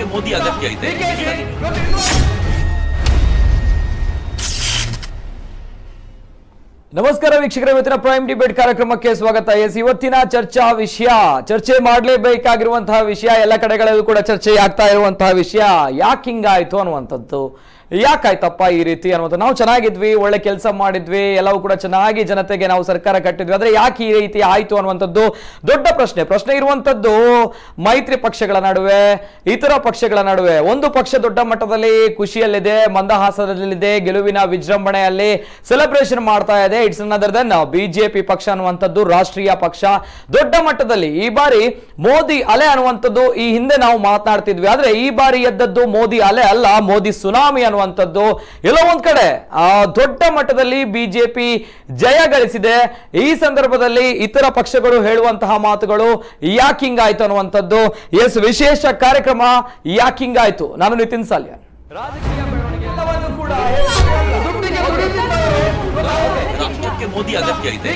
ಮೋದಿ ಅಗತ್ಯ ಇದೆ ನಮಸ್ಕಾರ ವೀಕ್ಷಕರ ಇವತ್ತಿನ ಪ್ರೈಮ್ ಡಿಬೇಟ್ ಕಾರ್ಯಕ್ರಮಕ್ಕೆ ಸ್ವಾಗತ ಎಸ್ ಇವತ್ತಿನ ಚರ್ಚಾ ವಿಷಯ ಚರ್ಚೆ ಮಾಡಲೇಬೇಕಾಗಿರುವಂತಹ ವಿಷಯ ಎಲ್ಲ ಕಡೆಗಳಲ್ಲೂ ಕೂಡ ಚರ್ಚೆ ಆಗ್ತಾ ಇರುವಂತಹ ವಿಷಯ ಯಾಕೆ ಹಿಂಗಾಯ್ತು ಅನ್ನುವಂಥದ್ದು ಯಾಕಾಯ್ತಪ್ಪ ಈ ರೀತಿ ಅನ್ನುವಂಥ ನಾವು ಚೆನ್ನಾಗಿದ್ವಿ ಒಳ್ಳೆ ಕೆಲಸ ಮಾಡಿದ್ವಿ ಎಲ್ಲವೂ ಕೂಡ ಚೆನ್ನಾಗಿ ಜನತೆಗೆ ನಾವು ಸರ್ಕಾರ ಕಟ್ಟಿದ್ವಿ ಆದ್ರೆ ಯಾಕೆ ಈ ರೀತಿ ಆಯ್ತು ಅನ್ನುವಂಥದ್ದು ದೊಡ್ಡ ಪ್ರಶ್ನೆ ಪ್ರಶ್ನೆ ಇರುವಂತದ್ದು ಮೈತ್ರಿ ಪಕ್ಷಗಳ ನಡುವೆ ಇತರ ಪಕ್ಷಗಳ ನಡುವೆ ಒಂದು ಪಕ್ಷ ದೊಡ್ಡ ಮಟ್ಟದಲ್ಲಿ ಖುಷಿಯಲ್ಲಿದೆ ಮಂದಹಾಸದಲ್ಲಿದೆ ಗೆಲುವಿನ ವಿಜೃಂಭಣೆಯಲ್ಲಿ ಸೆಲೆಬ್ರೇಷನ್ ಮಾಡ್ತಾ ಇದೆ ಇಟ್ಸ್ ಅನದರ್ ದೆನ್ ಬಿಜೆಪಿ ಪಕ್ಷ ಅನ್ನುವಂಥದ್ದು ರಾಷ್ಟ್ರೀಯ ಪಕ್ಷ ದೊಡ್ಡ ಮಟ್ಟದಲ್ಲಿ ಈ ಬಾರಿ ಮೋದಿ ಅಲೆ ಅನ್ನುವಂಥದ್ದು ಈ ಹಿಂದೆ ನಾವು ಮಾತನಾಡ್ತಿದ್ವಿ ಆದ್ರೆ ಈ ಬಾರಿ ಎದ್ದದ್ದು ಮೋದಿ ಅಲೆ ಅಲ್ಲ ಮೋದಿ ಸುನಾಮಿ ಅನ್ನುವಂಥದ್ದು ಎಲ್ಲೋ ಒಂದ್ ಕಡೆ ಆ ದೊಡ್ಡ ಮಟ್ಟದಲ್ಲಿ ಬಿಜೆಪಿ ಜಯ ಗಳಿಸಿದೆ ಈ ಸಂದರ್ಭದಲ್ಲಿ ಇತರ ಪಕ್ಷಗಳು ಹೇಳುವಂತಹ ಮಾತುಗಳು ಯಾಕೆ ಹಿಂಗಾಯ್ತು ಅನ್ನುವಂಥದ್ದು ಎಸ್ ವಿಶೇಷ ಕಾರ್ಯಕ್ರಮ ಯಾಕೆ ಹಿಂಗಾಯ್ತು ನಾನು ನಿತಿನ್ ಸಾಲ್ಯಾನ್ ರಾಜಕೀಯ ಬೆಳವಣಿಗೆ ಎಲ್ಲವನ್ನು ಕೂಡ ದುಡ್ಡಿಗೆ ದುಡಿದಿದ್ದಾರೆ. ರಾಷ್ಟ್ರಕ್ಕೆ ಮೋದಿ ಅಗತ್ಯ ಇದೆ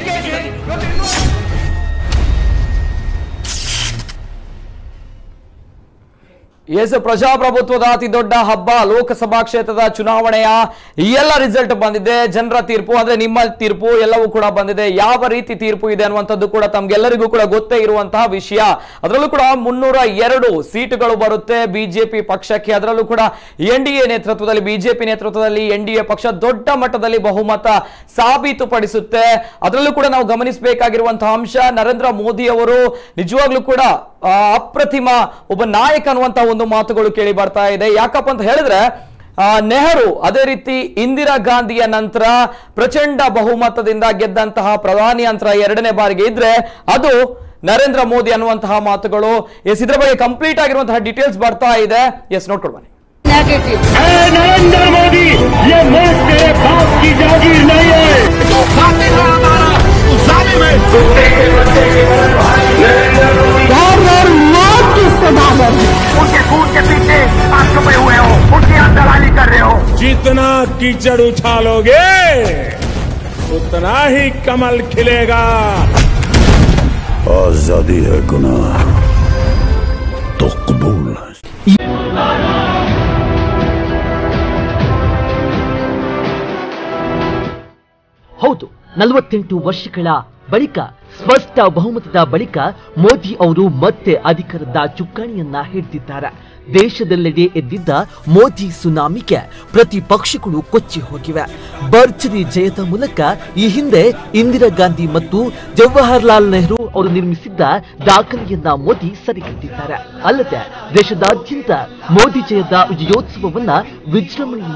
ಎಸ್ ಪ್ರಜಾಪ್ರಭುತ್ವದ ಅತಿ ದೊಡ್ಡ ಹಬ್ಬ ಲೋಕಸಭಾ ಕ್ಷೇತ್ರದ ಚುನಾವಣೆಯ ಎಲ್ಲ ರಿಸಲ್ಟ್ ಬಂದಿದೆ ಜನರ ತೀರ್ಪು ಅಂದ್ರೆ ನಿಮ್ಮ ತೀರ್ಪು ಎಲ್ಲವೂ ಕೂಡ ಬಂದಿದೆ ಯಾವ ರೀತಿ ತೀರ್ಪು ಇದೆ ಅನ್ನುವಂಥದ್ದು ಕೂಡ ತಮ್ಗೆಲ್ಲರಿಗೂ ಕೂಡ ಗೊತ್ತೇ ಇರುವಂತಹ ವಿಷಯ ಅದರಲ್ಲೂ ಕೂಡ ಮುನ್ನೂರ ಎರಡು ಸೀಟುಗಳು ಬರುತ್ತೆ ಬಿಜೆಪಿ ಪಕ್ಷಕ್ಕೆ ಅದರಲ್ಲೂ ಕೂಡ ಎನ್ ಡಿ ಎ ನೇತೃತ್ವದಲ್ಲಿ ಬಿಜೆಪಿ ನೇತೃತ್ವದಲ್ಲಿ ಎನ್ ಡಿ ಎ ಪಕ್ಷ ದೊಡ್ಡ ಮಟ್ಟದಲ್ಲಿ ಬಹುಮತ ಸಾಬೀತುಪಡಿಸುತ್ತೆ ಅದರಲ್ಲೂ ಕೂಡ ನಾವು ಗಮನಿಸಬೇಕಾಗಿರುವಂತಹ ಅಂಶ ನರೇಂದ್ರ ಮೋದಿ ಅವರು ನಿಜವಾಗ್ಲೂ ಕೂಡ ಆ, ಅಪ್ರತಿಮ ಒಬ್ಬ ನಾಯಕ ಅನ್ನುವಂತ ಒಂದು ಮಾತುಗಳು ಕೇಳಿ ಬರ್ತಾ ಇದೆ ಯಾಕಪ್ಪ ಅಂತ ಹೇಳಿದ್ರೆ ಆ, ನೆಹರು ಅದೇ ರೀತಿ ಇಂದಿರಾ ಗಾಂಧಿಯ ನಂತರ ಪ್ರಚಂಡ ಬಹುಮತದಿಂದ ಗೆದ್ದಂತಹ ಪ್ರಧಾನಿ ನಂತರ ಎರಡನೇ ಬಾರಿಗೆ ಇದ್ರೆ ಅದು ನರೇಂದ್ರ ಮೋದಿ ಅನ್ನುವಂತಹ ಮಾತುಗಳು ಎಸ್ ಇದ್ರ ಬಗ್ಗೆ ಕಂಪ್ಲೀಟ್ ಆಗಿರುವಂತಹ ಡೀಟೇಲ್ಸ್ ಬರ್ತಾ ಇದೆ ಎಸ್ ನೋಡ್ಕೊಂಡು ಬನ್ನಿ नेगेटिव है नरेंद्र मोदी ये मुल्क तेरे बाप की जागीर नहीं है जो कातिल है हमारा उस जालिम है उनके खून के पीछे आप छुपे हुए हो उनकी आप दलाली कर रहे हो जितना कीचड़ उछालोगे उतना ही कमल खिलेगा आजादी है गुनाह तो कबूल है ಹೌದು ನಲವತ್ತೆಂಟು ವರ್ಷಗಳ ಬಳಿಕ ಸ್ಪಷ್ಟ ಬಹುಮತದ ಬಳಿಕ ಮೋದಿ ಅವರು ಮತ್ತೆ ಅಧಿಕಾರದ ಚುಕ್ಕಾಣಿಯನ್ನ ಹಿಡಿದಿದ್ದಾರೆ ದೇಶದೆಲ್ಲೆಡೆ ಎದ್ದಿದ್ದ ಮೋದಿ ಸುನಾಮಿಗೆ ಪ್ರತಿಪಕ್ಷಗಳು ಕೊಚ್ಚಿ ಹೋಗಿವೆ ಭರ್ಜರಿ ಜಯದ ಮೂಲಕ ಈ ಹಿಂದೆ ಇಂದಿರಾ ಗಾಂಧಿ ಮತ್ತು ಜವಾಹರ್ಲಾಲ್ ನೆಹರು ಅವರು ನಿರ್ಮಿಸಿದ್ದ ದಾಖಲೆಯನ್ನ ಮೋದಿ ಸರಿಗಟ್ಟಿದ್ದಾರೆ ಅಲ್ಲದೆ ದೇಶದಾದ್ಯಂತ ಮೋದಿ ಜಯದ ವಿಜಯೋತ್ಸವವನ್ನ ವಿಜೃಂಭಣೆ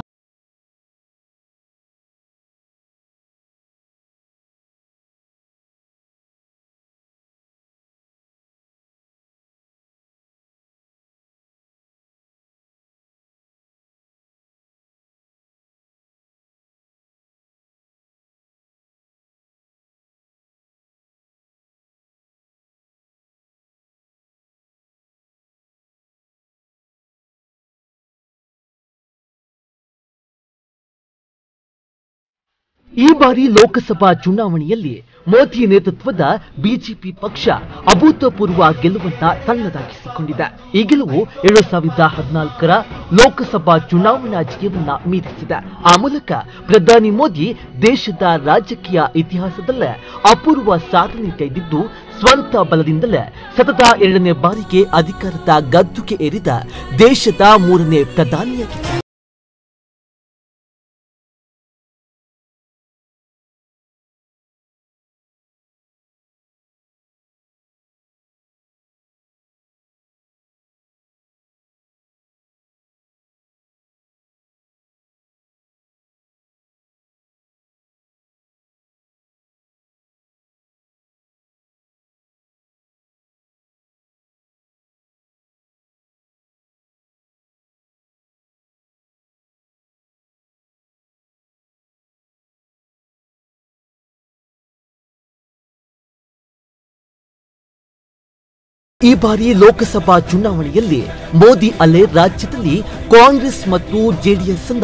ಈ ಬಾರಿ ಲೋಕಸಭಾ ಚುನಾವಣೆಯಲ್ಲಿ ಮೋದಿ ನೇತೃತ್ವದ ಬಿಜೆಪಿ ಪಕ್ಷ ಅಭೂತಪೂರ್ವ ಗೆಲುವನ್ನ ತನ್ನದಾಗಿಸಿಕೊಂಡಿದೆ ಈ ಗೆಲುವು ಎರಡ್ ಸಾವಿರದ ಹದಿನಾಲ್ಕರ ಲೋಕಸಭಾ ಚುನಾವಣಾ ಜಯವನ್ನ ಮೀರಿಸಿದೆ ಆ ಮೂಲಕ ಪ್ರಧಾನಿ ಮೋದಿ ದೇಶದ ರಾಜಕೀಯ ಇತಿಹಾಸದಲ್ಲೇ ಅಪೂರ್ವ ಸಾಧನೆ ಕೈದಿದ್ದು ಸ್ವಂತ ಬಲದಿಂದಲೇ ಸತತ ಎರಡನೇ ಬಾರಿಗೆ ಅಧಿಕಾರದ ಗದ್ದುಗೆ ಏರಿದ ದೇಶದ ಮೂರನೇ ಪ್ರಧಾನಿಯಾಗಿದ್ದಾರೆ ಈ ಬಾರಿ ಲೋಕಸಭಾ ಚುನಾವಣೆಯಲ್ಲಿ ಮೋದಿ ಅಲೆ ರಾಜ್ಯದಲ್ಲಿ ಕಾಂಗ್ರೆಸ್ ಮತ್ತು ಜೆಡಿಎಸ್ ಅನ್ನ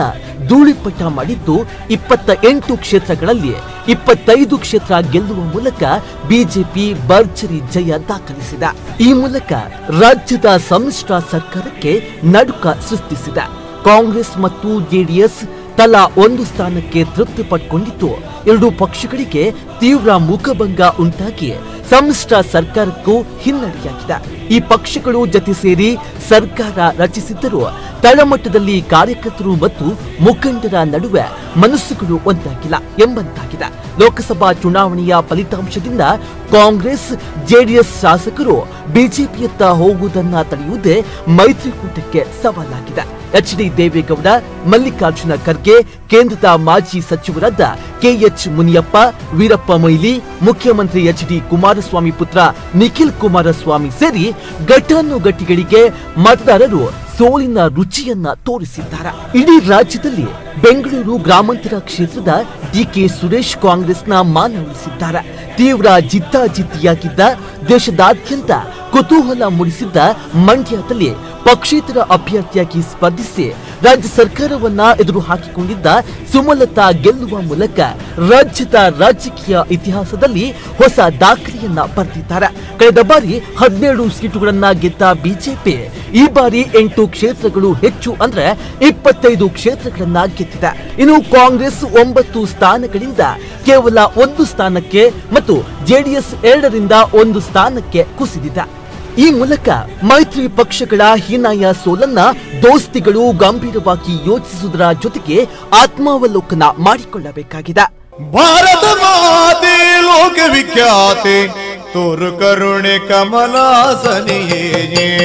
ಧೂಳಿಪಟ ಮಾಡಿದ್ದು ಇಪ್ಪತ್ತ ಎಂಟು ಕ್ಷೇತ್ರಗಳಲ್ಲಿ ಇಪ್ಪತ್ತೈದು ಕ್ಷೇತ್ರ ಗೆಲ್ಲುವ ಮೂಲಕ ಬಿಜೆಪಿ ಭರ್ಜರಿ ಜಯ ದಾಖಲಿಸಿದ ಈ ಮೂಲಕ ರಾಜ್ಯದ ಸಮ್ಮಿಶ್ರ ಸರ್ಕಾರಕ್ಕೆ ನಡುಕ ಸೃಷ್ಟಿಸಿದೆ ಕಾಂಗ್ರೆಸ್ ಮತ್ತು ಜೆಡಿಎಸ್ ತಲಾ ಒಂದು ಸ್ಥಾನಕ್ಕೆ ತೃಪ್ತಿ ಪಟ್ಕೊಂಡಿದ್ದು ಎರಡು ಪಕ್ಷಗಳಿಗೆ ತೀವ್ರ ಮುಖಭಂಗ ಉಂಟಾಗಿ ಸಮ್ಮಿಶ್ರ ಸರ್ಕಾರಕ್ಕೂ ಹಿನ್ನಡೆಯಾಗಿದೆ ಈ ಪಕ್ಷಗಳು ಜತೆ ಸೇರಿ ಸರ್ಕಾರ ರಚಿಸಿದ್ದರೂ ತಳಮಟ್ಟದಲ್ಲಿ ಕಾರ್ಯಕರ್ತರು ಮತ್ತು ಮುಖಂಡರ ನಡುವೆ ಮನಸ್ಸುಗಳು ಒಂದಾಗಿಲ್ಲ ಎಂಬಂತಾಗಿದೆ ಲೋಕಸಭಾ ಚುನಾವಣೆಯ ಫಲಿತಾಂಶದಿಂದ ಕಾಂಗ್ರೆಸ್ ಜೆಡಿಎಸ್ ಶಾಸಕರು ಬಿಜೆಪಿಯತ್ತ ಹೋಗುವುದನ್ನ ತಡೆಯುವುದೇ ಮೈತ್ರಿಕೂಟಕ್ಕೆ ಸವಾಲಾಗಿದೆ ಎಚ್ ಡಿ ದೇವೇಗೌಡ ಮಲ್ಲಿಕಾರ್ಜುನ ಖರ್ಗೆ ಕೇಂದ್ರದ ಮಾಜಿ ಸಚಿವರಾದ ಕೆಎಚ್ ಮುನಿಯಪ್ಪ ವೀರಪ್ಪ ಮೊಯ್ಲಿ ಮುಖ್ಯಮಂತ್ರಿ ಎಚ್ ಡಿ ಕುಮಾರಸ್ವಾಮಿ ಪುತ್ರ ನಿಖಿಲ್ ಕುಮಾರಸ್ವಾಮಿ ಸೇರಿ ಘಟಾನುಘಟಿಗಳಿಗೆ ಮತದಾರರು ಸೋಲಿನ ರುಚಿಯನ್ನ ತೋರಿಸಿದ್ದಾರೆ ಇಡೀ ರಾಜ್ಯದಲ್ಲಿ ಬೆಂಗಳೂರು ಗ್ರಾಮಾಂತರ ಕ್ಷೇತ್ರದ ಡಿಕೆ ಸುರೇಶ್ ಕಾಂಗ್ರೆಸ್ನ ಮಾನ ಉಳಿಸಿದ್ದಾರೆ ತೀವ್ರ ಜಿದ್ದಾಜಿದ್ದಿಯಾಗಿದ್ದ ದೇಶದಾದ್ಯಂತ ಕುತೂಹಲ ಮೂಡಿಸಿದ್ದ ಮಂಡ್ಯದಲ್ಲಿ ಪಕ್ಷೇತರ ಅಭ್ಯರ್ಥಿಯಾಗಿ ಸ್ಪರ್ಧಿಸಿ ರಾಜ್ಯ ಸರ್ಕಾರವನ್ನ ಎದುರು ಹಾಕಿಕೊಂಡಿದ್ದ ಸುಮಲತಾ ಗೆಲ್ಲುವ ಮೂಲಕ ರಾಜ್ಯದ ರಾಜಕೀಯ ಇತಿಹಾಸದಲ್ಲಿ ಹೊಸ ದಾಖಲೆಯನ್ನ ಬರೆದಿದ್ದಾರೆ ಕಳೆದ ಬಾರಿ ಹದಿನೇಳು ಸೀಟುಗಳನ್ನ ಗೆದ್ದ ಬಿಜೆಪಿ ಈ ಬಾರಿ ಎಂಟು ಕ್ಷೇತ್ರಗಳು ಹೆಚ್ಚು ಅಂದ್ರೆ ಇಪ್ಪತ್ತೈದು ಕ್ಷೇತ್ರಗಳನ್ನ ಗೆದ್ದಿದೆ ಇನ್ನು ಕಾಂಗ್ರೆಸ್ ಒಂಬತ್ತು ಸ್ಥಾನಗಳಿಂದ ಕೇವಲ ಒಂದು ಸ್ಥಾನಕ್ಕೆ ಮತ್ತು ಜೆಡಿಎಸ್ ಎರಡರಿಂದ ಒಂದು ಸ್ಥಾನಕ್ಕೆ ಕುಸಿದಿದೆ ಈ ಮೂಲಕ ಮೈತ್ರಿ ಪಕ್ಷಗಳ ಹೀನಾಯ ಸೋಲನ್ನ ದೋಸ್ತಿಗಳು ಗಂಭೀರವಾಗಿ ಯೋಚಿಸುವುದರ ಜೊತೆಗೆ ಆತ್ಮಾವಲೋಕನ ಮಾಡಿಕೊಳ್ಳಬೇಕಾಗಿದೆ ಭಾರತ ಮಾತೆ ಲೋಕ ವಿಖ್ಯಾತೆ ತೋರು ಕರುಣೆ ಕಮಲಾಸನಿಯೇ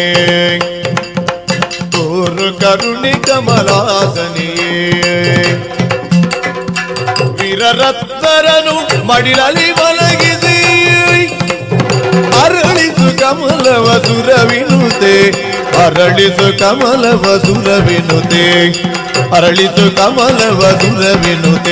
ತೋರು ಕರುಣೆ ಕಮಲಾಸನಿಯೇ ವೀರರತ್ನರನು ಮಡಿಲಲ್ಲಿ ಮಲಗಿಸಿ ಅರಳಿಸು ಕಮಲವ ಸುರವಿನುತೆ ಅರಳಿಸು ಕಮಲವ ಸುರವಿನುತೆ ಅರಳಿಸು ಕಮಲವ ಸುರವಿನುತೆ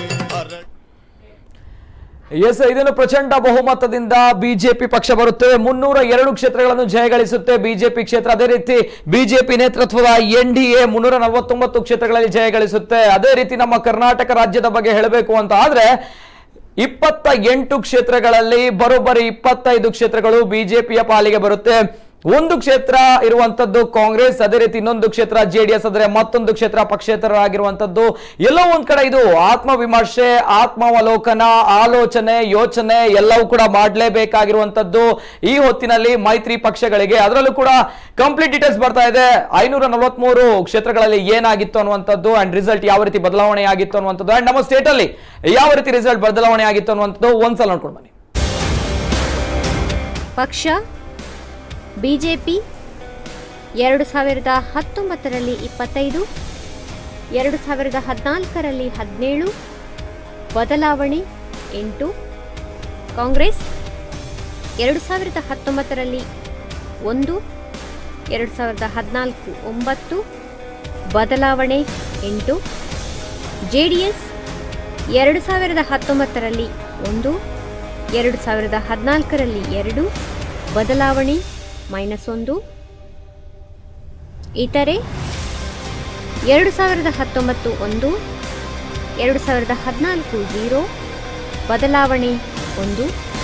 ಎಸ್ ಇದನ್ನು ಪ್ರಚಂಡ ಬಹುಮತದಿಂದ ಬಿಜೆಪಿ ಪಕ್ಷ ಬರುತ್ತೆ ಮುನ್ನೂರ ಎರಡು ಕ್ಷೇತ್ರಗಳನ್ನು ಜಯಗಳಿಸುತ್ತೆ ಬಿಜೆಪಿ ಕ್ಷೇತ್ರ ಅದೇ ರೀತಿ ಬಿಜೆಪಿ ನೇತೃತ್ವದ ಎನ್ ಡಿ ಎ ಮುನ್ನೂರ ನಲವತ್ತೊಂಬತ್ತು ಕ್ಷೇತ್ರಗಳಲ್ಲಿ ಜಯಗಳಿಸುತ್ತೆ ಅದೇ ರೀತಿ ನಮ್ಮ ಕರ್ನಾಟಕ ರಾಜ್ಯದ ಬಗ್ಗೆ ಹೇಳಬೇಕು ಅಂತ ಆದ್ರೆ ಇಪ್ಪತ್ತ ಎಂಟು ಕ್ಷೇತ್ರಗಳಲ್ಲಿ ಬರೋಬ್ಬರಿ ಇಪ್ಪತ್ತೈದು ಕ್ಷೇತ್ರಗಳು ಬಿಜೆಪಿಯ ಪಾಲಿಗೆ ಬರುತ್ತೆ ಒಂದು ಕ್ಷೇತ್ರ ಇರುವಂತದ್ದು ಕಾಂಗ್ರೆಸ್ ಅದೇ ರೀತಿ ಇನ್ನೊಂದು ಕ್ಷೇತ್ರ ಜೆಡಿಎಸ್ ಆದರೆ ಮತ್ತೊಂದು ಕ್ಷೇತ್ರ ಪಕ್ಷೇತರರಾಗಿರುವಂತದ್ದು ಎಲ್ಲೋ ಒಂದ್ ಕಡೆ ಇದು ಆತ್ಮವಿಮರ್ಶೆ ಆತ್ಮಾವಲೋಕನ ಆಲೋಚನೆ ಯೋಚನೆ ಎಲ್ಲವೂ ಕೂಡ ಮಾಡಲೇಬೇಕಾಗಿರುವಂತದ್ದು ಈ ಹೊತ್ತಿನಲ್ಲಿ ಮೈತ್ರಿ ಪಕ್ಷಗಳಿಗೆ ಅದರಲ್ಲೂ ಕೂಡ ಕಂಪ್ಲೀಟ್ ಡೀಟೇಲ್ಸ್ ಬರ್ತಾ ಇದೆ ಐನೂರ ನಲವತ್ಮೂರು ಕ್ಷೇತ್ರಗಳಲ್ಲಿ ಏನಾಗಿತ್ತು ಅನ್ನುವಂಥದ್ದು ಅಂಡ್ ರಿಸಲ್ಟ್ ಯಾವ ರೀತಿ ಬದಲಾವಣೆ ಆಗಿತ್ತು ಅನ್ನುವಂಥದ್ದು ಅಂಡ್ ನಮ್ಮ ಸ್ಟೇಟ್ ಅಲ್ಲಿ ಯಾವ ರೀತಿ ರಿಸಲ್ಟ್ ಬದಲಾವಣೆ ಆಗಿತ್ತು ಅನ್ನುವಂಥದ್ದು ಒಂದ್ಸಲ ನೋಡ್ಕೊಂಡು ಬನ್ನಿ ಪಕ್ಷ ಬಿಜೆಪಿ ಎರಡು ಸಾವಿರದ ಹತ್ತೊಂಬತ್ತರಲ್ಲಿ ಇಪ್ಪತ್ತೈದು ಎರಡು ಸಾವಿರದ ಹದಿನಾಲ್ಕರಲ್ಲಿ ಹದಿನೇಳು ಬದಲಾವಣೆ ಎಂಟು ಕಾಂಗ್ರೆಸ್ ಎರಡು ಸಾವಿರದ ಹತ್ತೊಂಬತ್ತರಲ್ಲಿ ಒಂದು ಎರಡು ಸಾವಿರದ ಹದಿನಾಲ್ಕು ಒಂಬತ್ತು ಬದಲಾವಣೆ ಎಂಟು ಜೆ ಡಿ ಎಸ್ ಎರಡು ಸಾವಿರದ ಹತ್ತೊಂಬತ್ತರಲ್ಲಿ ಒಂದು ಎರಡು ಸಾವಿರದ ಹದಿನಾಲ್ಕರಲ್ಲಿ ಎರಡು ಬದಲಾವಣೆ ಮೈನಸ್ ಒಂದು ಇತರೆ ಎರಡು ಸಾವಿರದ ಹತ್ತೊಂಬತ್ತು ಒಂದು ಎರಡು ಸಾವಿರದ ಹದಿನಾಲ್ಕು ಝೀರೋ ಬದಲಾವಣೆ ಒಂದು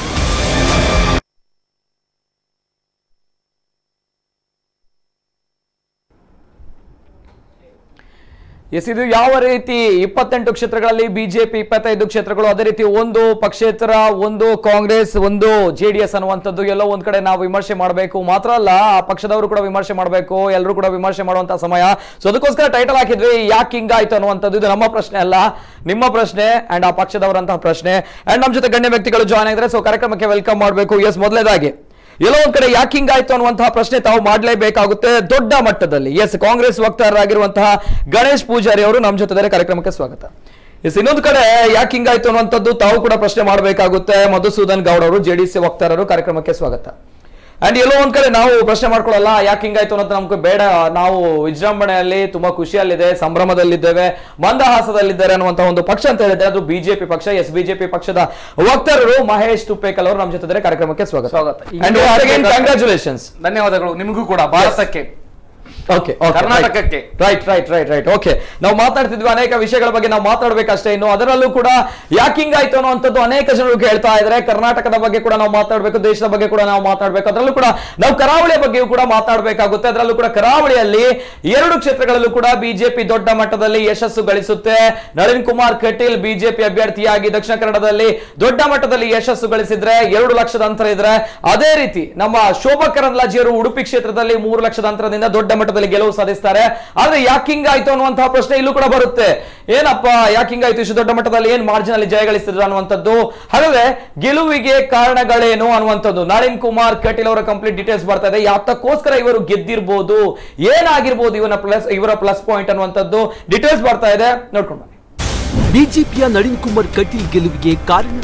ಎಸ್ ಇದು ಯಾವ ರೀತಿ ಇಪ್ಪತ್ತೆಂಟು ಕ್ಷೇತ್ರಗಳಲ್ಲಿ ಬಿಜೆಪಿ ಇಪ್ಪತ್ತೈದು ಕ್ಷೇತ್ರಗಳು ಅದೇ ರೀತಿ ಒಂದು ಪಕ್ಷೇತರ ಒಂದು ಕಾಂಗ್ರೆಸ್ ಒಂದು ಜೆ ಡಿ ಎಸ್ ಅನ್ನುವಂಥದ್ದು ಎಲ್ಲೋ ಒಂದ್ ಕಡೆ ನಾವು ವಿಮರ್ಶೆ ಮಾಡಬೇಕು ಮಾತ್ರ ಅಲ್ಲ ಆ ಪಕ್ಷದವರು ಕೂಡ ವಿಮರ್ಶೆ ಮಾಡಬೇಕು ಎಲ್ಲರೂ ಕೂಡ ವಿಮರ್ಶೆ ಮಾಡುವಂತ ಸಮಯ ಸೊ ಅದಕ್ಕೋಸ್ಕರ ಟೈಟಲ್ ಹಾಕಿದ್ವಿ ಯಾಕೆ ಹಿಂಗಾಯ್ತು ಅನ್ನುವಂಥದ್ದು ಇದು ನಮ್ಮ ಪ್ರಶ್ನೆ ಅಲ್ಲ ನಿಮ್ಮ ಪ್ರಶ್ನೆ ಅಂಡ್ ಆ ಪಕ್ಷದವರಂತಹ ಪ್ರಶ್ನೆ ಅಂಡ್ ನಮ್ಮ ಜೊತೆ ಗಣ್ಯ ವ್ಯಕ್ತಿಗಳು ಜಾಯ್ನ್ ಆಗಿದ್ರೆ ಸೊ ಕಾರ್ಯಕ್ರಮಕ್ಕೆ ವೆಲ್ಕಮ್ ಮಾಡಬೇಕು ಎಸ್ ಮೊದಲೇದಾಗಿ ಎಲ್ಲೋ ಒಂದ್ ಕಡೆ ಯಾಕೆ ಹಿಂಗಾಯ್ತು ಅನ್ನುವಂತಹ ಪ್ರಶ್ನೆ ತಾವು ಮಾಡಲೇಬೇಕಾಗುತ್ತೆ ದೊಡ್ಡ ಮಟ್ಟದಲ್ಲಿ ಎಸ್ ಕಾಂಗ್ರೆಸ್ ವಕ್ತಾರರಾಗಿರುವಂತಹ ಗಣೇಶ್ ಪೂಜಾರಿ ಅವರು ನಮ್ಮ ಜೊತೆ ಇದ್ದಾರೆ ಕಾರ್ಯಕ್ರಮಕ್ಕೆ ಸ್ವಾಗತ ಎಸ್ ಇನ್ನೊಂದು ಕಡೆ ಯಾಕೆ ಹಿಂಗಾಯ್ತು ಅನ್ನುವಂಥದ್ದು ತಾವು ಕೂಡ ಪ್ರಶ್ನೆ ಮಾಡಬೇಕಾಗುತ್ತೆ ಮಧುಸೂದನ್ ಗೌಡ್ ಅವರು ಜೆಡಿಸಿ ವಕ್ತಾರರು ಕಾರ್ಯಕ್ರಮಕ್ಕೆ ಸ್ವಾಗತ ಅಂಡ್ ಎಲ್ಲೋ ಒಂದ್ ಕಡೆ ನಾವು ಪ್ರಶ್ನೆ ಮಾಡ್ಕೊಳ್ಳಲ್ಲ ಯಾಕೆ ಹಿಂಗಾಯ್ತು ಅನ್ನೋದು ನಮ್ಗೆ ಬೇಡ ನಾವು ವಿಜೃಂಭಣೆಯಲ್ಲಿ ತುಂಬಾ ಖುಷಿಯಲ್ಲಿದೆ ಸಂಭ್ರಮದಲ್ಲಿದ್ದೇವೆ ಮಂದಹಾಸದಲ್ಲಿದ್ದಾರೆ ಅನ್ನುವಂತ ಒಂದು ಪಕ್ಷ ಅಂತ ಹೇಳಿದ್ರೆ ಅದು ಬಿಜೆಪಿ ಪಕ್ಷ ಎಸ್ ಬಿಜೆಪಿ ಪಕ್ಷದ ವಕ್ತಾರರು ಮಹೇಶ್ ತುಪ್ಪೇಕಲ್ ಅವರು ನಮ್ಮ ಜೊತೆ ಇದ್ದಾರೆ ಕಾರ್ಯಕ್ರಮಕ್ಕೆ ಸ್ವಾಗತ ಸ್ವಾಗತ. ಅಂಡ್ ಕಂಗ್ರಾಚುಲೇಷನ್ಸ್ ಧನ್ಯವಾದಗಳು ನಿಮಗೂ ಕೂಡ ಭಾರತಕ್ಕೆ ಓಕೆ ಕರ್ನಾಟಕಕ್ಕೆ right right right right okay ನಾವು ಮಾತಾಡ್ತಿದ್ವಿ ಅನೇಕ ವಿಷಯಗಳ ಬಗ್ಗೆ ನಾವು ಮಾತಾಡ್ಬೇಕಷ್ಟೇ ಇನ್ನು ಅದರಲ್ಲೂ ಕೂಡ ಯಾಕೆ ಹಿಂಗಾಯ್ತು ಅನ್ನುವಂಥದ್ದು ಅನೇಕ ಜನರು ಕೇಳ್ತಾ ಇದ್ದಾರೆ ಕರ್ನಾಟಕದ ಬಗ್ಗೆ ಕೂಡ ನಾವು ಮಾತಾಡ್ಬೇಕು ದೇಶದ ಬಗ್ಗೆ ಕೂಡ ನಾವು ಮಾತಾಡ್ಬೇಕು ಅದರಲ್ಲೂ ಕೂಡ ನಾವು ಕರಾವಳಿಯ ಬಗ್ಗೆಯೂ ಕೂಡ ಮಾತಾಡ್ಬೇಕಾಗುತ್ತೆ ಅದರಲ್ಲೂ ಕೂಡ ಕರಾವಳಿಯಲ್ಲಿ ಎರಡು ಕ್ಷೇತ್ರಗಳಲ್ಲೂ ಕೂಡ ಬಿಜೆಪಿ ದೊಡ್ಡ ಮಟ್ಟದಲ್ಲಿ ಯಶಸ್ಸು ಗಳಿಸುತ್ತೆ ನಳಿನ್ ಕುಮಾರ್ ಕಟೀಲ್ ಬಿಜೆಪಿ ಅಭ್ಯರ್ಥಿಯಾಗಿ ದಕ್ಷಿಣ ಕನ್ನಡದಲ್ಲಿ ದೊಡ್ಡ ಮಟ್ಟದಲ್ಲಿ ಯಶಸ್ಸು ಗಳಿಸಿದ್ರೆ ಎರಡು ಲಕ್ಷದ ಅಂತರ ಇದ್ರೆ ಅದೇ ರೀತಿ ನಮ್ಮ ಶೋಭಾ ಕರಂದ್ಲಾಜಿಯವರು ಉಡುಪಿ ಕ್ಷೇತ್ರದಲ್ಲಿ ಮೂರು ಲಕ್ಷದ ಅಂತರದಿಂದ ದೊಡ್ಡ ಮಟ್ಟದಲ್ಲಿ ಗೆಲುವು ಸಾಧಿಸ್ತಾರೆ ಆದ್ರೆ ಯಾಕೆ ಹಿಂಗಾಯ್ತು ಅನ್ನುವಂತಹ ಪ್ರಶ್ನೆ ಇಲ್ಲೂ ಕೂಡ ಬರುತ್ತೆ ಏನಪ್ಪ ಯಾಕೆ ಹಿಂಗಾಯ್ತು ಇಷ್ಟು ದೊಡ್ಡ ಮಟ್ಟದಲ್ಲಿ ಏನ್ ಮಾರ್ಜಿನ್ ಅಲ್ಲಿ ಜಯ ಗಳಿಸಿದ್ರು ಅನ್ನುವಂಥದ್ದು ಹಾಗಾದ್ರೆ ಗೆಲುವಿಗೆ ಕಾರಣಗಳೇನು ಅನ್ನುವಂಥದ್ದು ನಳಿನ್ ಕುಮಾರ್ ಕಟೀಲ್ ಅವರ ಕಂಪ್ಲೀಟ್ ಡೀಟೇಲ್ಸ್ ಬರ್ತಾ ಇದೆ ಯಾತಕ್ಕೋಸ್ಕರ ಇವರು ಗೆದ್ದಿರ್ಬೋದು ಏನಾಗಿರ್ಬೋದು ಇವನ ಪ್ಲಸ್ ಇವರ ಪ್ಲಸ್ ಪಾಯಿಂಟ್ ಅನ್ನುವಂಥದ್ದು ಡೀಟೇಲ್ಸ್ ಬರ್ತಾ ಇದೆ ನೋಡ್ಕೊಂಡು ಬನ್ನಿ ಬಿಜೆಪಿಯ ನಳಿನ್ ಕುಮಾರ್ ಕಟೀಲ್ ಗೆಲುವಿಗೆ ಕಾರಣ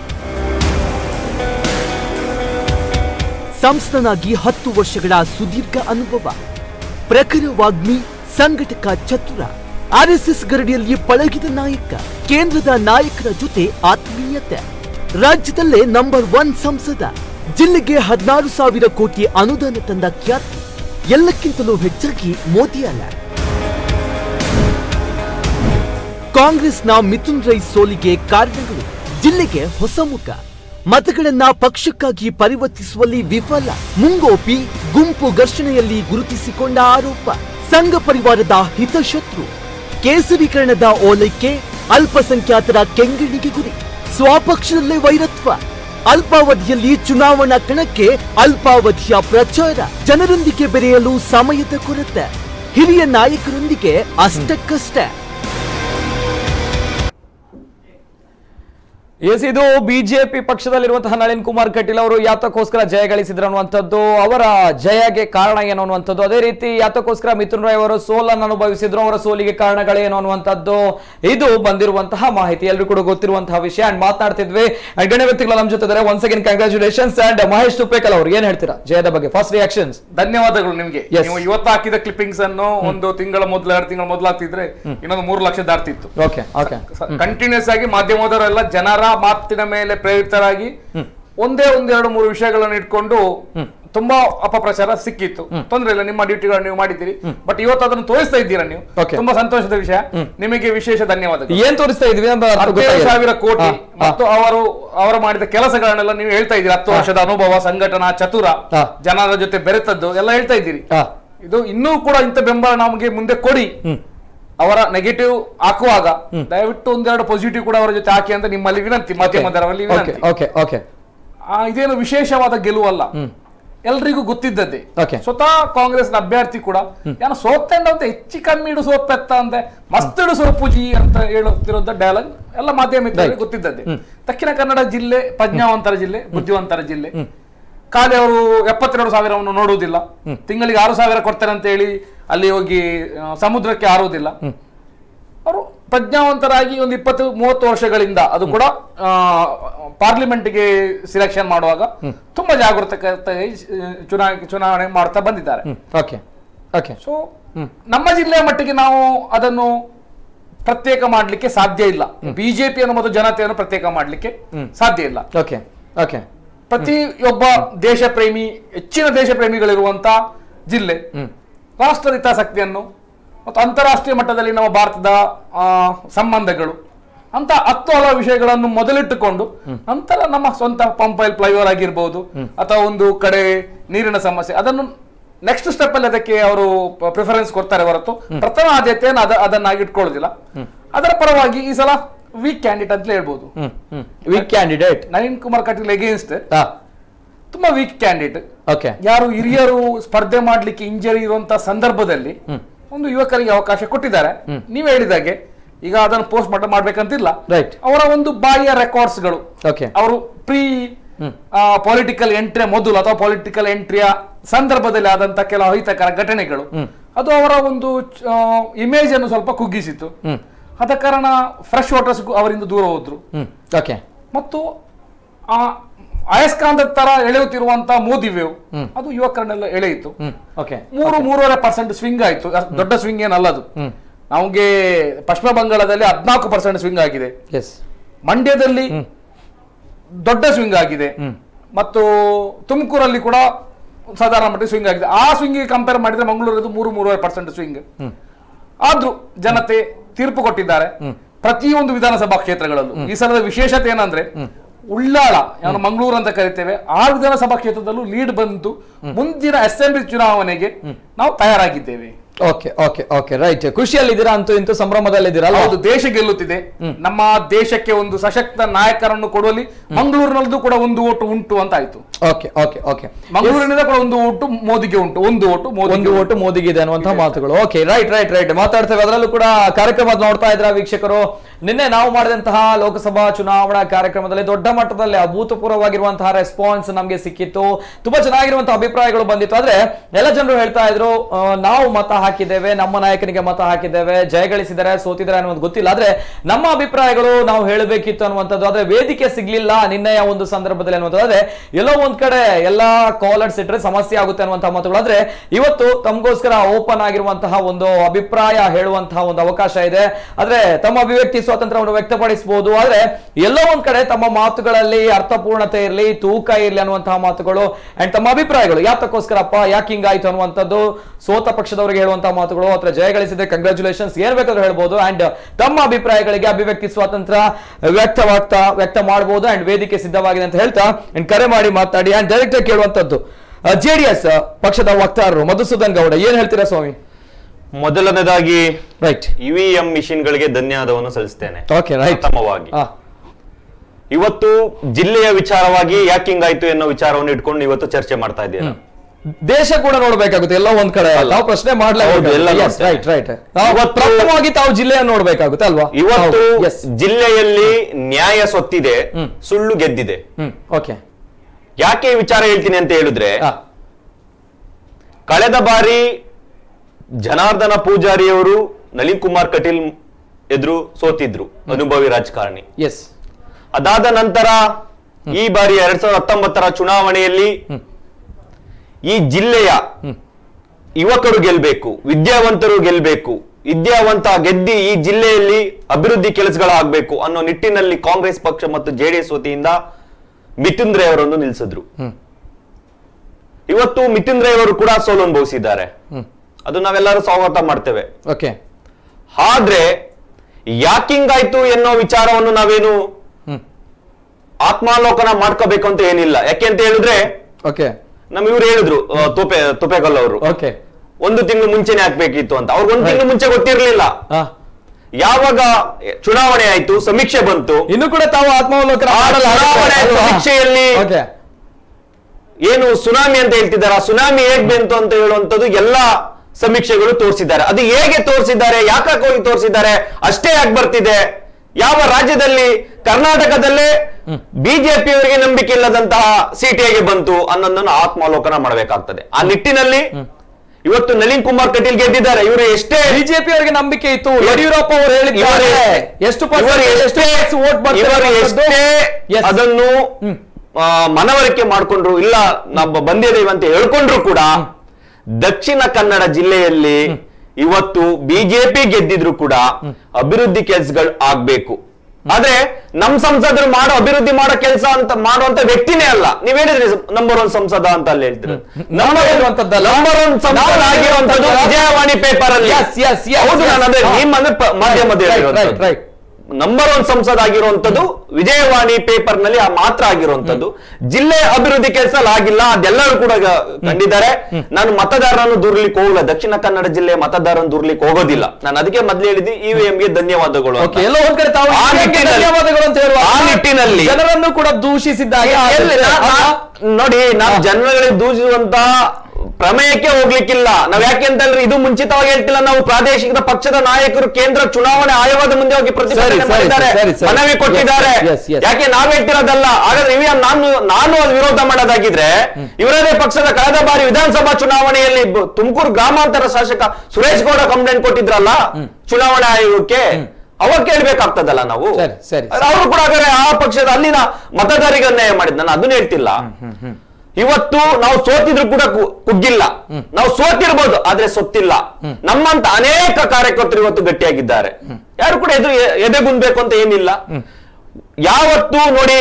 ಸಂಸದನಾಗಿ ಹತ್ತು ವರ್ಷಗಳ ಸುದೀರ್ಘ ಅನುಭವ ಪ್ರಖರ ವಾಗ್ಮಿ ಸಂಘಟಕ ಚತುರ ಆರ್ಎಸ್ಎಸ್ ಗರಡಿಯಲ್ಲಿ ಪಳಗಿದ ನಾಯಕ ಕೇಂದ್ರದ ನಾಯಕರ ಜೊತೆ ಆತ್ಮೀಯತೆ ರಾಜ್ಯದಲ್ಲೇ ನಂಬರ್ ಒನ್ ಸಂಸದ ಜಿಲ್ಲೆಗೆ ಹದಿನಾರು ಸಾವಿರ ಕೋಟಿ ಅನುದಾನ ತಂದ ಖ್ಯಾತಿ ಎಲ್ಲಕ್ಕಿಂತಲೂ ಹೆಚ್ಚಾಗಿ ಮೋದಿ ಅಲ್ಲ ಕಾಂಗ್ರೆಸ್ನ ಮಿಥುನ್ ರೈ ಸೋಲಿಗೆ ಕಾರಣಗಳು ಜಿಲ್ಲೆಗೆ ಹೊಸ ಮುಖ ಮತಗಳನ್ನ ಪಕ್ಷಕ್ಕಾಗಿ ಪರಿವರ್ತಿಸುವಲ್ಲಿ ವಿಫಲ ಮುಂಗೋಪಿ ಗುಂಪು ಘರ್ಷಣೆಯಲ್ಲಿ ಗುರುತಿಸಿಕೊಂಡ ಆರೋಪ ಸಂಘ ಪರಿವಾರದ ಹಿತಶತ್ರು ಕೇಸರೀಕರಣದ ಓಲೈಕೆ ಅಲ್ಪಸಂಖ್ಯಾತರ ಕೆಂಗಣ್ಣಿಗೆ ಗುರಿ ಸ್ವಪಕ್ಷದಲ್ಲೇ ವೈರತ್ವ ಅಲ್ಪಾವಧಿಯಲ್ಲಿ ಚುನಾವಣಾ ಕಣಕ್ಕೆ ಅಲ್ಪಾವಧಿಯ ಪ್ರಚಾರ ಜನರೊಂದಿಗೆ ಬೆರೆಯಲು ಸಮಯದ ಕೊರತೆ ಹಿರಿಯ ನಾಯಕರೊಂದಿಗೆ ಅಷ್ಟಕ್ಕಷ್ಟೇ ಎಸ್ ಇದು ಬಿಜೆಪಿ ಪಕ್ಷದಲ್ಲಿರುವಂತಹ ನಳಿನ್ ಕುಮಾರ್ ಕಟೀಲ್ ಅವರು ಯಾತಕ್ಕೋಸ್ಕರ ಜಯ ಗಳಿಸಿದ್ರು ಅನ್ನುವಂಥದ್ದು ಅವರ ಜಯಗೆ ಕಾರಣ ಏನು ಅನ್ನುವಂಥದ್ದು ಅದೇ ರೀತಿ ಯಾತಕ್ಕೋಸ್ಕರ ಮಿಥುನ್ ರಾಯ್ ಅವರು ಸೋಲನ್ನು ಅನುಭವಿಸಿದ್ರು ಅವರ ಸೋಲಿಗೆ ಕಾರಣಗಳೇನು ಅನ್ನುವಂಥದ್ದು ಇದು ಬಂದಿರುವಂತಹ ಮಾಹಿತಿ ಎಲ್ರಿಗೂ ಕೂಡ ಗೊತ್ತಿರುವಂತಹ ವಿಷಯ ಅಂಡ್ ಮಾತನಾಡ್ತಿದ್ವಿ ಅಂಡ್ ಗಣ್ಯ ವ್ಯಕ್ತಿಗಳು ನಮ್ಮ ಜೊತೆ ಇದ್ದಾರೆ once again congratulations and Mahesh Tuppekal ಅವರು ಏನ್ ಹೇಳ್ತೀರಾ ಜಯದ ಬಗ್ಗೆ ಫಸ್ಟ್ ರಿಯಾಕ್ಷನ್ಸ್ ಧನ್ಯವಾದಗಳು ನಿಮ್ಗೆ Yes. ನೀವು ಇವತ್ತು ಹಾಕಿದ ಕ್ಲಿಪ್ಪಿಂಗ್ಸ್ ಅನ್ನು ಒಂದು ತಿಂಗಳ ಮೊದಲು ಎರಡು ತಿಂಗಳ ಮೊದಲು ಹಾಕ್ತಿದ್ರೆ ಇನ್ನೊಂದು ಮೂರು ಲಕ್ಷ ದಾಟ್ತಿತ್ತು ಓಕೆ ಓಕೆ ಕಂಟಿನ್ಯೂಸ್ ಆಗಿ ಮಾಧ್ಯಮದವರೆಲ್ಲ ಜನರ ಮಾತಿನ ಮೇಲೆ ಪ್ರೇರಿತರಾಗಿ ಒಂದೇ ಒಂದೆರಡು ಮೂರು ವಿಷಯಗಳನ್ನು ಇಟ್ಕೊಂಡು ತುಂಬಾ ಅಪಪ್ರಚಾರ ಸಿಕ್ಕಿತ್ತು ತೊಂದ್ರೆ ಇಲ್ಲ ನಿಮ್ಮ ಡ್ಯೂಟಿಗಳನ್ನು ನೀವು ಮಾಡಿದ್ದೀರಿ ಬಟ್ ಇವತ್ತು ಅದನ್ನು ತೋರಿಸ್ತಾ ಇದ್ದೀರಾ ನೀವು Okay. ತುಂಬಾ ಸಂತೋಷದ ವಿಷಯ ನಿಮಗೆ ವಿಶೇಷ ಧನ್ಯವಾದಗಳು ಏನ್ ತೋರಿಸ್ತಾ ಇದ್ವಿ ಅಂತ ಅರ್ಥ ಹದಿನೇಳು ಗೊತ್ತಾಗಿಲ್ಲ. ಸಾವಿರ ಕೋಟಿ ಹಾ, ಹಾ. ಮತ್ತು ಅವರು ಅವರು ಮಾಡಿದ ಕೆಲಸಗಳನ್ನೆಲ್ಲ ನೀವು ಹೇಳ್ತಾ ಇದ್ದೀರಿ ಹತ್ತು ವರ್ಷದ ಅನುಭವ ಸಂಘಟನಾ ಚತುರ ಹಾ. ಜನರ ಜೊತೆ ಬೆರೆತದ್ದು ಎಲ್ಲ ಹೇಳ್ತಾ ಇದ್ದೀರಿ ಹಾ. ಇದು ಇನ್ನೂ ಕೂಡ ಇಂಥ ಬೆಂಬಲ ನಮಗೆ ಮುಂದೆ ಕೊಡಿ ಅವರ ನೆಗೆಟಿವ್ ಹಾಕುವಾಗ ದಯವಿಟ್ಟು ಒಂದೆರಡು ಪಾಸಿಟಿವ್ ಕೂಡ ಅವರ ಜೊತೆ ಹಾಕಿ ಅಂತ ನಿಮ್ಮಲ್ಲಿ ವಿನಂತಿ ಮಾಧ್ಯಮದವರಲ್ಲಿ ಓಕೆ ವಿನಂತಿ ಓಕೆ ಓಕೆ ಆ, ಇದೇನು ವಿಶೇಷವಾದ ಗೆಲುವಲ್ಲ ಎಲ್ರಿಗೂ ಗೊತ್ತಿದ್ದದ್ದೇ Okay. ಸ್ವತಃ ಕಾಂಗ್ರೆಸ್ನ ಅಭ್ಯರ್ಥಿ ಕೂಡ ಯಾನ ಸೋತ್ತೆಂಡ ಅಂತ ಹೆಚ್ಚಿ ಕಮ್ಮಿ ಇಡು ಸೋತ್ತೆತ್ತ ಅಂದೆ ಮಸ್ತ್ ಇಡು ಸೊರಪುಜಿ ಅಂತ ಹೇಳುತ್ತಿರೋದ ಡೈಲಾಗ್ ಎಲ್ಲ ಮಾಧ್ಯಮ ಮಿತ್ರರಿಗೆ Right. ಗೊತ್ತಿದ್ದದ್ದೇ ದಕ್ಷಿಣ ಕನ್ನಡ ಜಿಲ್ಲೆ ಪ್ರಜ್ಞಾವಂತರ ಜಿಲ್ಲೆ ಬುದ್ಧಿವಂತರ ಜಿಲ್ಲೆ ಖಾಲಿ ಅವರು ಎಪ್ಪತ್ತೆರಡು ಸಾವಿರವನ್ನು ನೋಡುವುದಿಲ್ಲ ತಿಂಗಳಿಗೆ ಆರು ಸಾವಿರ ಕೊಡ್ತಾರೆ ಅಂತ ಹೇಳಿ ಅಲ್ಲಿ ಹೋಗಿ ಆ, ಸಮುದ್ರಕ್ಕೆ ಹಾರುವುದಿಲ್ಲ ಅವರು ಪ್ರಜ್ಞಾವಂತರಾಗಿ ಒಂದು ಇಪ್ಪತ್ತು ಮೂವತ್ತು ವರ್ಷಗಳಿಂದ ಅದು ಕೂಡ ಪಾರ್ಲಿಮೆಂಟ್ಗೆ ಸಿಲೆಕ್ಷನ್ ಮಾಡುವಾಗ ತುಂಬಾ ಜಾಗೃತಕತೆಯಾಗಿ ಚುನಾ ಚುನಾವಣೆ ಮಾಡ್ತಾ ಬಂದಿದ್ದಾರೆ ಓಕೆ ಓಕೆ ಸೊ ನಮ್ಮ ಜಿಲ್ಲೆಯ ಮಟ್ಟಿಗೆ ನಾವು ಅದನ್ನು ಪ್ರತ್ಯೇಕ ಮಾಡಲಿಕ್ಕೆ ಸಾಧ್ಯ ಇಲ್ಲ ಬಿಜೆಪಿಯನ್ನು ಮತ್ತು ಜನತೆಯನ್ನು ಪ್ರತ್ಯೇಕ ಮಾಡಲಿಕ್ಕೆ ಸಾಧ್ಯ ಇಲ್ಲ ಓಕೆ ಓಕೆ ಪ್ರತಿಯೊಬ್ಬ ದೇಶ ಪ್ರೇಮಿ ಹೆಚ್ಚಿನ ದೇಶ ಪ್ರೇಮಿಗಳಿರುವಂತ ಜಿಲ್ಲೆ ರಾಷ್ಟ್ರದ ಹಿತಾಸಕ್ತಿಯನ್ನು ಮತ್ತು ಅಂತಾರಾಷ್ಟ್ರೀಯ ಮಟ್ಟದಲ್ಲಿ ನಮ್ಮ ಭಾರತದ ಆ, ಸಂಬಂಧಗಳು ಅಂತ ಹತ್ತು ಹಲವು ವಿಷಯಗಳನ್ನು ಮೊದಲಿಟ್ಟುಕೊಂಡು ನಂತರ ನಮ್ಮ ಸ್ವಂತ ಪಂಪೈಲ್ ಫ್ಲೈಓವರ್ ಆಗಿರ್ಬೋದು ಅಥವಾ ಒಂದು ಕಡೆ ನೀರಿನ ಸಮಸ್ಯೆ ಅದನ್ನು ನೆಕ್ಸ್ಟ್ ಸ್ಟೆಪ್ ಅಲ್ಲಿ ಅದಕ್ಕೆ ಅವರು ಪ್ರಿಫರೆನ್ಸ್ ಕೊಡ್ತಾರೆ ಹೊರತು ಪ್ರಥಮ ಆದ್ಯತೆಯನ್ನು ಅದ ಅದನ್ನಾಗಿ ಇಟ್ಕೊಳ್ಳೋದಿಲ್ಲ ಅದರ ಪರವಾಗಿ ಈ ಸಲ ವೀಕ್ ಕ್ಯಾಂಡಿಡೇಟ್ ಅಂತ ಹೇಳ್ಬೋದು hmm hmm weak candidate Nalin Kumar Kateel against ಹಾ ತುಂಬಾ ವೀಕ್ ಕ್ಯಾಂಡಿಡೇಟ್ ಓಕೆ ಯಾರು ಹಿರಿಯರು ಸ್ಪರ್ಧೆ ಮಾಡ್ಲಿಕ್ಕೆ ಇಂಜರಿ ಇರುವಂತ ಸಂದರ್ಭದಲ್ಲಿ ಒಂದು ಯುವಕರಿಗೆ ಅವಕಾಶ ಕೊಟ್ಟಿದ್ದಾರೆ ನೀವು ಹೇಳಿದಾಗೆ ಈಗ ಅದನ್ನು ಪೋಸ್ಟ್ ಮಾರ್ಟಮ್ ಮಾಡ್ಬೇಕಂತಿಲ್ಲ Right. ಅವರ ಒಂದು ಬಾಹ್ಯ ರೆಕಾರ್ಡ್ಸ್ಗಳು Okay. ಅವರು ಪ್ರೀ ಪೊಲಿಟಿಕಲ್ ಎಂಟ್ರಿಯ ಮೊದಲು ಅಥವಾ ಪೊಲಿಟಿಕಲ್ ಎಂಟ್ರಿಯ ಸಂದರ್ಭದಲ್ಲಿ ಆದಂತ ಕೆಲವು ಅಹಿತಕರ ಘಟನೆಗಳು ಅದು ಅವರ ಒಂದು ಇಮೇಜ್ ಅನ್ನು ಸ್ವಲ್ಪ ಕುಗ್ಗಿಸಿತು ಆದ ಕಾರಣ ಫ್ರೆಶ್ ವೋಟರ್ಸ್ ಅವರಿಂದ ದೂರ ಹೋದ್ರು ಹ್ಮ್ ಓಕೆ ಮತ್ತು ಆ ಅಯಸ್ಕಾಂತ ತರ ಎಳೆಯುತ್ತಿರುವಂತ ಮೋದಿ ವೇವ್ ಅದು ಯುವಕರನ್ನೆಲ್ಲ ಎಳೆಯಿತು ಹ್ಮ್ ಓಕೆ ಮೂರು ಮೂರುವರೆ ಪರ್ಸೆಂಟ್ ಸ್ವಿಂಗ್ ಆಯ್ತು ಅಷ್ಟ್ ದೊಡ್ಡ ಸ್ವಿಂಗ್ ಏನಲ್ಲ ಅದು ನಮಗೆ ಪಶ್ಚಿಮ ಬಂಗಾಳದಲ್ಲಿ ಹದಿನಾಲ್ಕು ಪರ್ಸೆಂಟ್ ಸ್ವಿಂಗ್ ಆಗಿದೆ ಎಸ್ ಮಂಡ್ಯದಲ್ಲಿ ದೊಡ್ಡ ಸ್ವಿಂಗ್ ಆಗಿದೆ ಮತ್ತು ತುಮಕೂರಲ್ಲಿ ಕೂಡ ಸಾಧಾರಣ ಮಟ್ಟಿಗೆ ಸ್ವಿಂಗ್ ಆಗಿದೆ ಆ ಸ್ವಿಂಗಿಗೆ ಕಂಪೇರ್ ಮಾಡಿದ್ರೆ ಮಂಗಳೂರದು ಮೂರು ಮೂರುವರೆ ಪರ್ಸೆಂಟ್ ಸ್ವಿಂಗ್ ಆದ್ರೂ ಜನತೆ ತೀರ್ಪು ಕೊಟ್ಟಿದ್ದಾರೆ ಪ್ರತಿಯೊಂದು ವಿಧಾನಸಭಾ ಕ್ಷೇತ್ರಗಳಲ್ಲೂ ಈ ಸಲದ ವಿಶೇಷತೆ ಏನಂದ್ರೆ ಉಳ್ಳಾಳ ಏನು ಮಂಗಳೂರು ಅಂತ ಕರಿತೇವೆ ಆ ವಿಧಾನಸಭಾ ಕ್ಷೇತ್ರದಲ್ಲೂ ಲೀಡ್ ಬಂತು ಮುಂದಿನ ಅಸೆಂಬ್ಲಿ ಚುನಾವಣೆಗೆ ನಾವು ತಯಾರಾಗಿದ್ದೇವೆ ಓಕೆ ಓಕೆ ಓಕೆ ರೈಟ್ ಖುಷಿಯಲ್ಲಿದ್ದೀರಾ ಅಂತೂ ಇಂತೂ ಸಂಭ್ರಮದಲ್ಲಿದ್ದೀರಾ ಅಲ್ವಾ? ಹೌದು ದೇಶ ಗೆಲ್ಲುತ್ತಿದೆ ನಮ್ಮ ದೇಶಕ್ಕೆ ಒಂದು ಸಶಕ್ತ ನಾಯಕರನ್ನು ಕೊಡುವಲ್ಲಿ ಮಂಗಳೂರಿನಲ್ಲೂ ಕೂಡ ಒಂದು ಓಟು ಉಂಟು ಅಂತ ಆಯ್ತು ಓಕೆ ಓಕೆ ಓಕೆ ಮಂಗಳೂರಿನಿಂದ ಕೂಡ ಒಂದು ಓಟು ಮೋದಿಗೆ ಉಂಟು ಒಂದು ಓಟು ಮೋದಿ ಒಂದು ಓಟು ಮೋದಿಗೆ ಇದೆ ಅನ್ನುವಂತಹ ಮಾತುಗಳು ಓಕೆ ರೈಟ್ ರೈಟ್ ರೈಟ್ ಮಾತಾಡ್ತೇವೆ ಅದರಲ್ಲೂ ಕೂಡ ಕಾರ್ಯಕ್ರಮ ನೋಡ್ತಾ ಇದ್ರ ವೀಕ್ಷಕರು ನಿನ್ನೆ ನಾವು ಮಾಡಿದಂತಹ ಲೋಕಸಭಾ ಚುನಾವಣಾ ಕಾರ್ಯಕ್ರಮದಲ್ಲಿ ದೊಡ್ಡ ಮಟ್ಟದಲ್ಲಿ ಅಭೂತಪೂರ್ವವಾಗಿರುವಂತಹ ರೆಸ್ಪಾನ್ಸ್ ನಮಗೆ ಸಿಕ್ಕಿತ್ತು ತುಂಬಾ ಚೆನ್ನಾಗಿರುವಂತಹ ಅಭಿಪ್ರಾಯಗಳು ಬಂದಿತ್ತು ಆದ್ರೆ ಎಲ್ಲ ಜನರು ಹೇಳ್ತಾ ಇದ್ರು ಆ, ನಾವು ಮತ ಹಾಕಿದ್ದೇವೆ ನಮ್ಮ ನಾಯಕನಿಗೆ ಮತ ಹಾಕಿದ್ದೇವೆ ಜಯಗಳಿಸಿದ್ದಾರೆ ಸೋತಿದ್ದಾರೆ ಅನ್ನೋದು ಗೊತ್ತಿಲ್ಲ ಆದ್ರೆ ನಮ್ಮ ಅಭಿಪ್ರಾಯಗಳು ನಾವು ಹೇಳಬೇಕಿತ್ತು ಅನ್ನುವಂಥದ್ದು ಆದ್ರೆ ವೇದಿಕೆ ಸಿಗ್ಲಿಲ್ಲ ನಿನ್ನೆಯ ಒಂದು ಸಂದರ್ಭದಲ್ಲಿ ಅನ್ನುವಂಥದ್ದು ಆದ್ರೆ ಎಲ್ಲೋ ಒಂದ್ ಕಡೆ ಎಲ್ಲಾ ಕಾಲರ್ಸ್ ಇಟ್ರೆ ಸಮಸ್ಯೆ ಆಗುತ್ತೆ ಅನ್ನುವಂತಹ ಮಾತುಗಳು ಆದ್ರೆ ಇವತ್ತು ತಮಗೋಸ್ಕರ ಓಪನ್ ಆಗಿರುವಂತಹ ಒಂದು ಅಭಿಪ್ರಾಯ ಹೇಳುವಂತಹ ಒಂದು ಅವಕಾಶ ಇದೆ ಆದ್ರೆ ತಮ್ಮ ಅಭಿವ್ಯಕ್ತಿ ಸ್ವಾತಂತ್ರ್ಯವನ್ನು ವ್ಯಕ್ತಪಡಿಸಬಹುದು ಆದ್ರೆ ಎಲ್ಲೋ ಒಂದ್ ಕಡೆ ತಮ್ಮ ಮಾತುಗಳಲ್ಲಿ ಅರ್ಥಪೂರ್ಣತೆ ಇರಲಿ ತೂಕ ಇರಲಿ ಅನ್ನುವಂತಹ ಮಾತುಗಳು ಅಂಡ್ ತಮ್ಮ ಅಭಿಪ್ರಾಯಗಳು ಯಾತಕ್ಕೋಸ್ಕರಪ್ಪ ಯಾಕೆ ಹಿಂಗಾಯ್ತು ಅನ್ನುವಂಥದ್ದು ಸೋತ ಪಕ್ಷದವರಿಗೆ ಹೇಳುವಂತಹ ಮಾತುಗಳು ಅಥವಾ ಜಯಗಳಿಸಿದ್ರೆ ಕಂಗ್ರಾಚುಲೇಷನ್ಸ್ ಏನ್ ಬೇಕಾದ್ರೂ ಹೇಳ್ಬೋದು ಅಂಡ್ ತಮ್ಮ ಅಭಿಪ್ರಾಯಗಳಿಗೆ ಅಭಿವ್ಯಕ್ತಿ ಸ್ವಾತಂತ್ರ್ಯ ವ್ಯಕ್ತವಾಗ್ತಾ ವ್ಯಕ್ತ ಮಾಡಬಹುದು ಅಂಡ್ ವೇದಿಕೆ ಸಿದ್ಧವಾಗಿದೆ ಅಂತ ಹೇಳ್ತಾ ಅಂಡ್ ಕರೆ ಮಾಡಿ ಮಾತಾಡಿ ಅಂಡ್ ಡೈರೆಕ್ಟ್ ಆಗಿ ಕೇಳುವಂತದ್ದು ಜೆಡಿಎಸ್ ಪಕ್ಷದ ವಕ್ತಾರರು ಮಧುಸೂದನ್ ಗೌಡ ಏನ್ ಹೇಳ್ತೀರಾ ಸ್ವಾಮಿ ಮೊದಲನೇದಾಗಿ ರೈಟ್ ಇವಿಎಂ ಮಿಷಿನ್ಗಳಿಗೆ ಧನ್ಯವಾದವನ್ನು ಸಲ್ಲಿಸ್ತೇನೆ ಓಕೆ ರೈಟ್ ಪ್ರಥಮವಾಗಿ ಇವತ್ತು ಜಿಲ್ಲೆಯ ವಿಚಾರವಾಗಿ ಯಾಕೆ ಹಿಂಗಾಯ್ತು ಎನ್ನೋ ವಿಚಾರವನ್ನು ಇಟ್ಕೊಂಡು ಇವತ್ತು ಚರ್ಚೆ ಮಾಡ್ತಾ ಇದ್ದೇನೆ ದೇಶ ಕೂಡ ನೋಡ್ಬೇಕಾಗುತ್ತೆ ಎಲ್ಲೋ ಒಂದ್ ಕಡೆ ನಾವು ಪ್ರಶ್ನೆ ಹೌದು, ಎಲ್ಲ ಮಾಡ್ಲೇಬೇಕು ನೋಡ್ತೇವೆ. ರೈಟ್ ರೈಟ್ ಪ್ರಥಮವಾಗಿ ತಾವು ಜಿಲ್ಲೆಯನ್ನು ನೋಡ್ಬೇಕಾಗುತ್ತೆ ಅಲ್ವಾ ಇವತ್ತು ಎಸ್ ಜಿಲ್ಲೆಯಲ್ಲಿ ನ್ಯಾಯ ಸೊತ್ತಿದೆ ಸುಳ್ಳು ಗೆದ್ದಿದೆ ಹ್ಮ್ ಓಕೆ ಯಾಕೆ ಈ ವಿಚಾರ ಹೇಳ್ತೀನಿ ಅಂತ ಹೇಳಿದ್ರೆ ಕಳೆದ ಬಾರಿ ಜನಾರ್ದನ ಪೂಜಾರಿಯವರು ನಳಿನ್ ಕುಮಾರ್ ಕಟೀಲ್ ಎದುರು ಸೋತಿದ್ರು ಅನುಭವಿ ರಾಜಕಾರಣಿ ಎಸ್ ಅದಾದ ನಂತರ ಈ ಬಾರಿ ಎರಡ್ ಸಾವಿರದ ಹತ್ತೊಂಬತ್ತರ ಚುನಾವಣೆಯಲ್ಲಿ ಈ ಜಿಲ್ಲೆಯ ಯುವಕರು ಗೆಲ್ಬೇಕು ವಿದ್ಯಾವಂತರು ಗೆಲ್ಬೇಕು ವಿದ್ಯಾವಂತ ಗೆದ್ದಿ ಈ ಜಿಲ್ಲೆಯಲ್ಲಿ ಅಭಿವೃದ್ಧಿ ಕೆಲಸಗಳಾಗಬೇಕು ಅನ್ನೋ ನಿಟ್ಟಿನಲ್ಲಿ ಕಾಂಗ್ರೆಸ್ ಪಕ್ಷ ಮತ್ತು ಜೆಡಿಎಸ್ ವತಿಯಿಂದ ಮಿಥುನ್ ರೈ ಅವರನ್ನು ನಿಲ್ಲಿಸಿದ್ರು ಇವತ್ತು ಮಿಥುನ್ ರೈ ಅವರು ಕೂಡ ಸೋಲು ಅನುಭವಿಸಿದ್ದಾರೆ ಅದು ನಾವೆಲ್ಲರೂ ಸ್ವಾಗತ ಮಾಡ್ತೇವೆ ಓಕೆ ಆದ್ರೆ ಯಾಕಿಂಗಾಯ್ತು ಎನ್ನೋ ವಿಚಾರವನ್ನು ನಾವೇನು ಆತ್ಮಾವಲೋಕನ ಮಾಡ್ಕೋಬೇಕು ಅಂತ ಏನಿಲ್ಲ ಯಾಕೆ ಅಂತ ಹೇಳಿದ್ರೆ ಓಕೆ ನಮ್ ಇವ್ರು ಹೇಳಿದ್ರು ಆ, ತುಪೆ ತುಪೆಗಲ್ ಅವರು ಓಕೆ ಒಂದು ತಿಂಗಳು ಮುಂಚೆನೆ ಹಾಕ್ಬೇಕಿತ್ತು ಅಂತ ಅವ್ರಿಗೆ ಒಂದು ತಿಂಗಳು ಮುಂಚೆ ಗೊತ್ತಿರ್ಲಿಲ್ಲ ಯಾವಾಗ ಚುನಾವಣೆ ಆಯ್ತು ಸಮೀಕ್ಷೆ ಬಂತು ಇನ್ನು ಕೂಡ ತಾವು ಆತ್ಮಾವಲೋಕನ ಆ ಮಾಡಲ್ಲ ಚುನಾವಣೆ ಅಲ್ವಾ? ಸಮೀಕ್ಷೆಯಲ್ಲಿ ಓಕೆ ಏನು ಸುನಾಮಿ ಅಂತ ಹೇಳ್ತಿದ್ದಾರೆ ಆ ಸುನಾಮಿ ಹೇಗ್ ಬಂತು ಅಂತ ಹೇಳುವಂತದ್ದು ಎಲ್ಲಾ ಸಮೀಕ್ಷೆಗಳು ತೋರಿಸಿದ್ದಾರೆ ಅದು ಹೇಗೆ ತೋರಿಸಿದ್ದಾರೆ ಯಾಕಾಗಿ ಹೋಗಿ ತೋರಿಸಿದ್ದಾರೆ ಅಷ್ಟೇ ಯಾಕೆ ಬರ್ತಿದೆ ಯಾವ ರಾಜ್ಯದಲ್ಲಿ ಕರ್ನಾಟಕದಲ್ಲೇ ಬಿಜೆಪಿಯವರಿಗೆ ನಂಬಿಕೆ ಇಲ್ಲದಂತಹ ಸೀಟ್ ಹೇಗೆ ಬಂತು ಅನ್ನೋದನ್ನು ಆತ್ಮಾವಲೋಕನ ಮಾಡಬೇಕಾಗ್ತದೆ ಆ ನಿಟ್ಟಿನಲ್ಲಿ ಇವತ್ತು ನಳಿನ್ ಕುಮಾರ್ ಕಟೀಲ್ ಗೆದ್ದಿದ್ದಾರೆ ಇವರು ಎಷ್ಟೇ ಬಿಜೆಪಿ ಅವರಿಗೆ ನಂಬಿಕೆ ಇತ್ತು ಯಡಿಯೂರಪ್ಪ ಅವರು ಹೇಳಿದ್ದಾರೆ ಇವರು- ಎಷ್ಟು ಇವರು percentage, ಎಷ್ಟೇ ಎಷ್ಟು vote ಬರ್ತದೆ ಇವರು ಅನ್ನೋದು? ಎಷ್ಟೇ Yes. ಅದನ್ನು ಆ, ಮನವರಿಕೆ ಮಾಡ್ಕೊಂಡ್ರು ಇಲ್ಲ ನಾವು ಬಂದಿದ್ದೇವೆ ಅಂತ ಹೇಳ್ಕೊಂಡ್ರು ಕೂಡ ದಕ್ಷಿಣ ಕನ್ನಡ ಜಿಲ್ಲೆಯಲ್ಲಿ ಇವತ್ತು ಬಿಜೆಪಿ ಗೆದ್ದಿದ್ರು ಕೂಡ ಅಭಿವೃದ್ಧಿ ಕೆಲಸಗಳು ಆಗ್ಬೇಕು ಆದ್ರೆ ನಮ್ ಸಂಸದರು ಮಾಡೋ ಅಭಿವೃದ್ಧಿ ಮಾಡೋ ಕೆಲಸ ಅಂತ ಮಾಡುವಂತ ವ್ಯಕ್ತಿನೇ ಅಲ್ಲ ನೀವ್ ಹೇಳಿದ್ರಿ ನಂಬರ್ ಒನ್ ಸಂಸದ ಅಂತ ಅಲ್ಲಿ ಹೇಳ್ತೀರಿ ನಂಬರ್ ಹೇಳುವಂತದ್ದಲ್ಲ. ನಂಬರ್ ಒನ್ ಸಂಸದ ನಾವು ಆಗಿರುವಂತದ್ದು ಹೇಳುವಂತದ್ದಲ್ಲ. ವಿಜಯವಾಣಿ ಪೇಪರ್ ಅಲ್ಲಿ Yes, yes, yes, ಹೌದು yes. ನಾನು ಅದೇ ಹಾ. ನಿಮ್ಮ ಅಂದ್ರೆ ಪ- ಮಾಧ್ಯಮದ Right, ಹೇಳಿರುವಂತದ್ದು. right, right. ನಂಬರ್ ಒನ್ ಸಂಸದ ಆಗಿರುವಂತದ್ದು ವಿಜಯವಾಣಿ ಪೇಪರ್ ನಲ್ಲಿ ಆ ಮಾತ್ರ ಆಗಿರುವಂತದ್ದು ಜಿಲ್ಲೆ ಅಭಿವೃದ್ಧಿ ಕೆಲಸ ಆಗಿಲ್ಲ ಅದೆಲ್ಲರೂ ಕೂಡ ಗ- ಕಂಡಿದ್ದಾರೆ ನಾನು ಮತದಾರರನ್ನು ದೂರ್ಲಿಕ್ಕೆ ಹೋಗಲ್ಲ ದಕ್ಷಿಣ ಕನ್ನಡ ಜಿಲ್ಲೆಯ ಮತದಾರರನ್ನು ದೂರ್ಲಿಕ್ಕೆ ಹೋಗೋದಿಲ್ಲ ನಾನು ಅದಕ್ಕೆ ಮೊದ್ಲು ಹೇಳಿದ್ದೆ ಇವಿಎಂ ಗೆ ಧನ್ಯವಾದಗಳು ಅಂತ. ಓಕೆ ಎಲ್ಲೋ ಒಂದ್ ಕಡೆ ತಾವು ಆ ಹೇಗೆ ನಿಟ್ಟಿನಲ್ಲಿ- ಧನ್ಯವಾದಗಳು ಅಂತ ಹೇಳುವ ಆ ನಿಟ್ಟಿನಲ್ಲಿ ಜನರನ್ನು ಕೂಡ ದೂಷಿಸಿದ್ದಾಗೆ ಎಲ್ಲಿ ನಾ- ನಾ- ನೋಡಿ ನಾವು ಜನಗಳಿಗೆ ದೂಷಿಸುವಂತ ಪ್ರಮೇಯಕ್ಕೆ ಹೋಗ್ಲಿಕ್ಕಿಲ್ಲ ನಾವ್ ಯಾಕೆ ಅಂತ ಹೇಳಿದ್ರೆ ಇದು ಮುಂಚಿತವಾಗಿ ಹೇಳ್ತಿಲ್ಲ ನಾವು ಪ್ರಾದೇಶಿಕ ಪಕ್ಷದ ನಾಯಕರು ಕೇಂದ್ರ ಚುನಾವಣೆ ಆಯೋಗದ ಮುಂದೆ ಹೋಗಿ ಸರಿ, ಪ್ರತಿಭಟನೆ ಸರಿ, ಮಾಡಿದ್ದಾರೆ ಸರಿ, ಸರಿ. ಮನವಿ ಕೊಟ್ಟಿದ್ದಾರೆ Yes, yes, yes. ಯಾಕೆ ನಾವ್ ಹೇಳ್ತಿರೋದಲ್ಲ ಹಾಗಾದ್ರೆ ಇವ್ಯಾಮ್ ನಾನು ನಾನು ಅದು ವಿರೋಧ ಮಾಡೋದಾಗಿದ್ರೆ ಇವರದೇ ಪಕ್ಷದ ಕಳೆದ ಬಾರಿ ವಿಧಾನಸಭಾ ಚುನಾವಣೆಯಲ್ಲಿ ಬ- ತುಮಕೂರು ಗ್ರಾಮಾಂತರ ಶಾಸಕ ಸುರೇಶ್ ಗೌಡ ಕಂಪ್ಲೇಂಟ್ ಕೊಟ್ಟಿದ್ರಲ್ಲ ಚುನಾವಣಾ ಆಯೋಗಕ್ಕೆ ಅವಾಗ ಕೇಳ್ಬೇಕಾಗ್ತದಲ್ಲ ನಾವು ಸರಿ, ಸರಿ. ಅವರು ಕೂಡ ಹಾಗಾದ್ರೆ ಆ ಪಕ್ಷದ ಅಲ್ಲಿನ ಮತದಾರರಿಗೆ ಅನ್ಯಾಯ ಮಾಡಿದ್ ನಾನು ಅದನ್ನ ಹೇಳ್ತಿಲ್ಲ ಇವತ್ತು ನಾವು ಸೋತಿದ್ರು ಕೂಡ ಕು- ಕುಗ್ಗಿಲ್ಲ ನಾವು ಸೋತಿರ್ಬೋದು ಆದ್ರೆ ಸೊತ್ತಿಲ್ಲ ನಮ್ಮಂತ ಅನೇಕ ಕಾರ್ಯಕರ್ತರು ಇವತ್ತು ಗಟ್ಟಿಯಾಗಿದ್ದಾರೆ ಯಾರು ಕೂಡ ಎದುರು ಎ- ಎದೆಗುಂದ್ಬೇಕು ಅಂತ ಏನಿಲ್ಲ ಯಾವತ್ತು ನೋಡಿ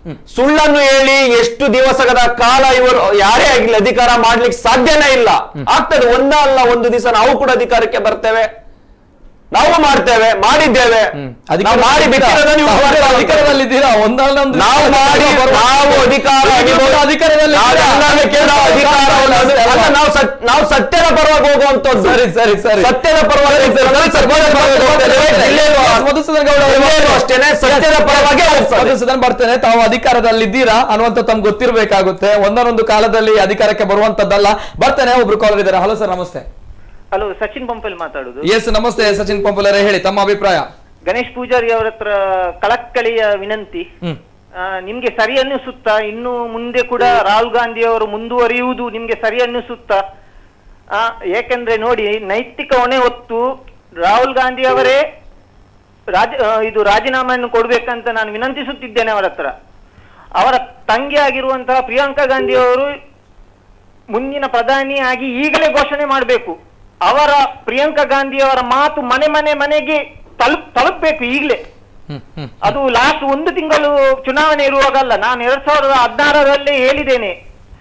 ಸುಳ್ಳನ್ನು ಹೇಳಿ ಎಷ್ಟು ದಿವಸದ ಕಾಲ ಇವರು ಯಾರೇ ಆಗಿಲ್ಲ ಅಧಿಕಾರ ಮಾಡ್ಲಿಕ್ಕೆ ಸಾಧ್ಯನೇ ಇಲ್ಲ ಆಗ್ತದೆ ಒಂದ ಅಲ್ಲ ಒಂದು ದಿವಸ ನಾವು ಕೂಡ ಅಧಿಕಾರಕ್ಕೆ ಬರ್ತೇವೆ ನಾವು ಮಾಡ್ತೇವೆ ಮಾಡಿದ್ದೇವೆ ನಾವು ಮಾಡಿ ಬಿಟ್ಟಿರೋದನ್ನ ನೀವು ಮಾಡ್ತಾ ಹೋಗ್ತೀರಿ. ಅಧಿಕಾರದಲ್ಲಿದ್ದೀರಾ ಒಂದಲ್ಲ ಒಂದು ನಾವು ಮಾಡಿ ನಾವು ಅಧಿಕಾರ ನೀವು ಅಧಿಕಾರದಲ್ಲಿ ನಾವೆಲ್ಲರೂ ಕೂಡ ಅಧಿಕಾರವನ್ನು ಅಲ್ಲ, ನಾವು ಸತ್- ನಾವು ಸತ್ಯದ ಪರವಾಗಿ ಹೋಗುವಂತದ್ದು ಸರಿ ಸರಿ ಸರಿ ಸತ್ಯದ ಪರವಾಗಿ ಹೋಗ್ತೇವೆ, ಸತ್ಯದ ಪರವಾಗಿ ಹೋಗ್ತೇವೆ. ಜಿಲ್ಲೆಯಲ್ಲೂ ಮಧುಸೂದನ್ ಗೌಡ ಅವರು ಜಿಲ್ಲೆಯಲ್ಲೂ ಅಷ್ಟೇನೆ ಸತ್ಯದ ಪರವಾಗಿ ಹೋಗ್ತದೆ. ಮಧುಸೂದನ್ ಬರ್ತೇನೆ ತಾವು ಅಧಿಕಾರದಲ್ಲಿದ್ದೀರಾ ಅನ್ನುವಂತ ತಮ್ಗೆ ಗೊತ್ತಿರಬೇಕಾಗುತ್ತೆ ಒಂದೊಂದೊಂದು ಕಾಲದಲ್ಲಿ ಅಧಿಕಾರಕ್ಕೆ ಬರುವಂತದ್ದಲ್ಲ ಬರ್ತೇನೆ ಒಬ್ರು ಕಾಲರ್ ಇದ್ದಾರೆ ಹಲೋ ಸರ್ ನಮಸ್ತೆ ಹಲೋ ಸಚಿನ್ ಪಂಪಲ್ ಮಾತಾಡುದು ಎಸ್ ನಮಸ್ತೆ ಸಚಿನ್ ಪಂಪುಲರೇ ಹೇಳಿ ತಮ್ಮ ಅಭಿಪ್ರಾಯ ಗಣೇಶ್ ಪೂಜಾರಿ ಅವರ ಹತ್ರ ಕಳಕಳಿಯ ವಿನಂತಿ ಹ್ಮ್ ಆ, ನಿಮ್ಗೆ ಸರಿ ಅನ್ನಿಸುತ್ತಾ ಇನ್ನು ಮುಂದೆ ಕೂಡ ರಾಹುಲ್ ಗಾಂಧಿ ಅವರು ಮುಂದುವರಿಯುವುದು ನಿಮ್ಗೆ ಸರಿ ಅನ್ನಿಸುತ್ತಾ ಆ, ಏಕೆಂದ್ರೆ ನೋಡಿ ನೈತಿಕ ಹೊಣೆ ಹೊತ್ತು ರಾಹುಲ್ ಗಾಂಧಿ ಅವರೇ ರಾಜ ಆ, ಇದು ರಾಜೀನಾಮೆಯನ್ನು ಕೊಡ್ಬೇಕಂತ ನಾನು ವಿನಂತಿಸುತ್ತಿದ್ದೇನೆ ಅವರ ಹತ್ರ ಅವರ ತಂಗಿ ಆಗಿರುವಂತಹ ಪ್ರಿಯಾಂಕಾ ಗಾಂಧಿ ಅವರು ಮುಂದಿನ ಪ್ರಧಾನಿಯಾಗಿ ಈಗಲೇ ಘೋಷಣೆ ಮಾಡಬೇಕು ಅವರ ಪ್ರಿಯಾಂಕಾ ಗಾಂಧಿ ಅವರ ಮಾತು ಮನೆ ಮನೆ ಮನೆಗೆ ತಲುಪ್ ತಲುಪಬೇಕು ಈಗಲೇ ಅದು ಲಾಸ್ಟ್ ಒಂದು ತಿಂಗಳು ಚುನಾವಣೆ ಇರುವಾಗಲ್ಲ ನಾನು ಎರಡ್ ಸಾವಿರದ ಹದಿನಾರರಲ್ಲಿ ಹೇಳಿದ್ದೇನೆ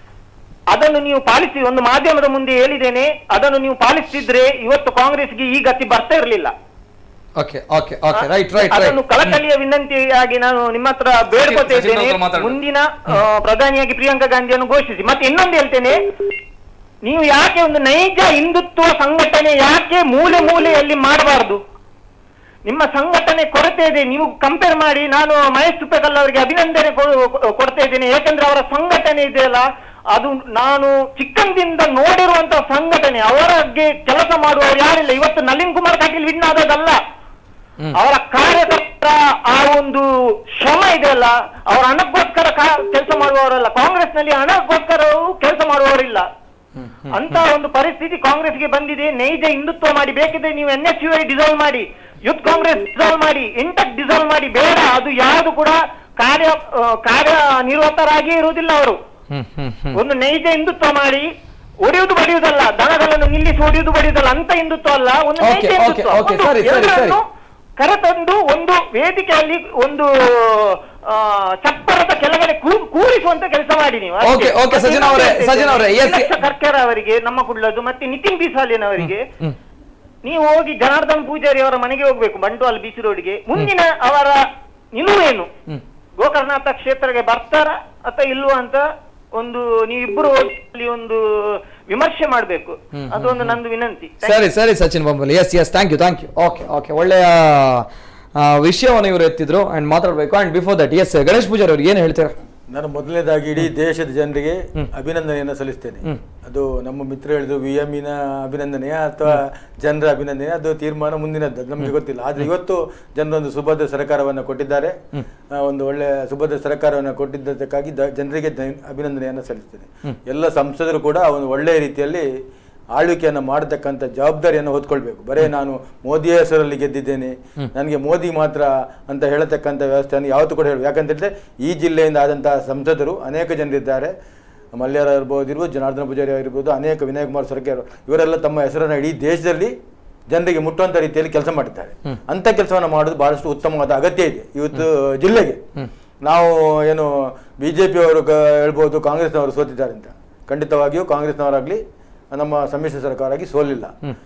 ಅದನ್ನು ನೀವು ಪಾಲಿಸಿ ಒಂದು ಮಾಧ್ಯಮದ ಮುಂದೆ ಹೇಳಿದ್ದೇನೆ ಅದನ್ನು ನೀವು ಪಾಲಿಸ್ತಿದ್ರೆ ಇವತ್ತು ಕಾಂಗ್ರೆಸ್ಗೆ ಈ ಗತಿ ಬರ್ತಾ ಇರಲಿಲ್ಲ okay okay okay right right ಅದನ್ನು ರೈಟ್ ಕಳಕಳಿಯ ವಿನಂತಿಯಾಗಿ ನಾನು ನಿಮ್ಮ ಹತ್ರ ಬೇಡ್ಕೊತಾ ಸಚಿನ್ ಇದ್ದೇನೆ ಅವ್ರು ಮಾತಾಡು. ಮುಂದಿನ ಆ, ಪ್ರಧಾನಿಯಾಗಿ ಪ್ರಿಯಾಂಕಾ ಗಾಂಧಿಯನ್ನು ಘೋಷಿಸಿ ಮತ್ತೆ ಇನ್ನೊಂದು ಹೇಳ್ತೇನೆ ನೀವು ಯಾಕೆ ಒಂದು ನೈಜ ಹಿಂದುತ್ವ ಸಂಘಟನೆ ಯಾಕೆ ಮೂಲೆ ಮೂಲೆಯಲ್ಲಿ ಮಾಡಬಾರದು ನಿಮ್ಮ ಸಂಘಟನೆ ಕೊರತೆ ಇದೆ ನೀವು ಕಂಪೇರ್ ಮಾಡಿ ನಾನು ಮಹೇಶ್ ತುಪ್ಪಕಲ್ ಅವರಿಗೆ ಅಭಿನಂದನೆ ಕೊ- ಕೊಡ್ತಾ ಇದ್ದೇನೆ ಯಾಕಂದ್ರೆ ಅವರ ಸಂಘಟನೆ ಇದೆಯಲ್ಲ ಅದು ನಾನು ಚಿಕ್ಕಂದಿಂದ ನೋಡಿರುವಂತಹ ಸಂಘಟನೆ ಅವರಿಗೆ ಕೆಲಸ ಮಾಡುವವರು ಯಾರಿಲ್ಲ ಇವತ್ತು ನಳಿನ್ ಕುಮಾರ್ ಕಟೀಲ್ ವಿನ್ ಆದದಲ್ಲ ಅವರ ಕಾರ್ಯಕರ್ತರ ಆ ಒಂದು ಶ್ರಮ ಇದೆಯಲ್ಲ ಅವರ ಹಣಕ್ಕೋಸ್ಕರ ಕೆಲಸ ಮಾಡುವವರಲ್ಲ ಕಾಂಗ್ರೆಸ್ ನಲ್ಲಿ ಹಣಕ್ಕೋಸ್ಕರ ಕೆಲಸ ಮಾಡುವವರಿಲ್ಲ ಅಂತ ಒಂದು ಪರಿಸ್ಥಿತಿ ಕಾಂಗ್ರೆಸ್ಗೆ ಬಂದಿದೆ ನೈಜ ಹಿಂದುತ್ವ ಮಾಡಿ ಬೇಕಿದ್ರೆ ನೀವು N S U I dissolve ಮಾಡಿ ಯೂತ್ ಕಾಂಗ್ರೆಸ್ ಡಿಸಾಲ್ವ್ ಮಾಡಿ ಇಂಟಕ್ ಡಿಸಾಲ್ವ್ ಮಾಡಿ ಬೇಡ ಅದು ಯಾವುದು ಕೂಡ ಕಾರ್ಯ ಆ, ಕಾರ್ಯ ನಿರ್ವತರಾಗಿ ಇರುವುದಿಲ್ಲ ಅವರು ಒಂದು ನೈಜ ಹಿಂದುತ್ವ ಮಾಡಿ ಒಡೆಯುವುದು ಬಡಿಯುವುದಲ್ಲ ದನಗಳನ್ನು ನಿಲ್ಲಿಸಿ ಒಡೆಯುವುದು ಬಡಿಯುವುದಲ್ಲ ಅಂತ ಹಿಂದುತ್ವ ಅಲ್ಲ ಒಂದು Okay, ನೈಜ okay, ಹಿಂದುತ್ವ okay, ಒಂದು ಸರಿ, ಸರಿ, ಎರಡನ್ನು ಸರಿ. ಕರೆತಂದು ಒಂದು ವೇದಿಕೆಯಲ್ಲಿ ಒಂದು ಆ, ಚಪ್ಪರದ ಕೆಳಗಡೆ ಕೂ- ಕೂರಿಸುವಂತ ಕೆಲಸ ಮಾಡಿ ನೀವು ಅಷ್ಟೇ. Okay, okay, ಮತ್ತೆ ಸಚಿನ್ ಅವರೇ, ಇನ್ನೊಂದು ಸಚಿನ್ ಅವರೇ, yes. ವಿಲಕ್ಷ ಕರ್ಕರ ಅವರಿಗೆ ನಮ್ಮ ಕುಳ್ಳದು ಮತ್ತೆ ನಿತಿನ್ ಬಿಸಾಲಿನ್ ಅವರಿಗೆ ನೀವು ಹೋಗಿ ಜನಾರ್ದನ್ ಪೂಜಾರಿ ಅವರ ಮನೆಗೆ ಹೋಗ್ಬೇಕು ಬಂಟ್ವಾಲ್ ಬೀಚ್ ರೋಡ್ಗೆ ಮುಂದಿನ ಅವರ ನಿಲುವೇನು ಗೋಕರ್ಣನಾಥ ಕ್ಷೇತ್ರಕ್ಕೆ ಬರ್ತಾರ ಅಥವಾ ಇಲ್ವಾ ಅಂತ ಒಂದು ನೀವಿಬ್ಬರು ಹೋಗಿ ಅಲ್ಲಿ ಒಂದು ವಿಮರ್ಶೆ ಮಾಡ್ಬೇಕು ಅದೊಂದು ನಂದು ವಿನಂತಿ ಸರಿ ಸರಿ Sachin Bombali yes yes thank you thank you okay okay ಒಳ್ಳೆಯ ಆ, ವಿಷಯವನ್ನು ಇವರು ಎತ್ತಿದ್ರು ಅಂಡ್ ಮಾತಾಡಬೇಕು and before that yes Ganesh Pujari ಅವ್ರಿಗೆ ಏನು ಹೇಳ್ತೀರಾ ನಾನು ಮೊದಲನೇದಾಗಿ ಇಡೀ ದೇಶದ ಜನರಿಗೆ ಅಭಿನಂದನೆಯನ್ನು ಸಲ್ಲಿಸ್ತೇನೆ ಅದು ನಮ್ಮ ಮಿತ್ರ ಹೇಳಿದ್ರು ವಿ ಎಮ್ಮಿನ ಅಭಿನಂದನೆಯ ಅಥವಾ ಜನರ ಅಭಿನಂದನೆ ಅದು ತೀರ್ಮಾನ ಮುಂದಿನದ್ದು ಅದು ನಮಗೆ ಗೊತ್ತಿಲ್ಲ ಆದ್ರೆ ಇವತ್ತು ಜನರೊಂದು ಸುಭದ್ರ ಸರ್ಕಾರವನ್ನು ಕೊಟ್ಟಿದ್ದಾರೆ ಆ, ಒಂದು ಒಳ್ಳೆಯ ಸುಭದ್ರ ಸರ್ಕಾರವನ್ನು ಕೊಟ್ಟಿದ್ದಕ್ಕಾಗಿ ದ- ಜನರಿಗೆ ಧ- ಅಭಿನಂದನೆಯನ್ನು ಸಲ್ಲಿಸ್ತೇನೆ ಎಲ್ಲ ಸಂಸದರು ಕೂಡ ಒಂದು ಒಳ್ಳೆಯ ರೀತಿಯಲ್ಲಿ ಆಳ್ವಿಕೆಯನ್ನು ಮಾಡತಕ್ಕಂಥ ಜವಾಬ್ದಾರಿಯನ್ನು ಹೊತ್ಕೊಳ್ಬೇಕು ಬರೇ ನಾನು ಮೋದಿಯ ಹೆಸರಲ್ಲಿ ಗೆದ್ದಿದ್ದೇನೆ ನನಗೆ ಮೋದಿ ಮಾತ್ರ ಅಂತ ಹೇಳತಕ್ಕಂಥ ವ್ಯವಸ್ಥೆಯನ್ನು ಯಾವತ್ತೂ ಕೂಡ ಹೇಳಿ ಯಾಕಂತ ಹೇಳಿದ್ರೆ ಈ ಜಿಲ್ಲೆಯಿಂದ ಆದಂತಹ ಸಂಸದರು ಅನೇಕ ಜನರಿದ್ದಾರೆ ಮಲ್ಯಾರ ಇರ್ಬೋದು ಇರ್ಬೋದು ಜನಾರ್ದನ ಪೂಜಾರಿ ಆಗಿರ್ಬೋದು ಅನೇಕ ವಿನಯ್ ಕುಮಾರ್ ಸರ್ಕಾರ ಇವರೆಲ್ಲ ತಮ್ಮ ಹೆಸರನ್ನು ಇಡೀ ದೇಶದಲ್ಲಿ ಜನರಿಗೆ ಮುಟ್ಟುವಂತ ರೀತಿಯಲ್ಲಿ ಕೆಲಸ ಮಾಡಿದ್ದಾರೆ ಅಂತ ಕೆಲಸವನ್ನು ಮಾಡೋದು ಬಹಳಷ್ಟು ಉತ್ತಮವಾದ ಅಗತ್ಯ ಇದೆ ಇವತ್ತು ಜಿಲ್ಲೆಗೆ ನಾವು ಏನು ಬಿಜೆಪಿ ಅವರು ಹೇಳ್ಬೋದು ಕಾಂಗ್ರೆಸ್ನವರು ಸೋತಿದ್ದಾರೆ ಅಂತ ಖಂಡಿತವಾಗಿಯೂ ಕಾಂಗ್ರೆಸ್ನವರಾಗ್ಲಿ ನಮ್ಮ ಸಮ್ಮಿಶ್ರ ಸರ್ಕಾರ ಆಗಿ ಸೋಲಿಲ್ಲ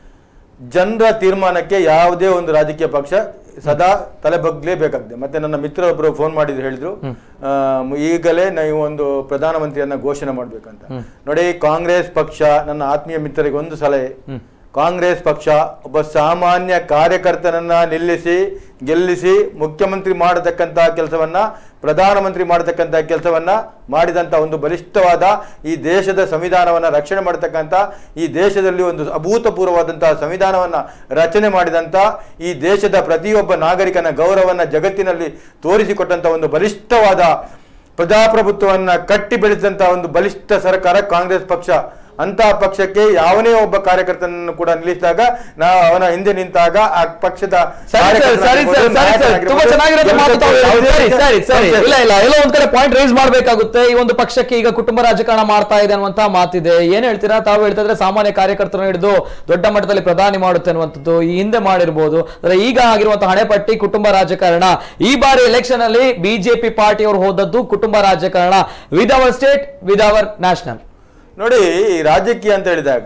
ಜನರ ತೀರ್ಮಾನಕ್ಕೆ ಯಾವುದೇ ಒಂದು ರಾಜಕೀಯ ಪಕ್ಷ ಸದಾ ತಲೆಬಗ್ಲೇಬೇಕಾಗಿದೆ ಮತ್ತೆ ನನ್ನ ಮಿತ್ರರೊಬ್ಬರು ಫೋನ್ ಮಾಡಿದ್ರು ಹೇಳಿದ್ರು ಆ, ಈಗಲೇ ನೀವು ಒಂದು ಪ್ರಧಾನಮಂತ್ರಿಯನ್ನ ಘೋಷಣೆ ಮಾಡ್ಬೇಕಂತ ನೋಡಿ ಕಾಂಗ್ರೆಸ್ ಪಕ್ಷ ನನ್ನ ಆತ್ಮೀಯ ಮಿತ್ರರಿಗೆ ಒಂದು ಸಲಹೆ ಕಾಂಗ್ರೆಸ್ ಪಕ್ಷ ಒಬ್ಬ ಸಾಮಾನ್ಯ ಕಾರ್ಯಕರ್ತನನ್ನ ನಿಲ್ಲಿಸಿ ಗೆಲ್ಲಿಸಿ ಮುಖ್ಯಮಂತ್ರಿ ಮಾಡತಕ್ಕಂತ ಕೆಲಸವನ್ನ ಪ್ರಧಾನಮಂತ್ರಿ ಮಾಡತಕ್ಕಂತ ಕೆಲಸವನ್ನ ಮಾಡಿದಂತ ಒಂದು ಬಲಿಷ್ಠವಾದ ಈ ದೇಶದ ಸಂವಿಧಾನವನ್ನ ರಕ್ಷಣೆ ಮಾಡತಕ್ಕಂತ ಈ ದೇಶದಲ್ಲಿ ಒಂದು ಅಭೂತಪೂರ್ವವಾದಂತಹ ಸಂವಿಧಾನವನ್ನ ರಚನೆ ಮಾಡಿದಂತ ಈ ದೇಶದ ಪ್ರತಿಯೊಬ್ಬ ನಾಗರಿಕನ ಗೌರವನ್ನ ಜಗತ್ತಿನಲ್ಲಿ ತೋರಿಸಿಕೊಟ್ಟಂತ ಒಂದು ಬಲಿಷ್ಠವಾದ ಪ್ರಜಾಪ್ರಭುತ್ವವನ್ನ ಕಟ್ಟಿ ಬೆಳೆಸಿದಂತ ಒಂದು ಬಲಿಷ್ಠ ಸರ್ಕಾರ ಕಾಂಗ್ರೆಸ್ ಪಕ್ಷ ಅಂತ ಪಕ್ಷಕ್ಕೆ ಯಾವನೇ ಒಬ್ಬ ಕಾರ್ಯಕರ್ತನನ್ನು ಕೂಡ ನಿಲ್ಲಿಸಿದಾಗ ನಾವು ಅವನ ಹಿಂದೆ ನಿಂತಾಗ ಆ ಪಕ್ಷದ ಸರಿ ಸರ್ ಸರಿ ಸರ್ ಸರಿ ಸರ್ ತುಂಬಾ ಚೆನ್ನಾಗಿರೋದು ಮಾತು ತಾವು ಹೇಳಿದ್ರಿ. ಸರಿ ಸರಿ ಸರಿ ಇಲ್ಲ ಇಲ್ಲ ಎಲ್ಲೋ ಒಂದ್ ಕಡೆ ಪಾಯಿಂಟ್ ರೈಸ್ ಮಾಡ್ಬೇಕಾಗುತ್ತೆ ಈ ಒಂದು ಪಕ್ಷಕ್ಕೆ ಈಗ ಕುಟುಂಬ ರಾಜಕಾರಣ ಮಾಡ್ತಾ ಇದೆ ಅನ್ನುವಂತ ಮಾತಿದೆ ಏನ್ ಹೇಳ್ತೀರಾ ತಾವು ಹೇಳ್ತಾ ಇದ್ರೆ ಸಾಮಾನ್ಯ ಕಾರ್ಯಕರ್ತರನ್ನು ಹಿಡಿದು ದೊಡ್ಡ ಮಟ್ಟದಲ್ಲಿ ಪ್ರಧಾನಿ ಮಾಡುತ್ತೆ ಅನ್ನುವಂಥದ್ದು ಈ ಹಿಂದೆ ಮಾಡಿರ್ಬೋದು ಆದ್ರೆ ಈಗ ಆಗಿರುವಂತಹ ಹಣೆಪಟ್ಟಿ ಕುಟುಂಬ ರಾಜಕಾರಣ ಈ ಬಾರಿ ಎಲೆಕ್ಷನ್ ಅಲ್ಲಿ ಬಿಜೆಪಿ ಪಾರ್ಟಿಯವರು ಹೋದದ್ದು ಕುಟುಂಬ ರಾಜಕಾರಣ with our state with our national ನೋಡಿ ಈ ರಾಜಕೀಯ ಅಂತ ಹೇಳಿದಾಗ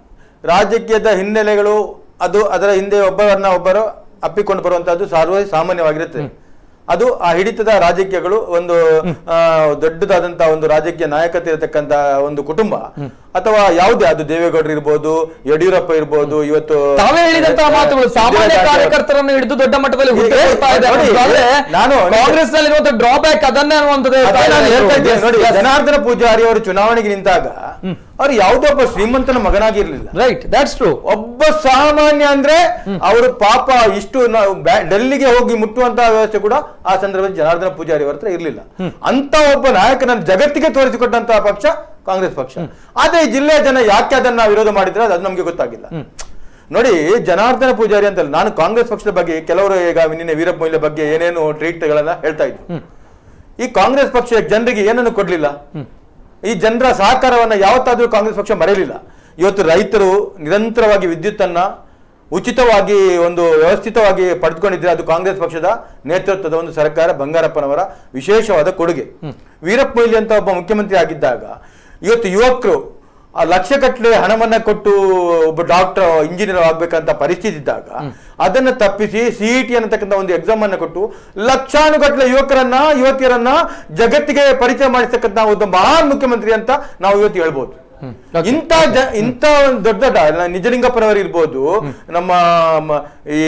ರಾಜಕೀಯದ ಹಿನ್ನೆಲೆಗಳು ಅದು ಅದರ ಹಿಂದೆ ಒಬ್ಬರನ್ನ ಒಬ್ಬರು ಅಪ್ಪಿಕೊಂಡು ಬರುವಂತಹದ್ದು ಸರ್ವ ಸಾಮಾನ್ಯವಾಗಿರುತ್ತೆ ಅದು ಆ ಹಿಡಿತದ ರಾಜಕೀಯಗಳು ಒಂದು ಆ, ದೊಡ್ಡದಾದಂತಹ ಒಂದು ರಾಜಕೀಯ ನಾಯಕತೆ ಇರತಕ್ಕಂತ ಒಂದು ಕುಟುಂಬ ಅಥವಾ ಯಾವುದೇ ಅದು ದೇವೇಗೌಡರು ಇರ್ಬೋದು ಯಡಿಯೂರಪ್ಪ ಇರ್ಬೋದು ಇವತ್ತು ತಾವೇ ಹೇಳಿದಂತಹ ಮಾತುಗಳು ಸಾಮಾನ್ಯ ಇಂದಿರಾ ಗಾಂಧಿ ಅವರು- ಕಾರ್ಯಕರ್ತರನ್ನು ಹಿಡಿದು ದೊಡ್ಡ ಮಟ್ಟದಲ್ಲಿ ಹುದ್ದೆ ಈಗ ಕೊಡ್ತಾ ಇದೆ ನೋಡಿ, ಆದ್ರೆ ನಾನು ಕಾಂಗ್ರೆಸ್ ನಲ್ಲಿ ಡ್ರಾಬ್ಯಾಕ್ ಅದನ್ನೇ ಅನ್ನುವಂಥದ್ದು ಅದೇ ಹೇಳ್ತಾ ನಾನು ಹೇಳ್ತಾ ಇದ್ದಾರೆ. ಇದ್ದೇನೆ ನೋಡಿ Yes, yes. ಜನಾರ್ದನ ಪೂಜಾರಿ ಅವರು ಚುನಾವಣೆಗೆ ನಿಂತಾಗ ಅವ್ರು ಯಾವುದೋ ಒಬ್ಬ ಶ್ರೀಮಂತನ ಮಗನಾಗಿರ್ಲಿಲ್ಲ ರೈಟ್ ದಟ್ಸ್ ಟ್ರೂ ಒಬ್ಬ ಸಾಮಾನ್ಯ ಅಂದ್ರೆ ಅವರು ಪಾಪ ಇಷ್ಟು ನಾವು ಬ್ಯಾ- ಡೆಲ್ಲಿಗೆ ಹೋಗಿ ಮುಟ್ಟುವಂತಹ ವ್ಯವಸ್ಥೆ ಕೂಡ ಆ ಸಂದರ್ಭದಲ್ಲಿ ಜನಾರ್ದನ ಪೂಜಾರಿ ಅವರ ಹತ್ರ ಇರಲಿಲ್ಲ ಅಂತ ಒಬ್ಬ ನಾಯಕನ ಜಗತ್ತಿಗೆ ತೋರಿಸಿಕೊಟ್ಟಂತಹ ಪಕ್ಷ ಕಾಂಗ್ರೆಸ್ ಪಕ್ಷ ಆದ್ರೆ ಈ ಜಿಲ್ಲೆಯ ಜನ ಯಾಕೆ ಅದನ್ನ ವಿರೋಧ ಮಾಡಿದ್ರೆ ಅದು ನಮ್ಗೆ ಗೊತ್ತಾಗಿಲ್ಲ ನೋಡಿ ಜನಾರ್ದನ ಪೂಜಾರಿ ಅಂತಲ್ಲ ನಾನು ಕಾಂಗ್ರೆಸ್ ಪಕ್ಷದ ಬಗ್ಗೆ ಕೆಲವರು ಈಗ ನಿನ್ನೆ ವೀರಪ್ಪ ಮೊಯ್ಲಿ ಬಗ್ಗೆ ಏನೇನು ಟ್ರೀಟ್ಗಳನ್ನ ಹೇಳ್ತಾ ಇದ್ರು ಈ ಕಾಂಗ್ರೆಸ್ ಪಕ್ಷ ಜನರಿಗೆ ಏನನ್ನು ಕೊಡ್ಲಿಲ್ಲ ಈ ಜನರ ಸಹಕಾರವನ್ನ ಯಾವತ್ತಾದ್ರೂ ಕಾಂಗ್ರೆಸ್ ಪಕ್ಷ ಮರೆಯಲಿಲ್ಲ ಇವತ್ತು ರೈತರು ನಿರಂತರವಾಗಿ ವಿದ್ಯುತ್ತನ್ನ ಉಚಿತವಾಗಿ ಒಂದು ವ್ಯವಸ್ಥಿತವಾಗಿ ಪಡೆದುಕೊಂಡಿದ್ರೆ ಅದು ಕಾಂಗ್ರೆಸ್ ಪಕ್ಷದ ನೇತೃತ್ವದ ಒಂದು ಸರ್ಕಾರ ಬಂಗಾರಪ್ಪನವರ ವಿಶೇಷವಾದ ಕೊಡುಗೆ ವೀರಪ್ಪ ಮೊಯ್ಲಿ ಅಂತ ಒಬ್ಬ ಮುಖ್ಯಮಂತ್ರಿ ಆಗಿದ್ದಾಗ ಇವತ್ತು ಯುವಕರು ಆ ಲಕ್ಷಗಟ್ಟಲೆ ಹಣವನ್ನ ಕೊಟ್ಟು ಒಬ್ಬ ಡಾಕ್ಟರ್ ಇಂಜಿನಿಯರ್ ಆಗ್ಬೇಕಂತ ಪರಿಸ್ಥಿತಿ ಇದ್ದಾಗ ಅದನ್ನ ತಪ್ಪಿಸಿ ಸಿಇಟಿ ಅನ್ನತಕ್ಕಂಥ ಒಂದು ಎಕ್ಸಾಮ್ ಅನ್ನ ಕೊಟ್ಟು ಲಕ್ಷಾನುಗಟ್ಟಲೆ ಯುವಕರನ್ನ ಯುವತಿಯರನ್ನ ಜಗತ್ತಿಗೆ ಪರಿಚಯ ಮಾಡಿಸ್ತಕ್ಕಂಥ ಒಂದು ಮಹಾನ್ ಮುಖ್ಯಮಂತ್ರಿ ಅಂತ ನಾವು ಇವತ್ತು ಹೇಳ್ಬೋದು ಇಂಥ ಜ ಇಂಥ ಒಂದು ದೊಡ್ಡ ದೊಡ್ಡ ನಿಜಲಿಂಗಪ್ಪನವರು ಇರ್ಬೋದು ನಮ್ಮ ಮ- ಈ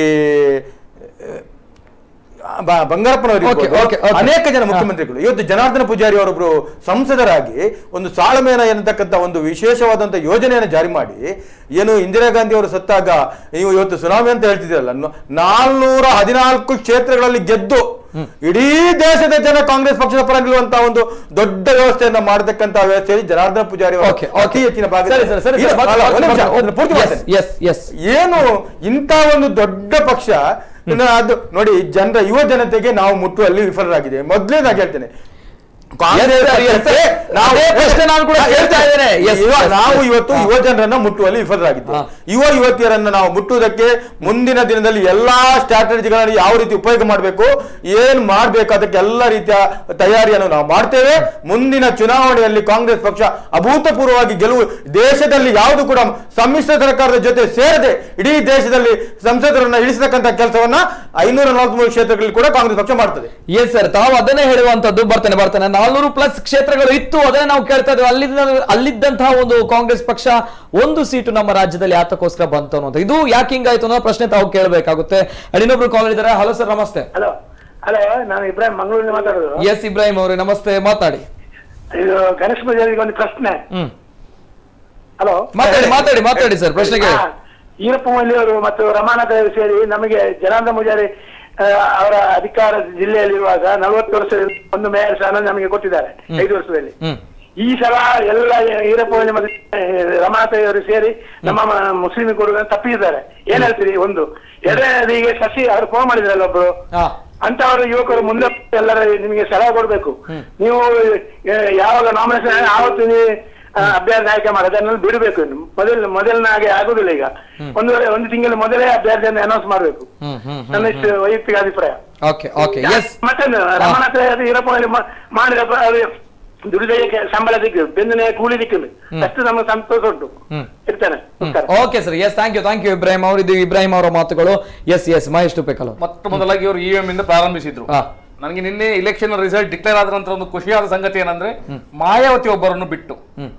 ಬ- ಬಂಗಾರಪ್ಪನವರು Okay, ಇರ್ಬೋದು. okay, okay. ಅನೇಕ ಜನ ಹಾ. ಮುಖ್ಯಮಂತ್ರಿಗಳು ಇವತ್ತು ಜನಾರ್ದನ ಪೂಜಾರಿ ಅವರೊಬ್ರು ಸಂಸದರಾಗಿ ಒಂದು ಸಾಳಮೇನ ಎನ್ನತಕ್ಕಂಥ ಒಂದು ವಿಶೇಷವಾದಂತ ಯೋಜನೆಯನ್ನು ಜಾರಿ ಮಾಡಿ ಏನು ಇಂದಿರಾ ಗಾಂಧಿ ಅವರು ಸತ್ತಾಗ ನೀವು ಇವತ್ತು ಸುನಾಮಿ ಅಂತ ಹೇಳ್ತಿದ್ದೀರಲ್ಲ ನ- ನಾಲ್ನೂರ ಹದಿನಾಲ್ಕು ಕ್ಷೇತ್ರಗಳಲ್ಲಿ ಗೆದ್ದು ಇಡೀ ದೇಶದ ಜನ ಕಾಂಗ್ರೆಸ್ ಪಕ್ಷದ ಪರ ನಿಲ್ಲುವಂತ ಒಂದು ದೊಡ್ಡ ವ್ಯವಸ್ಥೆಯನ್ನ ಮಾಡತಕ್ಕಂತ ವ್ಯವಸ್ಥೆಯಲ್ಲಿ ಜನಾರ್ದನ ಪೂಜಾರಿ ಅವರು Okay, ಅತಿ ಹೆಚ್ಚಿನ ಭಾಗ ಸರಿ, ಸರಿ, ಸರಿ, ಇಲ್ಲ, ಸರಿ, ಅಲ್ಲ, ಮತ್ತೆ- ಒಂದು ನಿಮಿಷ, ಮತ್ತೆ- ಅದನ್ನ ಪೂರ್ತಿ Yes, ಮಾಡ್ತೇನೆ. yes, yes. ಏನು ಇಂಥ ಒಂದು ದೊಡ್ಡ ಪಕ್ಷ ಇನ್ನು ಅದು ನೋಡಿ ಜನರ ಯುವ ಜನತೆಗೆ ನಾವು ಮುಟ್ಟುವಲ್ಲಿ ವಿಫಲರಾಗಿದೆ ಮೊದಲನೇದಾಗಿ ಹೇಳ್ತೇನೆ Congress Yes, sir, yes, sir. ಪಕ್ಷಕ್ಕೆ ನಾವು ಅದೇ ಪ್ರಶ್ನೆ ನಾನು ಕೂಡ ಕೇಳ್ತಾ ಇದ್ದೇನೆ. Yes, ಯುವ- yes, ನಾವು yes. ಇವತ್ತು ಹಾ. ಯುವ ಜನರನ್ನ ಮುಟ್ಟುವಲ್ಲಿ ವಿಫಲರಾಗಿದ್ದೇವೆ ಯುವ ಯುವತಿಯರನ್ನ ನಾವು ಮುಟ್ಟುವುದಕ್ಕೆ ಮುಂದಿನ ದಿನದಲ್ಲಿ ಎಲ್ಲಾ ಸ್ಟ್ರಾಟಜಿಗಳನ್ನು ಯಾವ ರೀತಿ ಉಪಯೋಗ ಮಾಡಬೇಕು ಏನ್ ಮಾಡ್ಬೇಕು ಅದಕ್ಕೆ ಎಲ್ಲ ರೀತಿಯ ತಯಾರಿಯನ್ನು ನಾವು ಮಾಡ್ತೇವೆ ಮುಂದಿನ ಚುನಾವಣೆಯಲ್ಲಿ ಕಾಂಗ್ರೆಸ್ ಪಕ್ಷ ಅಭೂತಪೂರ್ವವಾಗಿ ಗೆಲುವು ದೇಶದಲ್ಲಿ ಯಾವುದು ಕೂಡ ಸಮ್ಮಿಶ್ರ ಸರ್ಕಾರದ ಜೊತೆ ಸೇರದೆ ಇಡೀ ದೇಶದಲ್ಲಿ ಸಂಸದರನ್ನ ಇಳಿಸತಕ್ಕಂತ ಕೆಲಸವನ್ನ ಐನೂರ ನಲವತ್ಮೂರು ಕ್ಷೇತ್ರಗಳಲ್ಲಿ ಕೂಡ ಕಾಂಗ್ರೆಸ್ ಪಕ್ಷ ಮಾಡ್ತದೆ ಎಸ್ ಸರ್ ತಾವು ಅದನ್ನೇ ಹೇಳುವಂತದ್ದು ಬರ್ತೇನೆ ಬರ್ತೇನೆ ನಾಲ್ನೂರು ಪ್ಲಸ್ ಕ್ಷೇತ್ರಗಳು ಇತ್ತು ಅದನ್ನೇ ನಾವು ಕೇಳ್ತಾ ಇದ್ವಿ ಅಲ್ಲಿದ್ದ ಅಲ್ಲಿದ್ದಂತಹ ಒಂದು ಕಾಂಗ್ರೆಸ್ ಪಕ್ಷ ಒಂದು ಸೀಟು ನಮ್ಮ ರಾಜ್ಯದಲ್ಲಿ ಯಾತಕ್ಕೋಸ್ಕರ ಬಂತು ಅನ್ನೋದು ಇದು ಯಾಕೆ ಹಿಂಗಾಯ್ತು ಅನ್ನೋ ಪ್ರಶ್ನೆ ತಾವು ಕೇಳಬೇಕಾಗುತ್ತೆ ಇನ್ನೊಬ್ರು ಕಾಲ್ ಇದ್ದಾರೆ ಹಲೋ ಸರ್ ನಮಸ್ತೆ ಹಲೋ ಹಲೋ ನಾನು ಇಬ್ರಾಹಿಂ ಮಂಗಳೂರಿನ ಮಾತಾಡೋದು ಎಸ್ ಇಬ್ರಾಹಿಂ ಅವರೇ ನಮಸ್ತೆ ಮಾತಾಡಿ ಇದು ಗಣೇಶ್ ಪೂಜಾರಿಗೆ ಒಂದು ಪ್ರಶ್ನೆ ಹ್ಮ್ ಹಲೋ ಮಾತಾಡಿ ಮಾತಾಡಿ ಮಾತಾಡಿ ಸರ್ ಪ್ರಶ್ನೆ ಕೇಳಿ ಹಾ, ಈರಪ್ಪ ಮೊಯ್ಲಿ ಅವರು ಮತ್ತು ರಮಾನಾಥ ಅವರು ಸೇರಿ ನಮಗೆ ಜನಾರ್ದನ ಪೂಜಾರಿ ಆ, ಅವರ ಅಧಿಕಾರ ಜಿಲ್ಲೆಯಲ್ಲಿರುವಾಗ ನಲವತ್ತು ವರ್ಷ ಒಂದು ಮೇಯರ್ ಸ್ಥಾನ ನಮಗೆ ಕೊಟ್ಟಿದ್ದಾರೆ ಹ್ಮ್. ಐದು ವರ್ಷದಲ್ಲಿ ಹ್ಮ್ ಈ ಸಲ ಎಲ್ಲ ಈರಪ್ಪ ಮೊಯ್ಲಿ ಮತ್ತು ರಮಾನಾಥ ಅವರು ಸೇರಿ ನಮ್ಮ ಮ- ಮುಸ್ಲಿಂ ಕೊಡುಗ ತಪ್ಪಿಸಿದ್ದಾರೆ ಏನ್ ಹೇಳ್ತೀರಿ ಒಂದು ಎರಡನೇದಿಗೆ ಶಶಿ ಅವರು ಫೋನ್ ಮಾಡಿದ್ರಲ್ಲ ಒಬ್ರು ಹಾ ಅಂತವರು ಯುವಕರು ಮುಂದೆ ಎಲ್ಲರ ನಿಮಗೆ ಸಲಹೆ ಕೊಡ್ಬೇಕು ನೀವು ಆ, ಯಾವಾಗ ನಾಮಿನೇಷನ್ ಆವತ್ತು ನೀವು ಆ, ಅಭ್ಯರ್ಥಿ ಆಯ್ಕೆ ಮಾಡಿ ಅದನ್ನೆಲ್ಲ ಬಿಡಬೇಕು ಮೊದಲ ಮೊದಲಿನ ಹಾಗೆ ಆಗುದಿಲ್ಲ ಈಗ ಒಂದು ಒಂದು ತಿಂಗಳ ಮೊದಲೇ ಅಭ್ಯರ್ಥಿಯನ್ನು ಅನೌನ್ಸ್ ಮಾಡಬೇಕು ಹ್ಮ್ ಹ್ಮ್ ನನ್ನ ಇಷ್ಟು ವೈಯಕ್ತಿಕ ಅಭಿಪ್ರಾಯ ಓಕೆ ಓಕೆ ಎಸ್ ಮತ್ತೆ ರಮನಾಥ ಈರಪ್ಪ ಮಾಡಿದ ಪ್ರ- ಅದು ದುಡಿದಕ್ಕೆ ಸಂಬಳ ಸಿಕ್ಕಿದೆ ಬೆಂದನೆ ಕೂಲಿ ಸಿಕ್ಕಿದೆ ಅಷ್ಟು ನಮಗೆ ಸಂತೋಷ ಉಂಟು ಹ್ಮ್ ಇರ್ತೇನೆ ನಮಸ್ಕಾರ okay sir yes thank you thank you Ibrahim ಅವರು ಇದು ಇಬ್ರಾಹಿಂ ಅವರ ಮಾತುಗಳು ಎಸ್ ಎಸ್ ಮಹೇಶ್ ಟುಪೆಕಲ್ ಮೊಟ್ಟ ಮೊದಲಾಗಿ ಇವರು ಇ ಇಂದ ಪ್ರಾರಂಭಿಸಿದ್ರು ನನಗೆ ನಿನ್ನೆ ಇಲೆಕ್ಷನ್ ರಿಸಲ್ಟ್ ಡಿಕ್ಲೇರ್ ಆದ ನಂತರ ಒಂದು ಖುಷಿಯಾದ ಸಂಗತಿ ಏನಂದ್ರೆ ಮಾಯಾವತಿ ಒಬ್ಬರನ್ನು ಬಿಟ್ಟು ಹ್ಮ್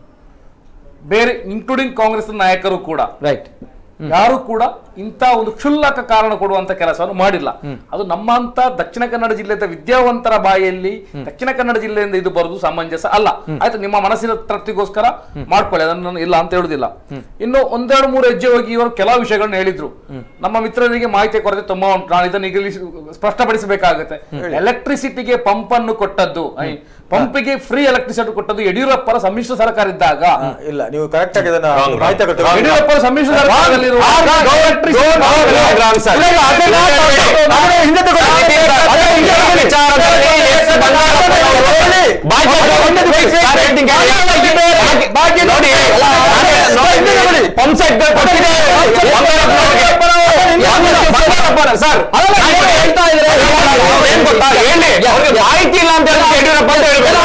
ಬೇರೆ ಇನ್ಕ್ಲೂಡಿಂಗ್ ಕಾಂಗ್ರೆಸ್ ನಾಯಕರು ಕೂಡ ರೈಟ್ ಯಾರು ಕೂಡ ಇಂಥ ಒಂದು ಕ್ಷುಲ್ಲಕ ಕಾರಣ ಕೊಡುವಂತ ಕೆಲಸವನ್ನು ಮಾಡಿಲ್ಲ ಅದು ನಮ್ಮಂತ ದಕ್ಷಿಣ ಕನ್ನಡ ಜಿಲ್ಲೆಯ ವಿದ್ಯಾವಂತರ ಬಾಯಲ್ಲಿ ದಕ್ಷಿಣ ಕನ್ನಡ ಜಿಲ್ಲೆಯಿಂದ ಇದು ಬರುದು ಸಮಂಜಸ ಅಲ್ಲ ಆಯ್ತು ನಿಮ್ಮ ಮನಸ್ಸಿನ ತೃಪ್ತಿಗೋಸ್ಕರ ಮಾಡ್ಕೊಳ್ಳಿ ಅದನ್ನು ನಾನು ಇಲ್ಲ ಅಂತ ಹೇಳುದಿಲ್ಲ ಇನ್ನು ಒಂದೆರಡು ಮೂರು ಹೆಜ್ಜೆ ಹೋಗಿ ಇವರು ಕೆಲವು ವಿಷಯಗಳನ್ನ ಹೇಳಿದ್ರು ನಮ್ಮ ಮಿತ್ರರಿಗೆ ಮಾಹಿತಿ ಕೊರತೆ ತುಂಬಾ ಉಂಟು ನಾನು ಇದನ್ನು ಈಗ ಇಲ್ಲಿ ಸ್ಪಷ್ಟಪಡಿಸಬೇಕಾಗುತ್ತೆ ಎಲೆಕ್ಟ್ರಿಸಿಟಿಗೆ ಪಂಪ್ ಅನ್ನು ಕೊಟ್ಟದ್ದು ಐ, ಪಂಪಿಗೆ ಫ್ರೀ ಎಲೆಕ್ಟ್ರಿಸಿಟಿ ಕೊಟ್ಟದ್ದು ಯಡಿಯೂರಪ್ಪರ ಸಮ್ಮಿಶ್ರ ಸರ್ಕಾರ ಇದ್ದಾಗ ಇಲ್ಲ ನೀವು ಕರೆಕ್ಟ್ ಆಗಿ ಅದನ್ನ Wrong, wrong. ಮಾಹಿತಿ ತಗೊಳ್ಳಿ. ಯಡಿಯೂರಪ್ಪರ ಸಮ್ಮಿಶ್ರ ಸರ್ಕಾರದಲ್ಲಿರುವ ಹಿಂದೆ ತಗೊಳ್ಳಿ. ಅದನ್ನ ಹಿಂದೆ ತಗೊಳ್ಳಿ. ವಿಚಾರದಲ್ಲಿ ಎಸ್ ಬಂಗಾರಪ್ಪನವರು ಭಾಗ್ಯ ರೇಟಿಂಗ್ ಭಾಗ್ಯ ನೋಡಿ ನೋಡಿ ಪಂಪ್ ಸೆಟ್ ಕೊಟ್ಟಿದೆ ಬಂಗಾರಪ್ಪನ ಸರ್ ಹೇಳ್ತಾ ಇದ್ರೆ ಏನ್ ಗೊತ್ತಾ ಹೇಳಿ ಅವ್ರಿಗೆ ಮಾಹಿತಿ ಇಲ್ಲ ಅಂತ ಹೇಳಿ ಯಡಿಯೂರಪ್ಪ ಅಂತ ಹೇಳ್ಬೇಕು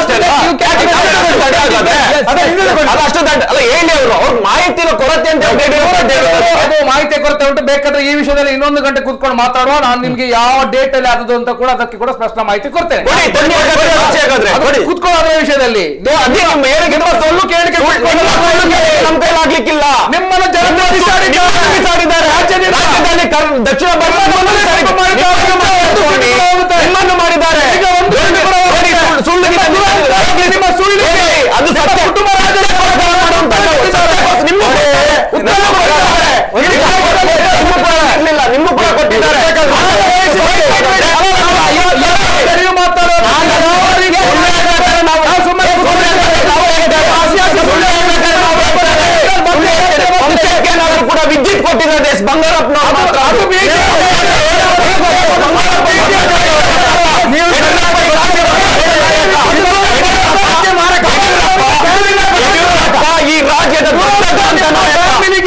ಅಷ್ಟೇ ಅಲ್ಲ ಅಷ್ಟು ದಂಡ ಅಲ್ಲ ಹೇಳಿ ಅವರು ಅವ್ರಿಗೆ ಮಾಹಿತಿ ಇಲ್ಲ ಕೊರತೆ ಅಂತ ಹೇಳಿ ಯಡಿಯೂರಪ್ಪ ಅಂತ ಹೇಳ್ತಾರೆ ಅದು ಮಾಹಿತಿ ಕೊರತೆ ಉಂಟು ಬೇಕಾದ್ರೆ ಈ ವಿಷಯದಲ್ಲಿ ಇನ್ನೊಂದು ಗಂಟೆ ಕೂತ್ಕೊಂಡು ಮಾತಾಡುವ ನಾನು ನಿಮ್ಗೆ ಯಾವ ಡೇಟ್ ಅಲ್ಲಿ ಆದದ್ದು ಅಂತ ಕೂಡ ಅದಕ್ಕೆ ಕೂಡ ಸ್ಪಷ್ಟ ಮಾಹಿತಿ ಕೊಡ್ತೇನೆ ಕೊಡಿ, ತನ್ನಿ ಹಾಗಾದ್ರೆ, ಆಚೆ ಹಾಗಾದ್ರೆ, ಅದು ಕೊಡಿ. ಕೂತ್ಕೊಳ್ಳೋ ಅದರ ವಿಷಯದಲ್ಲಿ ಅದೇ ನಿಮ್ಮ ಏನಿಗೆ ನಿಮ್ಮ ಸೊಲ್ಲು ಕೇಳಿಕೆ ನಮ್ಮ ಕೈಲಾಗ್ಲಿಕ್ಕಿಲ್ಲ ನಿಮ್ಮನ್ನು ಜನ ನಿಮ್ಮನ್ನು ಬಿಸಾಡಿದ್ದಾರೆ ರಾಜ್ಯದಿಂದ. ರಾಜ್ಯದಲ್ಲಿ ಕರ್- ದಕ್ಷಿಣ ಭಾರತವನ್ನು ಬಿಸಾಡಿದ್ದಾರೆ. ನಿಮ್ಮನ್ನು ಮಾಡಿದ್ದಾರೆ ಈಗ ಒಂದು ನೋಡಿ, ಕೂಡ ನೋಡಿ, ಸುಳ್ಳು- ಸುಳ್ಳಿಗಿಂತ ನಿಮ್ಮ- ನಿಮ್ಮ ಸುಳ್ಳು ಹೇಳಿ, ಅದು ಸತ್ಯ ಕುಟುಂಬ ರಾಜ್ಯದ ಸರ್ಕಾರ ಮಾಡುವಂತದ್ದು. ನಿಮ್ಮ ಉತ್ತರ ಕೊಟ್ಟಿದ್ದಾರೆ. ನಿಮ್ಮ ಕೂಡ ಇರ್ಲಿಲ್ಲ, ನಿಮ್ಮ ಕೂಡ ಕೊಟ್ಟಿದ್ದಾರೆ ನೀವು ಮಾತಾಡೋ ನಾವು ಸುಮ್ಮನೆ ಏನಾದ್ರು ಕೂಡ ವಿದ್ಯುತ್ ಕೊಟ್ಟಿದ್ದಾರೆ ಎಸ್ ಬಂಗಾರಪ್ಪನವ್ರು ಮಾತ್ರ ಅದು ಯಡಿಯೂರಪ್ಪ ಈ ರಾಜ್ಯದ ದೊಡ್ಡ ದಂತ ನಾಯಕ.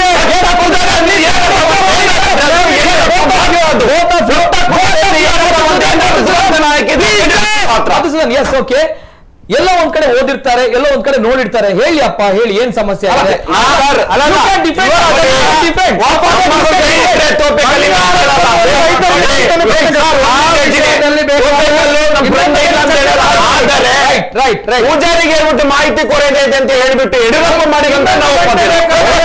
ಎಸ್ ಓಕೆ ಎಲ್ಲ ಒಂದ್ ಕಡೆ ಓದಿರ್ತಾರೆ ಎಲ್ಲ ಒಂದ್ ಕಡೆ ನೋಡಿರ್ತಾರೆ ಹೇಳಿ ಅಪ್ಪ ಹೇಳಿ ಏನ್ ಸಮಸ್ಯೆ ಆಗಿದೆ ಆ, ಸರ್, ಅಲ್ಲ, ಅಲ್ಲ. You can defend. ಇವಾಗ ಅದೇ You can defend. ವಾಪಸ್ ಮಾಡ್ಕೊಂಡು ಇದ್ರೆ ತೋಪೆ ಕಲ್ಲಿನ ಆಟಲ್ಲ. ಆದರೆ ರೈಟ್ ರೈಟ್ ಪೂಜಾರಿಗೆ ಹೇಳ್ಬಿಟ್ಟು ಮಾಹಿತಿ ಕೊರತೆ ಇದೆ ಅಂತ ಹೇಳ್ಬಿಟ್ಟು ಯಡಿಯೂರಪ್ಪ ಮಾಡಿದಂತ ನಾವು ಒಪ್ಪೋದಿಲ್ಲ.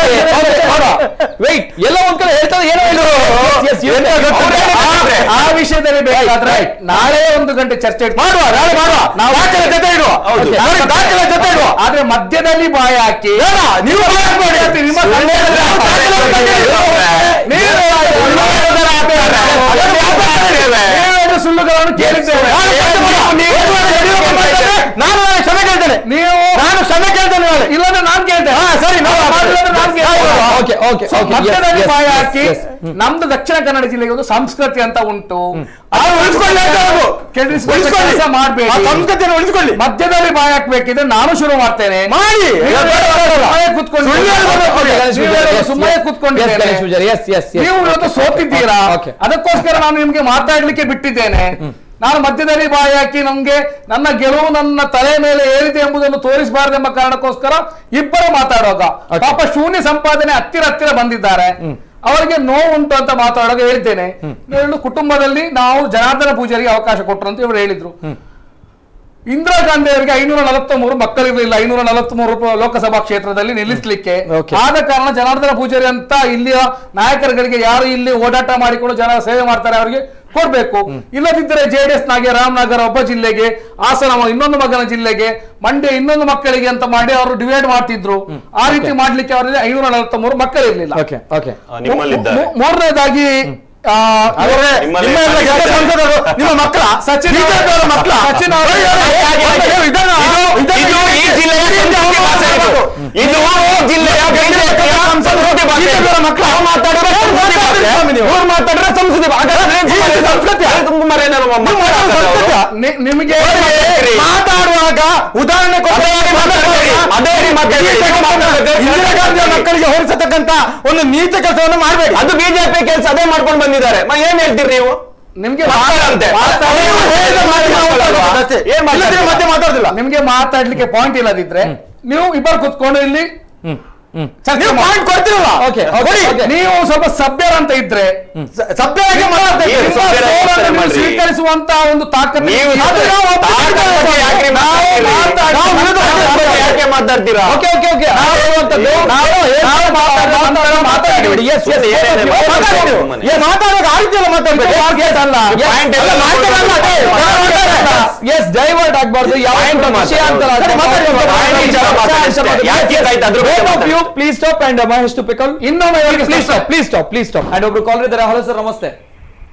ವೈಟ್ ಎಲ್ಲ ಒಂದ್ ಕಡೆ ಹೇಳ್ತಾರೆ ಏನೋ ಹೇಳಿದ್ರು Yes, yes, ಎಂತ yes. ಗೊತ್ತಿದೆ? ಅವ್ರೇ ಆ ವಿಷಯದಲ್ಲಿ ಬೇಕಾದ್ರೆ ನಾಳೆ ಒಂದು ಗಂಟೆ ಚರ್ಚೆ ಇಟ್ಟು- ಮಾಡುವ ನಾಳೆ ಮಾಡುವ ನಾವು ದಾಖಲೆ ಜೊತೆ ಇಡುವ ಹೌದು. ನೋಡಿ, ದಾಖಲೆ ಜೊತೆ ಇಡುವ ಆದ್ರೆ ಮಧ್ಯದಲ್ಲಿ ಬಾಯಿ ಹಾಕಿ ಬೇಡ, ನೀವು ಬಾಯಿ ಹಾಕ್ಬೇಡಿ. ನಿಮ್ಮ ಸುಳ್ಳು ಸಂದೇಹದಲ್ಲಿ ದಾಖಲೆ ಜೊತೆ ಇಡುವ. ನೀವು ಸುಳ್ಳು ಹೇಳೋದರ ಹಾಕ್ತಾರೆ. ಅದನ್ನು ಯಾಕೆ ಹಾಕ್ತೇವೆ? ನೀವೇನು ಸುಳ್ಳುಗಳನ್ನು ಕೇಳಿದ್ದೇವೆ ನಾನು ನಾಳೆ ಕ್ಷಮೆ ಕೇಳ್ತೇನೆ ನೀವು ನಾನು ಕ್ಷಮೆ ಕೇಳ್ತೇನೆ ನಾಳೆ ಇಲ್ಲಾಂದ್ರೆ ನಾನ್ ಕೇಳ್ತೇನೆ ಹಾ, ಸರಿ, ನಾವು ಮಾಡಿಲ್ಲಂದ್ರೆ ನಾನ್ ಕೇಳ್ತೇನೆ. ಓಕೆ ಓಕೆ So, ಓಕೆ ಮಧ್ಯದಲ್ಲಿ ಬಾಯಿ ಹಾಕಿ ನಮ್ದು ದಕ್ಷಿಣ ಕನ್ನಡ ಜಿಲ್ಲೆಗೆ ಒಂದು ಸಂಸ್ಕೃತಿ ಅಂತ ಉಂಟು ಅದು ಉಳಿಸ್ಕೊಳ್ಳಿ ಅಂತ ಹೇಳೋದು. ಕೆಡಿಸ್ಕೊಳ್ಳೋ ಉಳಿಸ್ಕೊಳ್ಳಿ. ಕೆಲಸ ಮಾಡ್ಬೇಡಿ ಆ ಸಂಸ್ಕೃತಿಯನ್ನು ಉಳಿಸ್ಕೊಳ್ಳಿ ಮಧ್ಯದಲ್ಲಿ ಬಾಯಿ ಹಾಕ್ಬೇಕಿದ್ರೆ ನಾನು ಶುರು ಮಾಡ್ತೇನೆ ಮಾಡಿ ನೀವು ಬೇಡ, ಬೇಡ, ಬೇಡ. ಸುಮ್ಮನೆ ಕೂತ್ಕೊಂಡಿದ್ದೀರಾ. ಸುಳ್ಳು ಹೇಳ್ಬಾರ್ದು. Okay, ಗಣೇಶ್ ನೀವು ಪೂಜಾರಿ, yes, ಸುಮ್ಮನೆ yes. ಕೂತ್ಕೊಂಡಿದ್ದೇನೆ. Yes, Ganesh Poojary, yes, yes, yes. ನೀವು ಇವತ್ತು ಸೋತಿದ್ದೀರಾ Okay. ಅದಕ್ಕೋಸ್ಕರ ನಾನು ನಿಮ್ಗೆ ಮಾತಾಡ್ಲಿಕ್ಕೆ ಬಿಟ್ಟಿದ್ದೇನೆ ನಾನು ಮಧ್ಯದಲ್ಲಿ ಬಾಯಿ ಹಾಕಿ ನಮ್ಗೆ ನನ್ನ ಗೆಲುವು ನನ್ನ ತಲೆ ಮೇಲೆ ಏರಿದೆ ಎಂಬುದನ್ನು ತೋರಿಸಬಾರದೆಂಬ ಕಾರಣಕ್ಕೋಸ್ಕರ ಇಬ್ಬರು ಮಾತಾಡುವಾಗ ಪಾಪ ಶೂನ್ಯ ಸಂಪಾದನೆ ಹತ್ತಿರ ಹತ್ತಿರ ಬಂದಿದ್ದಾರೆ ಅವರಿಗೆ ನೋವುಂಟು ಅಂತ ಮಾತಾಡುವಾಗ ಹೇಳ್ತೇನೆ ಹೇಳು ಕುಟುಂಬದಲ್ಲಿ ನಾವು ಜನಾರ್ದನ ಪೂಜಾರಿಗೆ ಅವಕಾಶ ಕೊಟ್ಟರು ಅಂತ ಇವರು ಹೇಳಿದ್ರು ಇಂದಿರಾ ಗಾಂಧಿ ಅವರಿಗೆ ಐನೂರ ನಲವತ್ತ ಮೂರು ಮಕ್ಕಳಿರಲಿಲ್ಲ ಐನೂರ ನಲವತ್ತ್ ಮೂರು ಲೋಕಸಭಾ ಕ್ಷೇತ್ರದಲ್ಲಿ ನಿಲ್ಲಿಸಲಿಕ್ಕೆ Okay. ಆದ ಕಾರಣ ಜನಾರ್ದನ ಪೂಜಾರಿ ಅಂತ ಇಲ್ಲಿಯ ನಾಯಕರುಗಳಿಗೆ ಯಾರು ಇಲ್ಲಿ ಓಡಾಟ ಮಾಡಿಕೊಂಡು ಜನರ ಸೇವೆ ಮಾಡ್ತಾರೆ ಅವರಿಗೆ ಕೊಡ್ಬೇಕು ಇಲ್ಲದಿದ್ದರೆ ಜೆಡಿಎಸ್ ನಾಗೆ ರಾಮನಗರ ಒಬ್ಬ ಜಿಲ್ಲೆಗೆ ಹಾಸನ ಇನ್ನೊಂದು ಮಗನ ಜಿಲ್ಲೆಗೆ ಮಂಡ್ಯ ಇನ್ನೊಂದು ಮಕ್ಕಳಿಗೆ ಅಂತ ಮಾಡಿ ಅವರು ಡಿವೈಡ್ ಮಾಡ್ತಿದ್ರು ಆ ರೀತಿ ಮಾಡ್ಲಿಕ್ಕೆ ಅವರಿಗೆ ಐನೂರ ನಲವತ್ತ ಮೂರು ಮಕ್ಕಳಿರ್ಲಿಲ್ಲ ಓಕೆ ಓಕೆ ನಿಮ್ಮಲ್ಲಿದ್ದಾರೆ ಮೂ- ಮೂರನೇದಾಗಿ ಆ, ಅವರೇ ನಿಮ್ಮಲ್ಲಿ- ನಿಮ್ಮ ಎಲ್ಲ ಗೆದ್ದ ಸಂಸದರು ನಿಮ್ಮ ಮಕ್ಕಳ ಸಚಿನ್ BJP ಅವರ ಮಕ್ಕಳ ಸಚಿನ್ ಅವರು- ಇದು- ಇದನ್ನ- ಇದು ಈ ಜಿಲ್ಲೆಯ ಸಂಸ್ಕೃತಿ ಭಾಷೆ ಇದು. ಇದು ಈ ಜಿಲ್ಲೆಯ ಬಿಜೆಪಿಯ ಸಂಸ್ಕೃತಿ ಭಾಷೆ ಇದು. ನಾವು ಮಾತಾಡಿರೋ ಸಂಸ್ಕೃತಿ ಭಾಷೆ. ಇವ್ರು ಮಾತಾಡಿರೋ ಸಂಸ್ಕೃತಿ ಭಾಷೆ. ಹಾಗಾದ್ರೆ ಈ ಸಂಸ್ಕೃತಿ ಅನಿಲ್ ಕುಮಾರ್ ಏನಾದ್ರು ಮಕ್ಕಳು ಮಾತಾಡ್ತಾರಾ ಅವರು? ನಿ- ನಿಮಗೆ ಮಾತಾಡುವಾಗ ಉದಾಹರಣೆ ಕೊಟ್ಟು ಅದೇ ರೀತಿ ಮಾತಾಡಬೇಡಿ. ಇಂದಿರಾ ಗಾಂಧಿಯ ಮಕ್ಕಳಿಗೆ ಹೋಲಿಸತಕ್ಕಂತ ಒಂದು ನೀಚ ಕೆಲಸವನ್ನು ಮಾಡಬೇಡಿ ಅದು ಬಿಜೆಪಿ ಕೆಲಸ ಅದೇ ಮಾಡ್ಕೊಂಡು ಬಂದಿದ್ದಾರೆ ಮ- ಏನ್ ಹೇಳ್ತೀರಿ ನೀವು ನಿಮ್ಗೆ ಮಕ್ಕಳಂತೆ. ಮಾತಾಡಿ- ನೀವು ಹೇಳಿದ ಮಾತು ನಾವು ಮಾತಾಡೋದು ಅಷ್ಟೇ. ಏನ್ ಮಾತಾಡ್ತೀರಾ? ಮತ್ತೆ ಮಾತಾಡುದಿಲ್ಲ ನಿಮ್ಗೆ ಮಾತಾಡ್ಲಿಕ್ಕೆ ಪಾಯಿಂಟ್ ಇಲ್ಲದಿದ್ರೆ ನೀವು ಇಬ್ಬರು ಕುತ್ಕೊಂಡು ಇಲ್ಲಿ ಚರ್ಚೆ ನೀವು ಮಾಡಿ. ಪಾಯಿಂಟ್ ಕೊಡ್ತಿರಲ್ಲ Okay, okay, ಕೊಡಿ. okay. ನೀವು ಸ್ವಲ್ಪ ಸಭ್ಯರಂತ ಇದ್ರೆ ಸ- ಸಭ್ಯರಾಗಿ ಮಾತಾಡ್ಬೇಕು. ನಿಮ್ಮ ಏನು ಸಭ್ಯರಾಗಿ ಸೋಲನ್ನು ಮಾತಾಡಿ ನೀವು ಮಾಡ್ರಿ. ಸ್ವೀಕರಿಸುವಂತ ಒಂದು ತಾಕತ್ತು ನೀವು ನಿಮ್ಗೆ ಅದು ಇದೆ. ನಾವು ತಾಕತ್ತು ಯಾಕೆ ಮಾತಾಡ್ತೀರಿ? ಮಾತಾಡಿ- ನಾವು ವಿರೋಧ ಪಕ್ಷದ ಯಾಕೆ ಮಾತಾಡ್ತೀರಾ ಓಕೆ ಓಕೆ ಓಕೆ ನಾವು ಹೇಳುವಂತದ್ದು ನಾವು ನಾವು ಮಾತಾಡೋ ನಂತರ ಮಾತಾಡಿ. ಎಸ್ ಎಸ್ ಏನೇನು ಮಾತಾಡಿ ನೀವು. ಸುಮ್ಮನೆ. Yes, ಮಾತಾಡುವಾಗ ಆ ರೀತಿ ಎಲ್ಲ ಮಾತಾಡ್ಬೇಕು Yes ಅಲ್ಲ. Yes, Point ಎಲ್ಲ ಅಲ್ಲ, ಮಾತಾಡಲ್ಲ, ಅದೇ. ಮಾತಾಡಿ. ಎಸ್ ಡೈವರ್ಟ್ ಆಗ್ಬಾರ್ದು ಯಾವ Point ಮಾತಾಡಿ. ವಿಷಯ ಅಂತ ಸರಿ, ಮಾತಾಡಿ, ಮಾತಾಡಿ. ವಿಚಾರ ಮಾತಾಡಿ ಅಷ್ಟೇ. ಯಾಕೆ ಹೀಗಾಯ್ತು ಅದ್ರ ಬಗ್ಗೆ ಮಾತಾಡಿ. Please stop and Mahesh Tuppekal ಇನ್ನೊಮ್ಮೆ ಅವರಿಗೆ please stop please stop please stop and ಒಬ್ರು ಕಾಲರ್ ಇದ್ದಾರೆ ಹಲೋ ಸರ್ ನಮಸ್ತೆ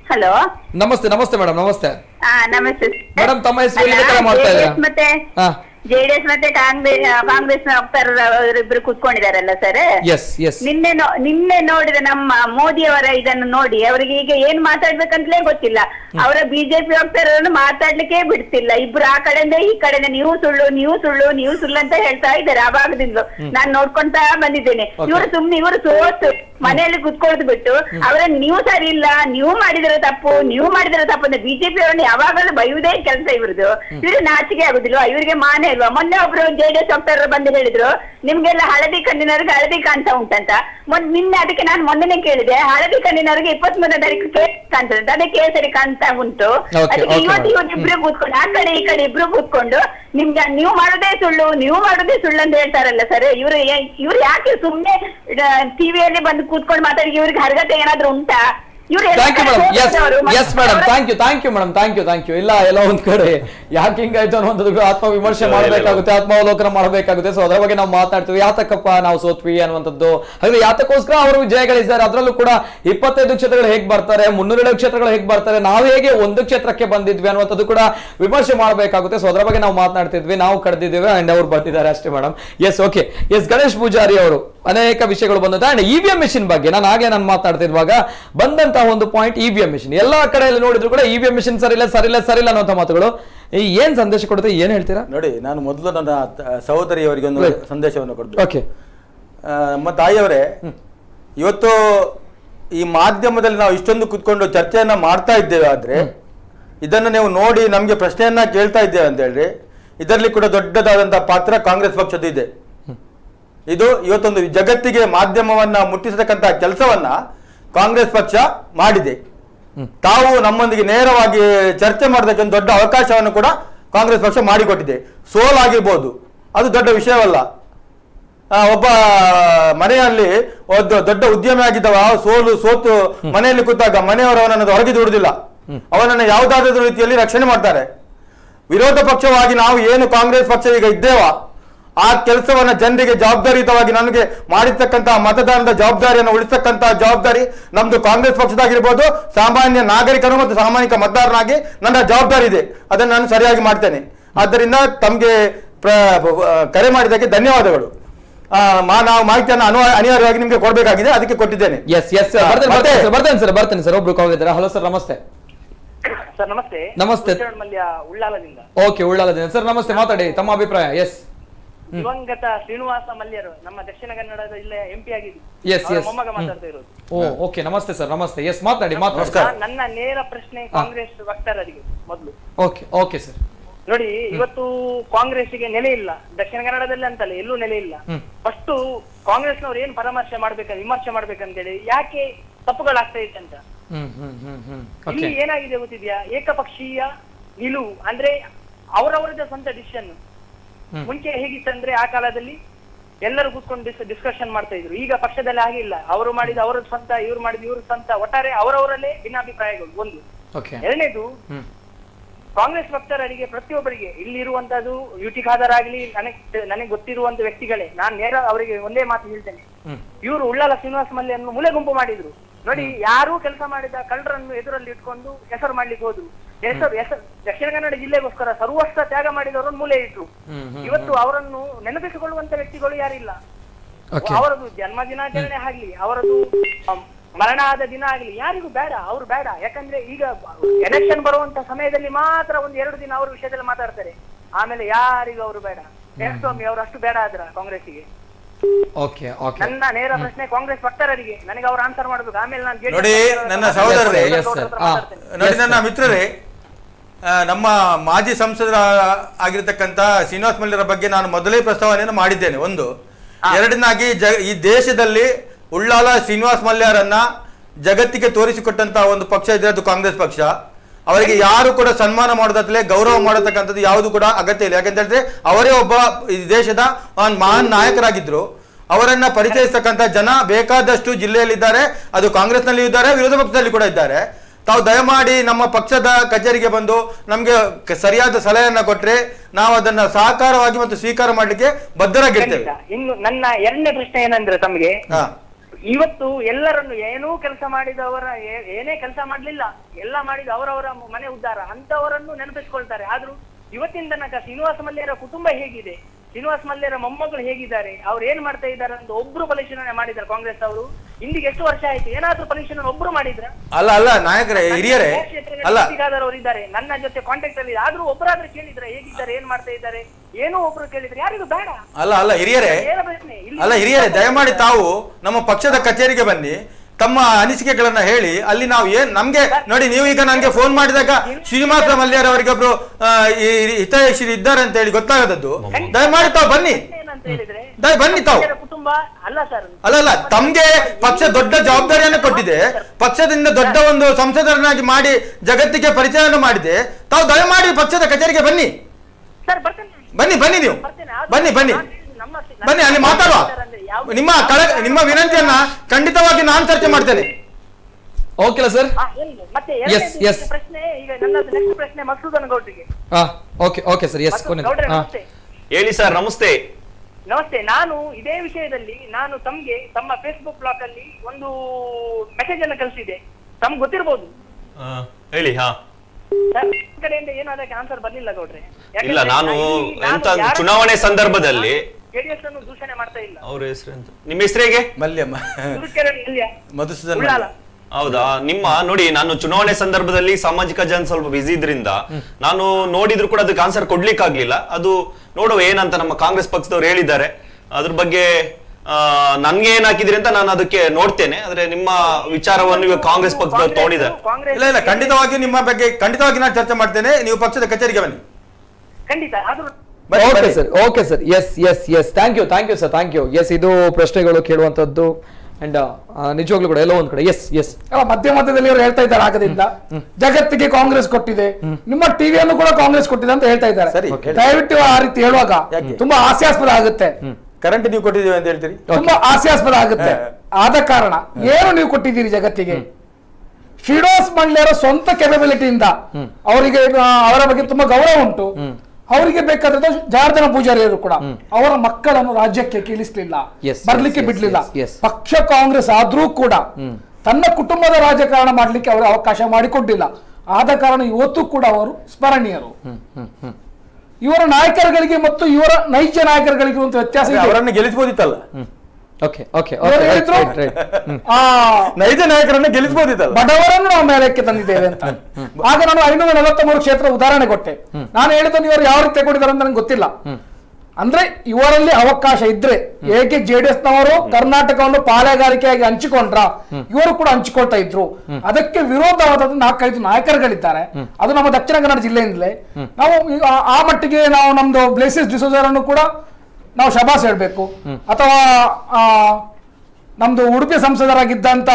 ಹಲೋ ನಮಸ್ತೆ ನಮಸ್ತೆ ಮೇಡಮ್ ನಮಸ್ತೆ ಹಾ ನಮಸ್ತೆ ಮೇಡಮ್ ತಮ್ಮ ಹೆಸರು ಎಲ್ಲಿಂದ ಕರೆ ಮಾಡ್ತಾ JDS ಇದ್ದೀರಾ ಮತ್ತೆ ಹಾ ಜೆಡಿಎಸ್ ಮತ್ತೆ ಕಾಂಗ್ರೆಸ್ ಕಾಂಗ್ರೆಸ್ ಇಬ್ಬರು ಕುತ್ಕೊಂಡಿದಾರಲ್ಲ ಸರ್ ಎಸ್ ಎಸ್ ನಿನ್ನೆ ನೋ- ನಿನ್ನೆ ನೋಡಿದ ನಮ್ಮ ಮೋದಿ ಅವರ ಇದನ್ನು ನೋಡಿ ಅವರಿಗೆ ಈಗ ಏನ್ ಮಾತಾಡ್ಬೇಕಂತಲೇ ಗೊತ್ತಿಲ್ಲ ಅವರ ಬಿಜೆಪಿ ಹೋಗ್ತಾರನ್ನು ಮಾತಾಡ್ಲಿಕ್ಕೆ ಬಿಡ್ತಿಲ್ಲ ಇಬ್ರು ಆ ಕಡೆಯಿಂದ ಈ ಕಡೆಯಿಂದ ನೀವು ಸುಳ್ಳು ನೀವು ಸುಳ್ಳು ನೀವು ಸುಳ್ಳು ಅಂತ ಹೇಳ್ತಾ ಇದ್ದಾರೆ ಆ ಭಾಗದಿಂದ ನಾನ್ ನೋಡ್ಕೊಂತಾ ಬಂದಿದ್ದೇನೆ Okay. ಇವರು ಸುಮ್ನೆ ಇವರು ಸೋತು ಮನೆಯಲ್ಲಿ ಕುತ್ಕೊಳ್ಳೋದು ಬಿಟ್ಟು ಅವರ ನೀವು ಸರಿ ಇಲ್ಲ ನೀವು ಮಾಡಿದಿರೋ ತಪ್ಪು ನೀವು ಮಾಡಿದಿರೋ ತಪ್ಪು ಅಂತ ಬಿಜೆಪಿ ಅವರನ್ನು ಯಾವಾಗಲೂ ಬೈಯುವುದೇ ಕೆಲಸ ಇವ್ರದ್ದು ಇವ್ರು ನಾಚಿಕೆ ಆಗುದಿಲ್ವಾ ಇವರಿಗೆ ಮಾನ ಇಲ್ವಾ ಮೊನ್ನೆ ಒಬ್ರು ಜೆಡಿಎಸ್ ಡಾಕ್ಟರ್ ಬಂದು ಹೇಳಿದ್ರು ನಿಮ್ಗೆಲ್ಲ ಹಳದಿ ಕಣ್ಣಿನವ್ರಿಗೆ ಹಳದಿ ಕಾಣ್ತಾ ಉಂಟಂತ ಮೊನ್ ನಿನ್ನೆ ಅದಕ್ಕೆ ನಾನು ಮೊನ್ನೆ ಕೇಳಿದೆ ಹಳದಿ ಕಣ್ಣಿನವ್ರಿಗೆ ಇಪ್ಪತ್ತ್ ಮೂರನೇ ತಾರೀಕು ಕೇಸ್ ಕಾಣ್ತದೆ ಅದೇ ಕೇಸರಿ ಕಾಣ್ತಾ ಉಂಟು Okay, ಅದಕ್ಕೆ okay, ಇವತ್ತು madam. ಇವ್ರು ಇಬ್ರು ಕೂತ್ಕೊಂಡು ಆ ಕಡೆ ಈ ಕಡೆ ಇಬ್ರು ಕೂತ್ಕೊಂಡು ನಿಮ್ಗೆ ನೀವು ಮಾಡೋದೇ ಸುಳ್ಳು ನೀವು ಮಾಡೋದೇ ಸುಳ್ಳು ಅಂತ ಹೇಳ್ತಾರಲ್ಲ ಸರ್ ಇವ್ರು ಏ- ಇವ್ರು ಯಾಕೆ ಸುಮ್ನೆ ಟಿವಿಯಲ್ಲಿ ಬಂದು ಕೂತ್ಕೊಂಡು ಮಾತಾಡಿ ಇವ್ರಿಗೆ ಹರಗತೆ ಏನಾದ್ರೂ ಉಂಟಾ ಇವ್ರು ಎಲ್ಲ ಥ್ಯಾಂಕ್ ಯು ಕಡೆ ಮೇಡಮ್ ಎಸ್ ಹೋಗ್ತಿದ್ದವರು, ಮತ್ತೆ ಎಸ್ ಮೇಡಮ್ ಅವರ- thank you thank you madam thank you thank you ಇಲ್ಲ ಎಲ್ಲ ಒಂದ್ ಕಡೆ ಯಾಕೆ ಹಿಂಗಾಯ್ತು ಅನ್ನುವಂಥದ್ದು ಆತ್ಮ ವಿಮರ್ಶೆ ಮಾಡಬೇಕಾಗುತ್ತೆ ಆತ್ಮಾವಲೋಕನ ಮಾಡಬೇಕಾಗುತ್ತೆ ಸೊ ಅದರ ಬಗ್ಗೆ ನಾವು ಮಾತಾಡ್ತೀವಿ ಯಾತಕ್ಕಪ್ಪ ನಾವು ಸೋತ್ವಿ ಅನ್ನುವಂಥದ್ದು ಹಾಗೆ ಯಾತಕ್ಕೋಸ್ಕರ ಅವರು ವಿಜಯ ಗಳಿಸಿದ್ದಾರೆ ಅದರಲ್ಲೂ ಕೂಡ ಇಪ್ಪತ್ತೈದು ಕ್ಷೇತ್ರಗಳು ಹೇಗೆ ಬರ್ತಾರೆ ಮುನ್ನೂರೆರಡು ಕ್ಷೇತ್ರಗಳು ಹೇಗೆ ಬರ್ತಾರೆ ನಾವು ಹೇಗೆ ಒಂದು ಕ್ಷೇತ್ರಕ್ಕೆ ಬಂದಿದ್ವಿ ಅನ್ನುವಂಥದ್ದು ಕೂಡ ವಿಮರ್ಶೆ ಮಾಡಬೇಕಾಗುತ್ತೆ ಸೊ ಅದರ ಬಗ್ಗೆ ನಾವು ಮಾತನಾಡ್ತಿದ್ವಿ ನಾವು ಕಳೆದಿದ್ದೇವೆ ಅಂಡ್ ಅವ್ರು ಬರ್ತಿದ್ದಾರೆ ಅಷ್ಟೇ madam yes okay yes Ganesh Pujari ಅವರು ಅನೇಕ ವಿಷಯಗಳು ಬಂದಿದೆ and E V M machine ಬಗ್ಗೆ ನಾನು ಆಗ್ಲೇ ನಾನು ಮಾತಾಡ್ತಿರುವಾಗ ಬಂದಂತಹ ಒಂದು point E V M machine ಎಲ್ಲಾ ಕಡೆಯಲ್ಲಿ ನೋಡಿದ್ರು ಕೂಡ ಇ ವಿ ಎಂ ಮಿಷಿನ್ ಸರಿಲ್ಲ ಸರಿಲ್ಲ ಸರಿಲ್ಲ ಅನ್ನುವಂಥ ಮಾತುಗಳು ಈ ಏನ್ ಸಂದೇಶ ಕೊಡುತ್ತೆ ಏನ್ ಹೇಳ್ತೀರಾ ನೋಡಿ ನಾನು ಮೊದಲು ನನ್ನ ತ- ಸಹೋದರಿಯವರಿಗೆ ಒಂದು Right. ಸಂದೇಶವನ್ನು ಕೊಡ್ಬೇಕು ಓಕೆ ಆ, ನಮ್ಮ ತಾಯಿಯವರೇ ಇವತ್ತು ಈ ಮಾಧ್ಯಮದಲ್ಲಿ ನಾವು ಇಷ್ಟೊಂದು ಕುತ್ಕೊಂಡು ಚರ್ಚೆಯನ್ನ ಮಾಡ್ತಾ ಇದ್ದೇವೆ ಆದ್ರೆ ಇದನ್ನು ನೀವು ನೋಡಿ ನಮ್ಗೆ ಪ್ರಶ್ನೆಯನ್ನ ಕೇಳ್ತಾ ಇದ್ದೇವೆ ಅಂತ ಹೇಳ್ರಿ ಇದರಲ್ಲಿ ಕೂಡ ದೊಡ್ಡದಾದಂತಹ ಪಾತ್ರ ಕಾಂಗ್ರೆಸ್ ಪಕ್ಷದ್ದು ಇದೆ ಇದು ಇವತ್ತೊಂದು ಜಗತ್ತಿಗೆ ಮಾಧ್ಯಮವನ್ನ ಮುಟ್ಟಿಸತಕ್ಕಂತ ಕೆಲಸವನ್ನ ಕಾಂಗ್ರೆಸ್ ಪಕ್ಷ ಮಾಡಿದೆ ತಾವು ನಮ್ಮೊಂದಿಗೆ ನೇರವಾಗಿ ಚರ್ಚೆ ಮಾಡೋದಕ್ಕೆ ಒಂದು ದೊಡ್ಡ ಅವಕಾಶವನ್ನು ಕೂಡ ಕಾಂಗ್ರೆಸ್ ಪಕ್ಷ ಮಾಡಿಕೊಟ್ಟಿದೆ ಸೋಲಾಗಿರ್ಬೋದು ಅದು ದೊಡ್ಡ ವಿಷಯವಲ್ಲ ಆ, ಒಬ್ಬ ಮನೆಯಲ್ಲಿ ಒಂದು ದೊಡ್ಡ ಉದ್ಯಮಿ ಆಗಿದ್ದವ ಸೋಲು ಸೋತು ಮನೆಯಲ್ಲಿ ಕೂತಾಗ ಮನೆಯವರು ಅವನನ್ನು ಹೊರಗೆ ದೂಡುದಿಲ್ಲ ಅವನನ್ನು ಯಾವುದಾದ್ರೂ ರೀತಿಯಲ್ಲಿ ರಕ್ಷಣೆ ಮಾಡ್ತಾರೆ ವಿರೋಧ ಪಕ್ಷವಾಗಿ ನಾವು ಏನು ಕಾಂಗ್ರೆಸ್ ಪಕ್ಷ ಈಗ ಇದ್ದೇವ ಆ ಕೆಲಸವನ್ನ ಜನರಿಗೆ ಜವಾಬ್ದಾರಿಯುತವಾಗಿ ನನಗೆ ಮಾಡಿರ್ತಕ್ಕಂತಹ ಮತದಾನದ ಜವಾಬ್ದಾರಿಯನ್ನು ಉಳಿಸ್ತಕ್ಕಂತಹ ಜವಾಬ್ದಾರಿ ನಮ್ದು ಕಾಂಗ್ರೆಸ್ ಪಕ್ಷದಾಗಿರ್ಬೋದು ಸಾಮಾನ್ಯ ನಾಗರಿಕರು ಮತ್ತು ಸಾಮಾನ್ಯ ಮತದಾರನಾಗಿ ನನ್ನ ಜವಾಬ್ದಾರಿ ಇದೆ ಅದನ್ನು ನಾನು ಸರಿಯಾಗಿ ಮಾಡ್ತೇನೆ ಆದ್ದರಿಂದ ತಮಗೆ ಕರೆ ಮಾಡಿದ್ದಕ್ಕೆ ಧನ್ಯವಾದಗಳು ಆ, ಮಾ- ನಾವು ಮಾಹಿತಿಯನ್ನು ಅನು ಅನಿವಾರ್ಯವಾಗಿ ನಿಮಗೆ ಕೊಡಬೇಕಾಗಿದೆ ಅದಕ್ಕೆ ಕೊಟ್ಟಿದ್ದೇನೆ ಎಸ್ ಎಸ್ ಬರ್ತೇನೆ ಮತ್ತೆ- ಬರ್ತೇನೆ ಸರ್ ಬರ್ತೇನೆ ಸರ್ ಬರ್ತೇನೆ ಸರ್ ಒಬ್ರು ಕಾಲ್ ಇದ್ದಾರೆ ಹಲೋ ಸರ್ ನಮಸ್ತೆ ಸರ್ ನಮಸ್ತೆ ನಮಸ್ತೆ. ಉಚ್ಚಾರಣ ಮಲ್ಯ ಉಳ್ಳಾಲದಿಂದ ಓಕೆ ಉಳ್ಳಾಲದಿಂದ ಸರ್ ನಮಸ್ತೆ ಮಾತಾಡಿ ತಮ್ಮ ಅಭಿಪ್ರಾಯ ಎಸ್ ದಿವಂಗತ ಶ್ರೀನಿವಾಸ ಮಲ್ಯರು ನಮ್ಮ ದಕ್ಷಿಣ ಕನ್ನಡದ ಜಿಲ್ಲೆಯ ಎಂಪಿ ಆಗಿದ್ದು Yes, ಅವರ yes. ಮೊಮ್ಮಗ ಹ್ಮ್. ಮಾತಾಡ್ತಾ ಇರೋದು ಓ ಓಕೆ ನಮಸ್ತೆ ಸರ್ ನಮಸ್ತೆ ಎಸ್ ಮಾತಾಡಿ ಮಾತಾಡಿ ನಾ- ನನ್ನ ನೇರ ಪ್ರಶ್ನೆ ಕಾಂಗ್ರೆಸ್ ವಕ್ತಾರರಿಗೆ ಮೊದಲು ಓಕೆ ಓಕೆ ಸರ್ ನೋಡಿ ಇವತ್ತು ಕಾಂಗ್ರೆಸ್ಗೆ ನೆಲೆ ಇಲ್ಲ ದಕ್ಷಿಣ ಕನ್ನಡದಲ್ಲಿ ಅಂತಲ್ಲ ಎಲ್ಲೂ ನೆಲೆ ಇಲ್ಲ ಹ್ಮ್. ಫಸ್ಟ್ ಕಾಂಗ್ರೆಸ್ನವ್ರು ಏನ್ ಪರಾಮರ್ಶೆ ಮಾಡ್ಬೇಕ ವಿಮರ್ಶೆ ಮಾಡ್ಬೇಕಂತೇಳಿ ಯಾಕೆ ತಪ್ಪುಗಳಾಗ್ತಾ ಇದೆ ಅಂತ ಹ್ಮ್ ಹ್ಮ್ ಹ್ಮ್ ಹ್ಮ್ ಇಲ್ಲಿ ಓಕೆ ಏನಾಗಿದೆ ಗೊತ್ತಿದ್ಯಾ ಏಕಪಕ್ಷೀಯ ನಿಲುವು ಅಂದ್ರೆ ಅವರವರದೇ ಸ್ವಂತ ಡಿಸಿಷನ್ ಹ್ಮ್. ಮುಂಚೆ ಹೇಗಿತ್ತಂದ್ರೆ ಆ ಕಾಲದಲ್ಲಿ ಎಲ್ಲರೂ ಕೂತ್ಕೊಂಡು ಡಿಸ್ಕಷನ್ ಮಾಡ್ತಾ ಇದ್ರು ಈಗ ಪಕ್ಷದಲ್ಲಿ ಹಾಗೆ ಇಲ್ಲ ಅವರು ಮಾಡಿದ ಅವರ ಸ್ವಂತ ಇವ್ರು ಮಾಡಿದ ಇವ್ರ ಸ್ವಂತ ಒಟ್ಟಾರೆ ಅವರವರಲ್ಲೇ ಭಿನ್ನಾಭಿಪ್ರಾಯಗಳು ಒಂದು ಓಕೆ ಎರಡನೇದು ಹ್ಮ್ ಕಾಂಗ್ರೆಸ್ ಭಕ್ತರಿಗೆ ಪ್ರತಿಯೊಬ್ಬರಿಗೆ ಇಲ್ಲಿರುವಂತದ್ದು ಯುಟಿ ಖಾದರ್ ಆಗ್ಲಿ ನನಗೆ ನನಗೆ ಗೊತ್ತಿರುವಂತ ವ್ಯಕ್ತಿಗಳೇ ನಾನ್ ನೇರ ಅವರಿಗೆ ಒಂದೇ ಮಾತು ಹೇಳ್ತೇನೆ ಹ್ಮ್ ಇವರು ಉಳ್ಳಾಲ ಶ್ರೀನಿವಾಸ ಮಲ್ಯನ್ನು ಮೂಲೆ ಗುಂಪು ಮಾಡಿದ್ರು ನೋಡಿ ಯಾರೂ ಕೆಲಸ ಮಾಡಿದ ಕಳ್ಳರನ್ನು ಎದುರಲ್ಲಿ ಇಟ್ಕೊಂಡು ಹೆಸರು ಮಾಡ್ಲಿಕ್ಕೆ ಹೋದ್ರು ಹೆಸರು ಹೆಸರು ದಕ್ಷಿಣ ಕನ್ನಡ ಜಿಲ್ಲೆಗೋಸ್ಕರ ಸರ್ವಸ್ವ ತ್ಯಾಗ ಮಾಡಿದವರನ್ನು ಮೂಲೆ ಇಟ್ರು ಹ್ಮ್ ಹ್ಮ್ ಇವತ್ತು ಅವರನ್ನು ನೆನಪಿಸಿಕೊಳ್ಳುವಂತ ವ್ಯಕ್ತಿಗಳು ಯಾರಿಲ್ಲ Okay. ಅವರದು ಜನ್ಮ ದಿನಾಚರಣೆ ಆಗ್ಲಿ ಅವರದು ಅಮ್, ಮರಣ ಆದ ದಿನ ಆಗ್ಲಿ ಯಾರಿಗೂ ಬೇಡ ಅವ್ರು ಬೇಡ ಯಾಕಂದ್ರೆ ಈಗ ಎಲೆಕ್ಷನ್ ಬರುವಂತ ಸಮಯದಲ್ಲಿ ಮಾತ್ರ ಒಂದು ಎರಡು ದಿನ ಅವ್ರ ವಿಷಯದಲ್ಲಿ ಮಾತಾಡ್ತಾರೆ ಆಮೇಲೆ ಯಾರಿಗೂ ಅವರು ಬೇಡ ಸ್ವಾಮಿ ಅವರು ಅಷ್ಟು ಬೇಡ ಆದ್ರ ಕಾಂಗ್ರೆಸ್ಸಿಗೆ ಓಕೆ ಓಕೆ ನನ್ನ ನೇರ ಪ್ರಶ್ನೆ ಕಾಂಗ್ರೆಸ್ ಭಕ್ತರಿಗೆ ನನಗೆ ಅವ್ರು ಆನ್ಸರ್ ಮಾಡ್ಬೇಕು ಆಮೇಲೆ ನಾನು JDS ನೋಡಿ ಭಕ್ತರ ನನ್ನ ಹತ್ರ ಸಹೋದರರೇ Yes, sir. ಆ, ನೋಡಿ Yes, ನನ್ನ sir. ಮಿತ್ರರೇ ಆ, ನಮ್ಮ ಮಾಜಿ ಸಂಸದರ ಆಗಿರ್ತಕ್ಕಂಥ ಶ್ರೀನಿವಾಸ್ ಮಲ್ಯರ ಬಗ್ಗೆ ನಾನು ಮೊದಲೇ ಪ್ರಸ್ತಾವನೆಯನ್ನು ಮಾಡಿದ್ದೇನೆ ಒಂದು ಎರಡನಾಗಿ ಜ ಈ ದೇಶದಲ್ಲಿ ಉಳ್ಳಾಲ ಶ್ರೀನಿವಾಸ್ ಮಲ್ಯರನ್ನ ಜಗತ್ತಿಗೆ ತೋರಿಸಿಕೊಟ್ಟಂತ ಒಂದು ಪಕ್ಷ ಇದೆ ಅದು ಕಾಂಗ್ರೆಸ್ ಪಕ್ಷ ಅವರಿಗೆ ಯಾರು ಕೂಡ ಸನ್ಮಾನ ಮಾಡೋದತ್ತಲೇ ಗೌರವ ಮಾಡತಕ್ಕಂಥದ್ದು ಯಾವುದು ಕೂಡ ಅಗತ್ಯ ಇಲ್ಲ ಯಾಕಂತ ಹೇಳಿದ್ರೆ ಅವರೇ ಒಬ್ಬ ಈ ದೇಶದ ಒಂದು ಮಹಾನ್ ನಾಯಕರಾಗಿದ್ರು ಅವರನ್ನ ಪರಿಚಯಿಸ್ತಕ್ಕಂಥ ಜನ ಬೇಕಾದಷ್ಟು ಜಿಲ್ಲೆಯಲ್ಲಿದ್ದಾರೆ ಅದು ಕಾಂಗ್ರೆಸ್ನಲ್ಲಿ ಇದ್ದಾರೆ ವಿರೋಧ ಪಕ್ಷದಲ್ಲಿ ಕೂಡ ಇದ್ದಾರೆ ತಾವು ದಯಮಾಡಿ ನಮ್ಮ ಪಕ್ಷದ ಕಚೇರಿಗೆ ಬಂದು ನಮಗೆ ಕ- ಸರಿಯಾದ ಸಲಹೆಯನ್ನ ಕೊಟ್ರೆ ನಾವು ಅದನ್ನ ಸಹಕಾರವಾಗಿ ಮತ್ತು ಸ್ವೀಕಾರ ಮಾಡ್ಲಿಕ್ಕೆ ಬದ್ಧರಾಗಿರ್ತೇವೆ ಖಂಡಿತ. ಇನ್ನು ನನ್ನ ಎರಡನೇ ಪ್ರಶ್ನೆ ಏನಂದ್ರೆ ತಮಗೆ ಹಾ ಇವತ್ತು ಎಲ್ಲರನ್ನು ಏನೂ ಕೆಲಸ ಮಾಡಿದವರ ಏ- ಏನೇ ಕೆಲಸ ಮಾಡ್ಲಿಲ್ಲ ಎಲ್ಲ ಮಾಡಿದ ಅವರವರ ಮನೆ ಉದ್ಧಾರ ಅಂತವರನ್ನು ನೆನಪಿಸ್ಕೊಳ್ತಾರೆ ಆದ್ರೂ ಇವತ್ತಿನ ತನಕ ಶ್ರೀನಿವಾಸ ಮಲ್ಯರ ಕುಟುಂಬ ಹೇಗಿದೆ ಶ್ರೀನಿವಾಸ ಮಲ್ಯರ ಮೊಮ್ಮಗಳು ಹೇಗಿದ್ದಾರೆ ಅವ್ರು ಏನ್ ಮಾಡ್ತಾ ಇದ್ದಾರೆ ಅಂತ ಒಬ್ರು ಪರಿಶೀಲನೆ ಮಾಡಿದ್ದಾರೆ ಕಾಂಗ್ರೆಸ್ ಅವರು ಇಂದಿಗೆ ಎಷ್ಟು ವರ್ಷ ಆಯ್ತು ಏನಾದ್ರೂ ಪರಿಶೀಲನೆ ಒಬ್ರು ಮಾಡಿದ್ರ ಅಲ್ಲ ಅಲ್ಲ ನಾಯಕರೇ ಹಿರಿಯರೇ ಅಲ್ಲ ಅವರು ಇದ್ದಾರೆ ನನ್ನ ಜೊತೆ ಕಾಂಟ್ಯಾಕ್ಟ್ ಅಲ್ಲಿ ಆದ್ರೂ ಒಬ್ಬರಾದ್ರೂ ಕೇಳಿದ್ರೆ ಹೇಗಿದ್ದಾರೆ ಏನ್ ಮಾಡ್ತಾ ಇದ್ದಾರೆ ಏನೋ ಒಬ್ರು ಕೇಳಿದ್ರೆ ಯಾರಿಗೂ ಬೇಡ ಅಲ್ಲ ಅಲ್ಲ ಹಿರಿಯರೇ ಏನ ಪ್ರಶ್ನೆ ಇಲ್ಲಿ ಅಲ್ಲ ಹಿರಿಯರೇ ದಯಮಾಡಿ ತಾವು ನಮ್ಮ ಪಕ್ಷದ ಕಚೇರಿಗೆ ಬನ್ನಿ ತಮ್ಮ ಅನಿಸಿಕೆಗಳನ್ನ ಹೇಳಿ ಅಲ್ಲಿ ನಾವು ಏನ್ ನಮ್ಗೆ ನೋಡಿ ನೀವು ಈಗ ನನಗೆ ಫೋನ್ ಮಾಡಿದಾಗ ಶ್ರೀನಿವಾಸ ಮಲ್ಯರ್ ಅವರಿಗೊಬ್ರು ಆ, ಈ ಹಿತೈಷಿರು ಇದ್ದಾರೆ ಅಂತ ಹೇಳಿ ಗೊತ್ತಾಗದದ್ದು ದಯಮಾಡಿ ತಾವು ಬನ್ನಿ ಏನಂತ ಹೇಳಿದ್ರೆ ದಯ ಬನ್ನಿ ತಾವು ಮಲ್ಯರ ಕುಟುಂಬ ಅಲ್ಲ ಸರ್ ಅಲ್ಲ ಅಲ್ಲ ತಮ್ಗೆ ಪಕ್ಷ ದೊಡ್ಡ ಜವಾಬ್ದಾರಿಯನ್ನು ಕೊಟ್ಟಿದೆ ಪಕ್ಷದಿಂದ ದೊಡ್ಡ ಒಂದು ಸಂಸದರನ್ನಾಗಿ ಮಾಡಿ ಜಗತ್ತಿಗೆ ಪರಿಚಯವನ್ನು ಮಾಡಿದೆ ತಾವು ದಯಮಾಡಿ ಪಕ್ಷದ ಕಚೇರಿಗೆ ಬನ್ನಿ ಸರ್ ಬರ್ತೇನೆ ಬನ್ನಿ ಬನ್ನಿ ನೀವು ಬನ್ನಿ ಬನ್ನಿ ನಮ್ಮ ಬನ್ನಿ ಅಲ್ಲಿ ಮಾತಾಡುವ ನಿಮ್ಮ ಕಳ ನಿಮ್ಮ ವಿನಂತಿಯನ್ನ ಖಂಡಿತವಾಗಿ ನಾನು ಚರ್ಚೆ ಮಾಡ್ತೇನೆ ಓಕೆಲ್ಲ ಸರ್ ಹಾ, ಏನು? ಮತ್ತೆ Yes, ಎರಡನೇದು yes. ಪ್ರಶ್ನೆ ಈಗ ನನ್ನದು ನೆಕ್ಸ್ಟ್ ಪ್ರಶ್ನೆ ಮಸೂದನ್ ಗೌಡ್ರಿಗೆ ಹಾ okay okay sir yes Madhusudan ಗೌಡ್ರೆ ನಮಸ್ತೆ ಹೇಳಿ ಸರ್ ನಮಸ್ತೆ ನಮಸ್ತೆ ನಾನು ಇದೇ ವಿಷಯದಲ್ಲಿ ನಾನು ತಮ್ಗೆ ತಮ್ಮ ಫೇಸ್ಬುಕ್ ಬ್ಲಾಕ್ ಅಲ್ಲಿ ಒಂದು ಮೆಸೇಜ್ ಅನ್ನು ಕಳಿಸಿದೆ ತಮ್ಗೆ ಗೊತ್ತಿರ್ಬೋದು ಹೇಳಿ ಹಾ ಸರ್, ನಿಮ್ ಕಡೆಯಿಂದ ಏನು ಅದಕ್ಕೆ ಆನ್ಸರ್ ಬರ್ಲಿಲ್ಲ ಗೌಡ್ರೆ ಇಲ್ಲ ನಾನು ಎಂತ ಚುನಾವಣೆ ಸಂದರ್ಭದಲ್ಲಿ ಜೆಡಿಎಸ್ ಅನ್ನು ದೂಷಣೆ ಮಾಡ್ತಾ ಇಲ್ಲ ಅವ್ರ ಹೆಸರು ಎಂತ ನಿಮ್ಮ ಹೆಸರು ಹೇಗೆ ಮಲ್ಯಮ್ಮ ದುರುಕೆರೆ ಇಲ್ಯ ಮಧುಸೂದನ್ ಉಳ್ಳಾಲ. ಹೌದಾ ನಿಮ್ಮ ನೋಡಿ ನಾನು ಚುನಾವಣೆ ಸಂದರ್ಭದಲ್ಲಿ ಸಾಮಾಜಿಕ ಜನ ಸ್ವಲ್ಪ ಬಿಸಿ ಇದ್ರಿಂದ ನಾನು ನೋಡಿದ್ರು ಕೂಡ ಅದಕ್ಕೆ ಆನ್ಸರ್ ಕೊಡ್ಲಿಕ್ಕೆ ಆಗ್ಲಿಲ್ಲ ಅದು ನೋಡುವ ಏನಂತ ನಮ್ಮ ಕಾಂಗ್ರೆಸ್ ಪಕ್ಷದವ್ರು ಹೇಳಿದ್ದಾರೆ ಅದ್ರ ಬಗ್ಗೆ ಆ, ನನ್ಗೆ ಏನ್ ಹಾಕಿದ್ರಿ ಅಂತ ನಾನು ಅದಕ್ಕೆ ನೋಡ್ತೇನೆ ಆದ್ರೆ ನಿಮ್ಮ ವಿಚಾರವನ್ನು ಇವಾಗ ಕಾಂಗ್ರೆಸ್ ಪಕ್ಷದವ್ರು ತಗೊಂಡಿದ್ದಾರೆ ಇಲ್ಲ ಇಲ್ಲ ಖಂಡಿತವಾಗಿ ನಿಮ್ಮ ಬಗ್ಗೆ ಖಂಡಿತವಾಗಿ ನಾನು ಚರ್ಚೆ ಮಾಡ್ತೇನೆ ನೀವು ಪಕ್ಷದ ಕಚೇರಿಗೆ ಬನ್ನಿ ಖಂಡಿತ ಆದ್ರೂ okay sir okay sir yes yes yes thank you thank you sir thank you yes ಇದು ಪ್ರಶ್ನೆಗಳು ಕೇಳುವಂತದ್ದು ಅಂಡ್ ನಿಜವಾಗ್ಲೂ ಕೂಡ ಎಲ್ಲೋ ಒಂದ್ ಕಡೆ ಎಸ್ ಎಸ್ ಅಲ್ಲ, ಮಧ್ಯ ಮಧ್ಯದಲ್ಲಿ ಇವರು ಹೇಳ್ತಾ ಇದ್ದಾರೆ ಆಗದಿಂದ ಜಗತ್ತಿಗೆ ಕಾಂಗ್ರೆಸ್ ಕೊಟ್ಟಿದೆ ನಿಮ್ಮ ಟಿವಿಯನ್ನು ಕೂಡ ಕಾಂಗ್ರೆಸ್ ಕೊಟ್ಟಿದೆ ಅಂತ ಹೇಳ್ತಾ ಇದ್ದಾರೆ ದಯವಿಟ್ಟು ಆ ರೀತಿ ಹೇಳುವಾಗ ತುಂಬಾ ಹಾಸ್ಯಾಸ್ಪದ ಆಗುತ್ತೆ ಕರೆಂಟ್ ನೀವು ಕೊಟ್ಟಿದ್ದೀವಿ ಅಂತ ಹೇಳ್ತೀರಿ ತುಂಬಾ ಹಾಸ್ಯಾಸ್ಪದ ಆಗುತ್ತೆ ಆದ ಕಾರಣ ಏನು ನೀವು ಕೊಟ್ಟಿದ್ದೀರಿ ಜಗತ್ತಿಗೆ ಶ್ರೀನಿವಾಸ್ ಮಂಡ್ಯರ ಸ್ವಂತ ಕೆಪಬಿಲಿಟಿಯಿಂದ ಅವರಿಗೆ ಆ, ಅವರ ಬಗ್ಗೆ ತುಂಬಾ ಗೌರವ ಉಂಟು ಅವರಿಗೆ ಬೇಕಾದ ಜನಾರ್ದನ ಪೂಜಾರಿಯರು ಕೂಡ ಅವರ ಮಕ್ಕಳನ್ನು ರಾಜ್ಯಕ್ಕೆ ಕೀಳಿಸ್ಲಿಲ್ಲ Yes, ಬರ್ಲಿಕ್ಕೆ yes, ಬಿಡ್ಲಿಲ್ಲ yes, yes. ಪಕ್ಷ ಕಾಂಗ್ರೆಸ್ ಆದ್ರೂ ಕೂಡ ತನ್ನ ಕುಟುಂಬದ ರಾಜಕಾರಣ ಮಾಡ್ಲಿಕ್ಕೆ ಅವರು ಅವಕಾಶ ಮಾಡಿಕೊಟ್ಟಿಲ್ಲ ಆದ ಕಾರಣ ಇವತ್ತು ಕೂಡ ಅವರು ಸ್ಮರಣೀಯರು ಇವರ ನಾಯಕರುಗಳಿಗೆ ಮತ್ತು ಇವರ ನೈಜ ನಾಯಕರುಗಳಿಗೆ ಇರುವಂತ ವ್ಯತ್ಯಾಸ ಇದೆ. ಅವರನ್ನು ಗೆಲ್ಲಿಸಬಹುದಿತ್ತಲ್ಲ ಓಕೆ ಓಕೆ ಇವರು ಹೇಳಿದ್ರು, ಆ, ನೈಜ ನಾಯಕರನ್ನ ಗೆಲ್ಲಿಸಬಹುದಿತ್ತಲ್ಲ ಬಡವರನ್ನು ನಾವು ಮೇಲಕ್ಕೆ ತಂದಿದ್ದೇವೆ ಅಂತ ಆಗ ನಾನು ಐನೂರ ನಲವತ್ತ ಮೂರು ಕ್ಷೇತ್ರ ಉದಾಹರಣೆ ಕೊಟ್ಟೆ ನಾನು ಹೇಳಿದ್ದನ್ನು ಇವರು ಯಾವ ರೀತಿ ತಗೊಂಡಿದ್ದಾರೆ ಅಂತ ನನಗೆ ಗೊತ್ತಿಲ್ಲ ಅಂದ್ರೆ ಇವರಲ್ಲಿ ಅವಕಾಶ ಇದ್ರೆ ಹೇಗೆ ಜೆಡಿಎಸ್ ನವರು ಕರ್ನಾಟಕವನ್ನು ಪಾಳೆಗಾರಿಕೆಯಾಗಿ ಹಂಚಿಕೊಂಡ್ರ ಇವರು ಕೂಡ ಹಂಚಿಕೊಳ್ತಾ ಇದ್ರು ಅದಕ್ಕೆ ವಿರೋಧವಾದ ನಾಲ್ಕೈದು ನಾಯಕರುಗಳಿದ್ದಾರೆ ಅದು ನಮ್ಮ ದಕ್ಷಿಣ ಕನ್ನಡ ಜಿಲ್ಲೆಯಿಂದಲೇ ನಾವು ಈಗ ಆ- ಆ ಮಟ್ಟಿಗೆ ನಾವು ನಮ್ದು ಬ್ಲೇಸಿಸ್ ಡಿಸೋಜರ್ ಅನ್ನು ಕೂಡ ನಾವು ಶಬಾಸ್ ಹೇಳ್ಬೇಕು ಅಥವಾ ಆ, ನಮ್ದು ಉಡುಪಿ ಸಂಸದರಾಗಿದ್ದಂತ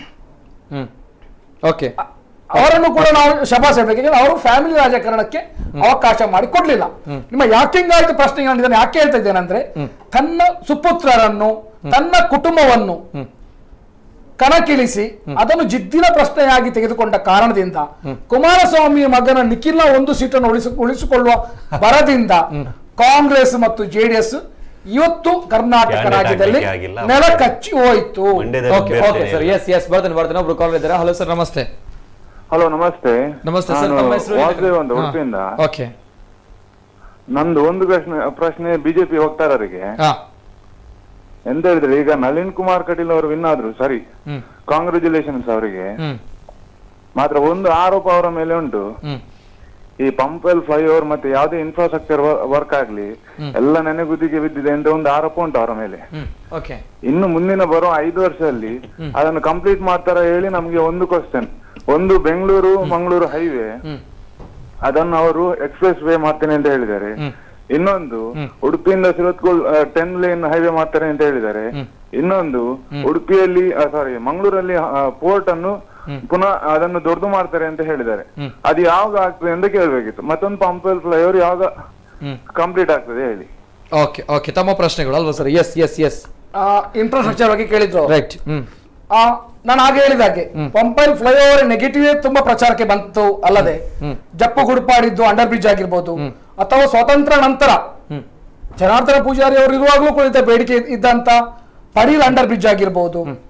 ಓಕೆ ಅವರನ್ನು ಕೂಡ ನಾವು ಶಬಾಸ್ ಹೇಳ್ಬೇಕು ಯಾಕಂದ್ರೆ ಅವರು ಫ್ಯಾಮಿಲಿ ರಾಜಕಾರಣಕ್ಕೆ ಅವಕಾಶ ಮಾಡಿ ಕೊಡ್ಲಿಲ್ಲ ನಿಮ್ಮ ಯಾಕಿಂಗಾಯ್ತು ಪ್ರಶ್ನೆ ನಾನು ಯಾಕೆ ಹೇಳ್ತಾ ಇದ್ದೇನೆಂದ್ರೆ ತನ್ನ ಸುಪುತ್ರರನ್ನು ತನ್ನ ಕುಟುಂಬವನ್ನು ಕಣಕ್ಕಿಳಿಸಿ ಅದನ್ನು ಜಿದ್ದಿನ ಪ್ರಶ್ನೆಯಾಗಿ ತೆಗೆದುಕೊಂಡ ಕಾರಣದಿಂದ ಕುಮಾರಸ್ವಾಮಿ ಮಗನ ನಿಖಿಲ್ನ ಒಂದು ಸೀಟನ್ನು ಉಳಿಸಿ ಉಳಿಸಿಕೊಳ್ಳುವ ಬರದಿಂದ ಕಾಂಗ್ರೆಸ್ ಮತ್ತು ಜೆಡಿಎಸ್ ಇವತ್ತು ಕರ್ನಾಟಕ Candidate ರಾಜ್ಯದಲ್ಲಿ ಆಗ್ಲಿಕ್ಕೆ ಆಗಿಲ್ಲ. ನೆಲ ಕಚ್ಚಿ ಹೋಯಿತು ಮಂಡ್ಯದಲ್ಲಿ okay okay sir yes yes ಬರ್ತೇನೆ ಬರ್ತೇನೆ ಒಬ್ರು ಕಾಲ್ ಇದ್ದಾರೆ ಹಲೋ ಸರ್ ನಮಸ್ತೆ ಹಲೋ ನಮಸ್ತೆ ನಮಸ್ತೆ ಸರ್ ನಾನು ತಮ್ಮ ಹೆಸರು ವಾಸುದೇವ್ ಅಂತ ಉಡುಪಿಯಿಂದ ಓಕೆ ನಂದು ಒಂದು ಪ್ರಶ್ನೆ ಪ್ರಶ್ನೆ ಬಿಜೆಪಿ ವಕ್ತಾರರಿಗೆ ಹಾ ಎಂತ ಹೇಳಿದ್ರೆ ಈಗ ನಳಿನ್ ಕುಮಾರ್ ಕಟೀಲ್ ಅವರು ವಿನ್ ಆದ್ರು ಸರಿ ಹ್ಮ್ ಕಾಂಗ್ರ್ಯಾಚುಲೇಷನ್ಸ್ ಅವರಿಗೆ ಹ್ಮ್ ಮಾತ್ರ ಒಂದು ಆರೋಪ ಅವರ ಮೇಲೆ ಉಂಟು ಹ್ಮ್ ಈ ಪಂಪೆಲ್ ಫ್ಲೈಓವರ್ ಮತ್ತೆ ಯಾವುದೇ ಇನ್ಫ್ರಾಸ್ಟ್ರಕ್ಚರ್ ವರ್ಕ್ ಆಗ್ಲಿ ಹ್ಮ್. ಎಲ್ಲ ನೆನೆಗುದಿಗೆ ಬಿದ್ದಿದೆ ಅಂತ ಒಂದು ಆರೋಪ ಉಂಟು ಅವರ ಮೇಲೆ ಹ್ಮ್ ಓಕೆ ಇನ್ನು ಮುಂದಿನ ಬರೋ ಐದು ವರ್ಷದಲ್ಲಿ ಹ್ಮ್. ಅದನ್ನು ಕಂಪ್ಲೀಟ್ ಮಾಡ್ತಾರ ಹೇಳಿ ನಮ್ಗೆ ಒಂದು ಕ್ವಶನ್ ಒಂದು ಬೆಂಗಳೂರು ಮಂಗಳೂರು ಹೈವೇ ಹ್ಮ್ ಅದನ್ನು ಅವರು ಎಕ್ಸ್ಪ್ರೆಸ್ ವೇ ಮಾಡ್ತೇನೆ ಅಂತ ಹೇಳಿದ್ದಾರೆ ಹ್ಮ್. ಇನ್ನೊಂದು ಹ್ಮ್. ಉಡುಪಿಯಿಂದ ಸುರತ್ಕಲ್ ಟೆನ್ ಲೇನ್ ಹೈವೇ ಮಾಡ್ತಾರೆ ಅಂತ ಹೇಳಿದ್ದಾರೆ ಹ್ಮ್. ಇನ್ನೊಂದು ಹ್ಮ್. ಉಡುಪಿಯಲ್ಲಿ ಸಾರಿ ಮಂಗಳೂರಲ್ಲಿ ಪೋರ್ಟ್ ಅನ್ನು ಹ್ಮ್. ಪುನಃ ಅದನ್ನು ದೊಡ್ಡದು ಮಾಡ್ತಾರೆ ಅಂತ ಹೇಳಿದ್ದಾರೆ ಹ್ಮ್. ಅದು ಯಾವಾಗ ಆಗ್ತದೆ ಅಂತ ಕೇಳ್ಬೇಕಿತ್ತು ಮತ್ತೊಂದು ಪಂಪಲ್ ಫ್ಲೈಓವರ್ ಯಾವಾಗ ಹ್ಮ್ ಕಂಪ್ಲೀಟ್ ಆಗ್ತದೆ ಹೇಳಿ ಓಕೆ ಓಕೆ ತಮ್ಮ ಪ್ರಶ್ನೆಗಳು ಅಲ್ವಾ sir yes yes yes infrastructure ಬಗ್ಗೆ ಕೇಳಿದ್ರು ರೈಟ್ ಹ್ಮ್ ಆ, ನಾನು ಹಾಗೆ ಹೇಳಿದ ಹಾಗೆ ಪಂಪೈಲ್ ಫ್ಲೈಓವರ್ ನೆಗೆಟಿವ್ ತುಂಬಾ ಪ್ರಚಾರಕ್ಕೆ ಬಂತು ಅಲ್ಲದೆ ಹ್ಮ್. ಜಪ್ಪು ಗುಡುಪಾಡಿದ್ದು ಅಂಡರ್ ಬ್ರಿಡ್ಜ್ ಆಗಿರ್ಬೋದು ಅಥವಾ ಸ್ವಾತಂತ್ರ್ಯ ನಂತರ ಹ್ಮ್. ಜನಾರ್ದನ ಪೂಜಾರಿ ಅವರು ಇರುವಾಗಲೂ ಕುಳಿತ ಬೇಡಿಕೆ ಇದ್ದಂತ ಪಡೀಲ್ ಅಂಡರ್ ಬ್ರಿಡ್ಜ್ ಆಗಿರ್ಬೋದು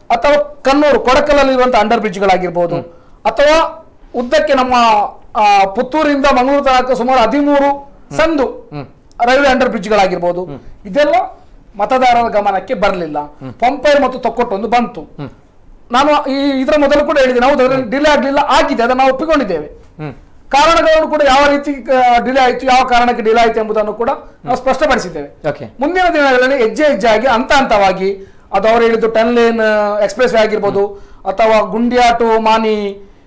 ಅಥವಾ ಕಣ್ಣೂರು ಕೊಡಕಲಲ್ಲಿರುವಂತಹ ಅಂಡರ್ ಬ್ರಿಡ್ಜ್ಗಳಾಗಿರ್ಬೋದು ಅಥವಾ ಉದ್ದಕ್ಕೆ ನಮ್ಮ ಆ, ಪುತ್ತೂರಿಂದ ಮಂಗಳೂರು ತನಕ ಸುಮಾರು ಹದಿಮೂರು ಸಂದು ರೈಲ್ವೆ ಅಂಡರ್ ಬ್ರಿಡ್ಜ್ಗಳಾಗಿರ್ಬೋದು ಇದೆಲ್ಲ ಮತದಾರರ ಗಮನಕ್ಕೆ ಬರಲಿಲ್ಲ ಪಂಪೈರ್ ಮತ್ತು ತೊಕ್ಕೊಟ್ಟೊಂದು ಬಂತು ನಾನು ಈ ಇದರ ಮೊದಲು ಕೂಡ ಹೇಳಿದೆ ನಾವು ಅದರಲ್ಲಿ ಡಿಲೇ ಆಗಲಿಲ್ಲ ಆಗಿದೆ ಅದನ್ನು ನಾವು ಒಪ್ಪಿಕೊಂಡಿದ್ದೇವೆ ಕಾರಣಗಳನ್ನು ಕೂಡ ಯಾವ ರೀತಿ ಡಿಲೇ ಆಯಿತು ಯಾವ ಕಾರಣಕ್ಕೆ ಡಿಲೇ ಆಯಿತು ಎಂಬುದನ್ನು ಕೂಡ ನಾವು ಸ್ಪಷ್ಟಪಡಿಸಿದ್ದೇವೆ ಓಕೆ ಮುಂದಿನ ದಿನಗಳಲ್ಲಿ ಹೆಜ್ಜೆ ಹೆಜ್ಜೆಯಾಗಿ ಹಂತ ಹಂತವಾಗಿ ಅದು ಅವರು ಹೇಳಿದ್ದು ಟೆನ್ ಲೇನ್ ಎಕ್ಸ್ಪ್ರೆಸ್ ವೇ ಆಗಿರ್ಬೋದು ಅಥವಾ Gundya to Mani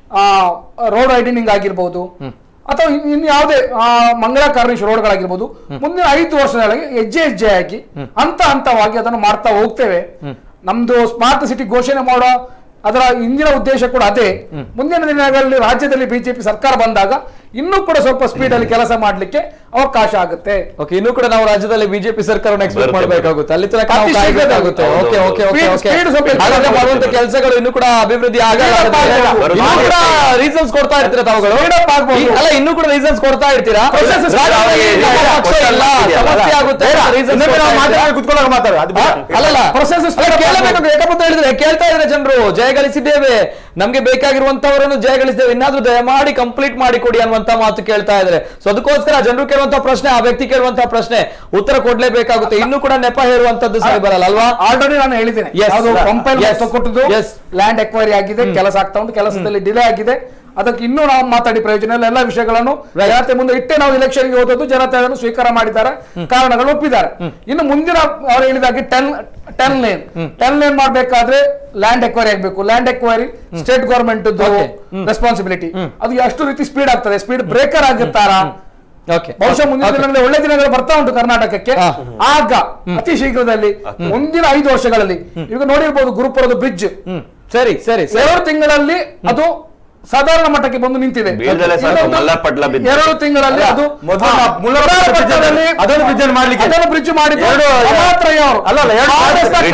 road widening ಆಗಿರ್ಬೋದು ಅಥವಾ ಇನ್- ಇನ್ನು ಯಾವುದೇ ಆ, ಮಂಗಳ ಕಾರ್ನಿಶ್ ರೋಡ್ಗಳಾಗಿರ್ಬೋದು ಮುಂದಿನ ಐದು ವರ್ಷದೊಳಗೆ ಹೆಜ್ಜೆ ಹೆಜ್ಜೆಯಾಗಿ ಹಂತ ಹಂತವಾಗಿ ಅದನ್ನು ಮಾಡ್ತಾ ಹೋಗ್ತೇವೆ ನಮ್ದು ಸ್ಮಾರ್ಟ್ ಸಿಟಿ ಘೋಷಣೆ ಮಾಡೋ ಅದರ ಹಿಂದಿನ ಉದ್ದೇಶ ಕೂಡ ಅದೇ ಮುಂದಿನ ದಿನಗಳಲ್ಲಿ ರಾಜ್ಯದಲ್ಲಿ ಬಿಜೆಪಿ ಸರ್ಕಾರ ಬಂದಾಗ ಇನ್ನೂ ಕೂಡ ಸ್ವಲ್ಪ ಸ್ಪೀಡ್ ಅಲ್ಲಿ ಕೆಲಸ ಮಾಡ್ಲಿಕ್ಕೆ ಅವಕಾಶ ಆಗುತ್ತೆ ಓಕೆ ಇನ್ನು ಕೂಡ ನಾವು ರಾಜ್ಯದಲ್ಲಿ ಬಿಜೆಪಿ ಸರ್ಕಾರವನ್ನು ಎಕ್ಸ್ಪೆಕ್ಟ್ ಮಾಡಬೇಕಾಗುತ್ತೆ ಅಲ್ಲಿ ತನಕ ನಾವು ಅತಿ ಕಾಯ್ಬೇಕಾಗುತ್ತೆ ಶೀಘ್ರದಲ್ಲಿ. Okay okay okay Speed- okay speed ಸ್ವಲ್ಪ ಹೆಚ್ಚು ಹಾಗಾದ್ರೆ ಮಾಡಬೇಕು. ಮಾಡುವಂತ ಕೆಲಸಗಳು ಇನ್ನು ಕೂಡ ಅಭಿವೃದ್ಧಿ ಆಗಲ್ಲ Speed up ಆಗ್ಬೇಕು. ಇನ್ನು ಕೂಡ ರೀಸನ್ಸ್ ಕೊಡ್ತಾ ಇರ್ತೀರಾ ತಾವುಗಳು Speed up ಆಗ್ಬೋದು. ಈ- ಅಲ್ಲ ಇನ್ನು ಕೂಡ ರೀಸನ್ಸ್ ಕೊಡ್ತಾ ಇರ್ತೀರಾ Process is ರಾಜ್ಯದಲ್ಲಿ ಇಲ್ಲ, ನಮ್ಮ ಇಲ್ಲ, ಪಕ್ಷ ಇಲ್ಲ, ಸಮಸ್ಯೆ ಆಗುತ್ತೆ ಬೇಡ. reasons ಇನ್ನೊಮ್ಮೆ ನಾವು ಕೊಡ್ತಾ ಮಾತಾಡಿ ಇರ್ತೀರಾ? ಕುತ್ಕೊಳ್ಳೋಕೆ ಮಾತಾಡು ಅದು ಬೇಡ. ಅಲ್ಲಲ್ಲ Process is ಅಲ್ಲ, speed up ಕೇಳಬೇಕು ಆಗ್ಬೋದು. ಯಾಕಂತ ಹೇಳಿದ್ರೆ ಕೇಳ್ತಾ ಇದ್ದಾರೆ ಜನರು ಜಯ ಗಳಿಸಿದ್ದೇವೆ ನಮ್ಗೆ ಬೇಕಾಗಿರುವಂತವರನ್ನು ಜಯ ಗಳಿಸಿದ್ದೇವೆ ಇನ್ನಾದ್ರೂ ದಯಮಾಡಿ ಕಂಪ್ಲೀಟ್ ಮಾಡಿ ಕೊಡಿ ಅನ್ನುವಂತ ಮಾತು ಕೇಳ್ತಾ ಇದ್ದಾರೆ ಸೊ ಅದಕ್ಕೋಸ್ಕರ ಜನರು ಕೇಳುವಂತ ಪ್ರಶ್ನೆ ಆ ವ್ಯಕ್ತಿ ಕೇಳುವಂತ ಪ್ರಶ್ನೆ ಉತ್ತರ ಕೊಡ್ಲೇಬೇಕಾಗುತ್ತೆ ಇನ್ನು ಕೂಡ ನೆಪ ಹೇರುವಂತದ್ದು ಸರಿ ಬರಲ್ಲ ಅಲ್ವಾ ಆಲ್ರೆಡಿ ನಾನು ಹೇಳಿದ್ದೇನೆ Yes. ಯಾವುದು ಪಂಪೈಲ್ Yes. ಕೊಟ್ಟದ್ದು Yes. ಲ್ಯಾಂಡ್ ಎಕ್ವೈರಿ ಆಗಿದೆ ಕೆಲಸ ಆಗ್ತಾ ಉಂಟು ಕೆಲಸದಲ್ಲಿ ಡಿಲೇ ಆಗಿದೆ ಅದಕ್ಕೆ ಇನ್ನೂ ನಾವು ಮಾತಾಡಿ ಪ್ರಯೋಜನ ಇಲ್ಲ ಎಲ್ಲ ವಿಷಯಗಳನ್ನು ಜನತೆ ಮುಂದೆ ಇಟ್ಟೆ ನಾವು ಇಲೆಕ್ಷನ್ಗೆ ಹೋದದ್ದು ಜನತೆ ಅದನ್ನು ಸ್ವೀಕಾರ ಮಾಡಿದ್ದಾರೆ ಕಾರಣಗಳು ಒಪ್ಪಿದ್ದಾರೆ ಇನ್ನು ಮುಂದಿನ ಅವರು ಹೇಳಿದಾಗೆ ten ten lane ten lane ಮಾಡ್ಬೇಕಾದ್ರೆ ಲ್ಯಾಂಡ್ ಎಕ್ವೈರಿ ಆಗಬೇಕು land acquire state government responsibility ಅದು ಎಷ್ಟು ರೀತಿ ಸ್ಪೀಡ್ ಆಗ್ತದೆ ಸ್ಪೀಡ್ ಬ್ರೇಕರ್ ಆಗುತ್ತಾರಾ ಓಕೆ ಬಹುಶಃ ಮುಂದಿನ ದಿನಗಳಲ್ಲಿ ಒಳ್ಳೆ ದಿನಗಳು ಬರ್ತಾ ಉಂಟು ಕರ್ನಾಟಕಕ್ಕೆ ಆಗ ಅತಿ ಶೀಘ್ರದಲ್ಲಿ ಮುಂದಿನ ಐದು ವರ್ಷಗಳಲ್ಲಿ ಈಗ ನೋಡಿರ್ಬೋದು ಗುರುಪುರದ ಬ್ರಿಡ್ಜ್ ಸರಿ ಸರಿ ಸರಿ ಎರಡು ತಿಂಗಳಲ್ಲಿ ಅದು ಸಾಧಾರಣ ಮಟ್ಟಕ್ಕೆ ಬಂದು ನಿಂತಿದೆ ಬೀಳ್ದಲೆ ಸಾಕು, ಇನ್ನೊಂದು ಮಲ್ಲರ್ ಪಟ್ಲ ಬಿದ್ದು. ಎರಡು ತಿಂಗಳಲ್ಲಿ ಅದು ಮೊದಲು ಹಾ, ಮುಳ್ಳರ ಮುಳ್ಳರ ಬridge ಪಟ್ಟಣದಲ್ಲಿ ಅದನ್ನು bridge ಅನ್ನು ಮಾಡ್ಲಿಕ್ಕೆ. ಅದನ್ನು ಬ್ರಿಡ್ಜ್ ಮಾಡಿ ಎರಡು- ಅಲ್ಲ ಅಲ್ಲ, ಅಲ್ಲ, ಎರಡು Bridge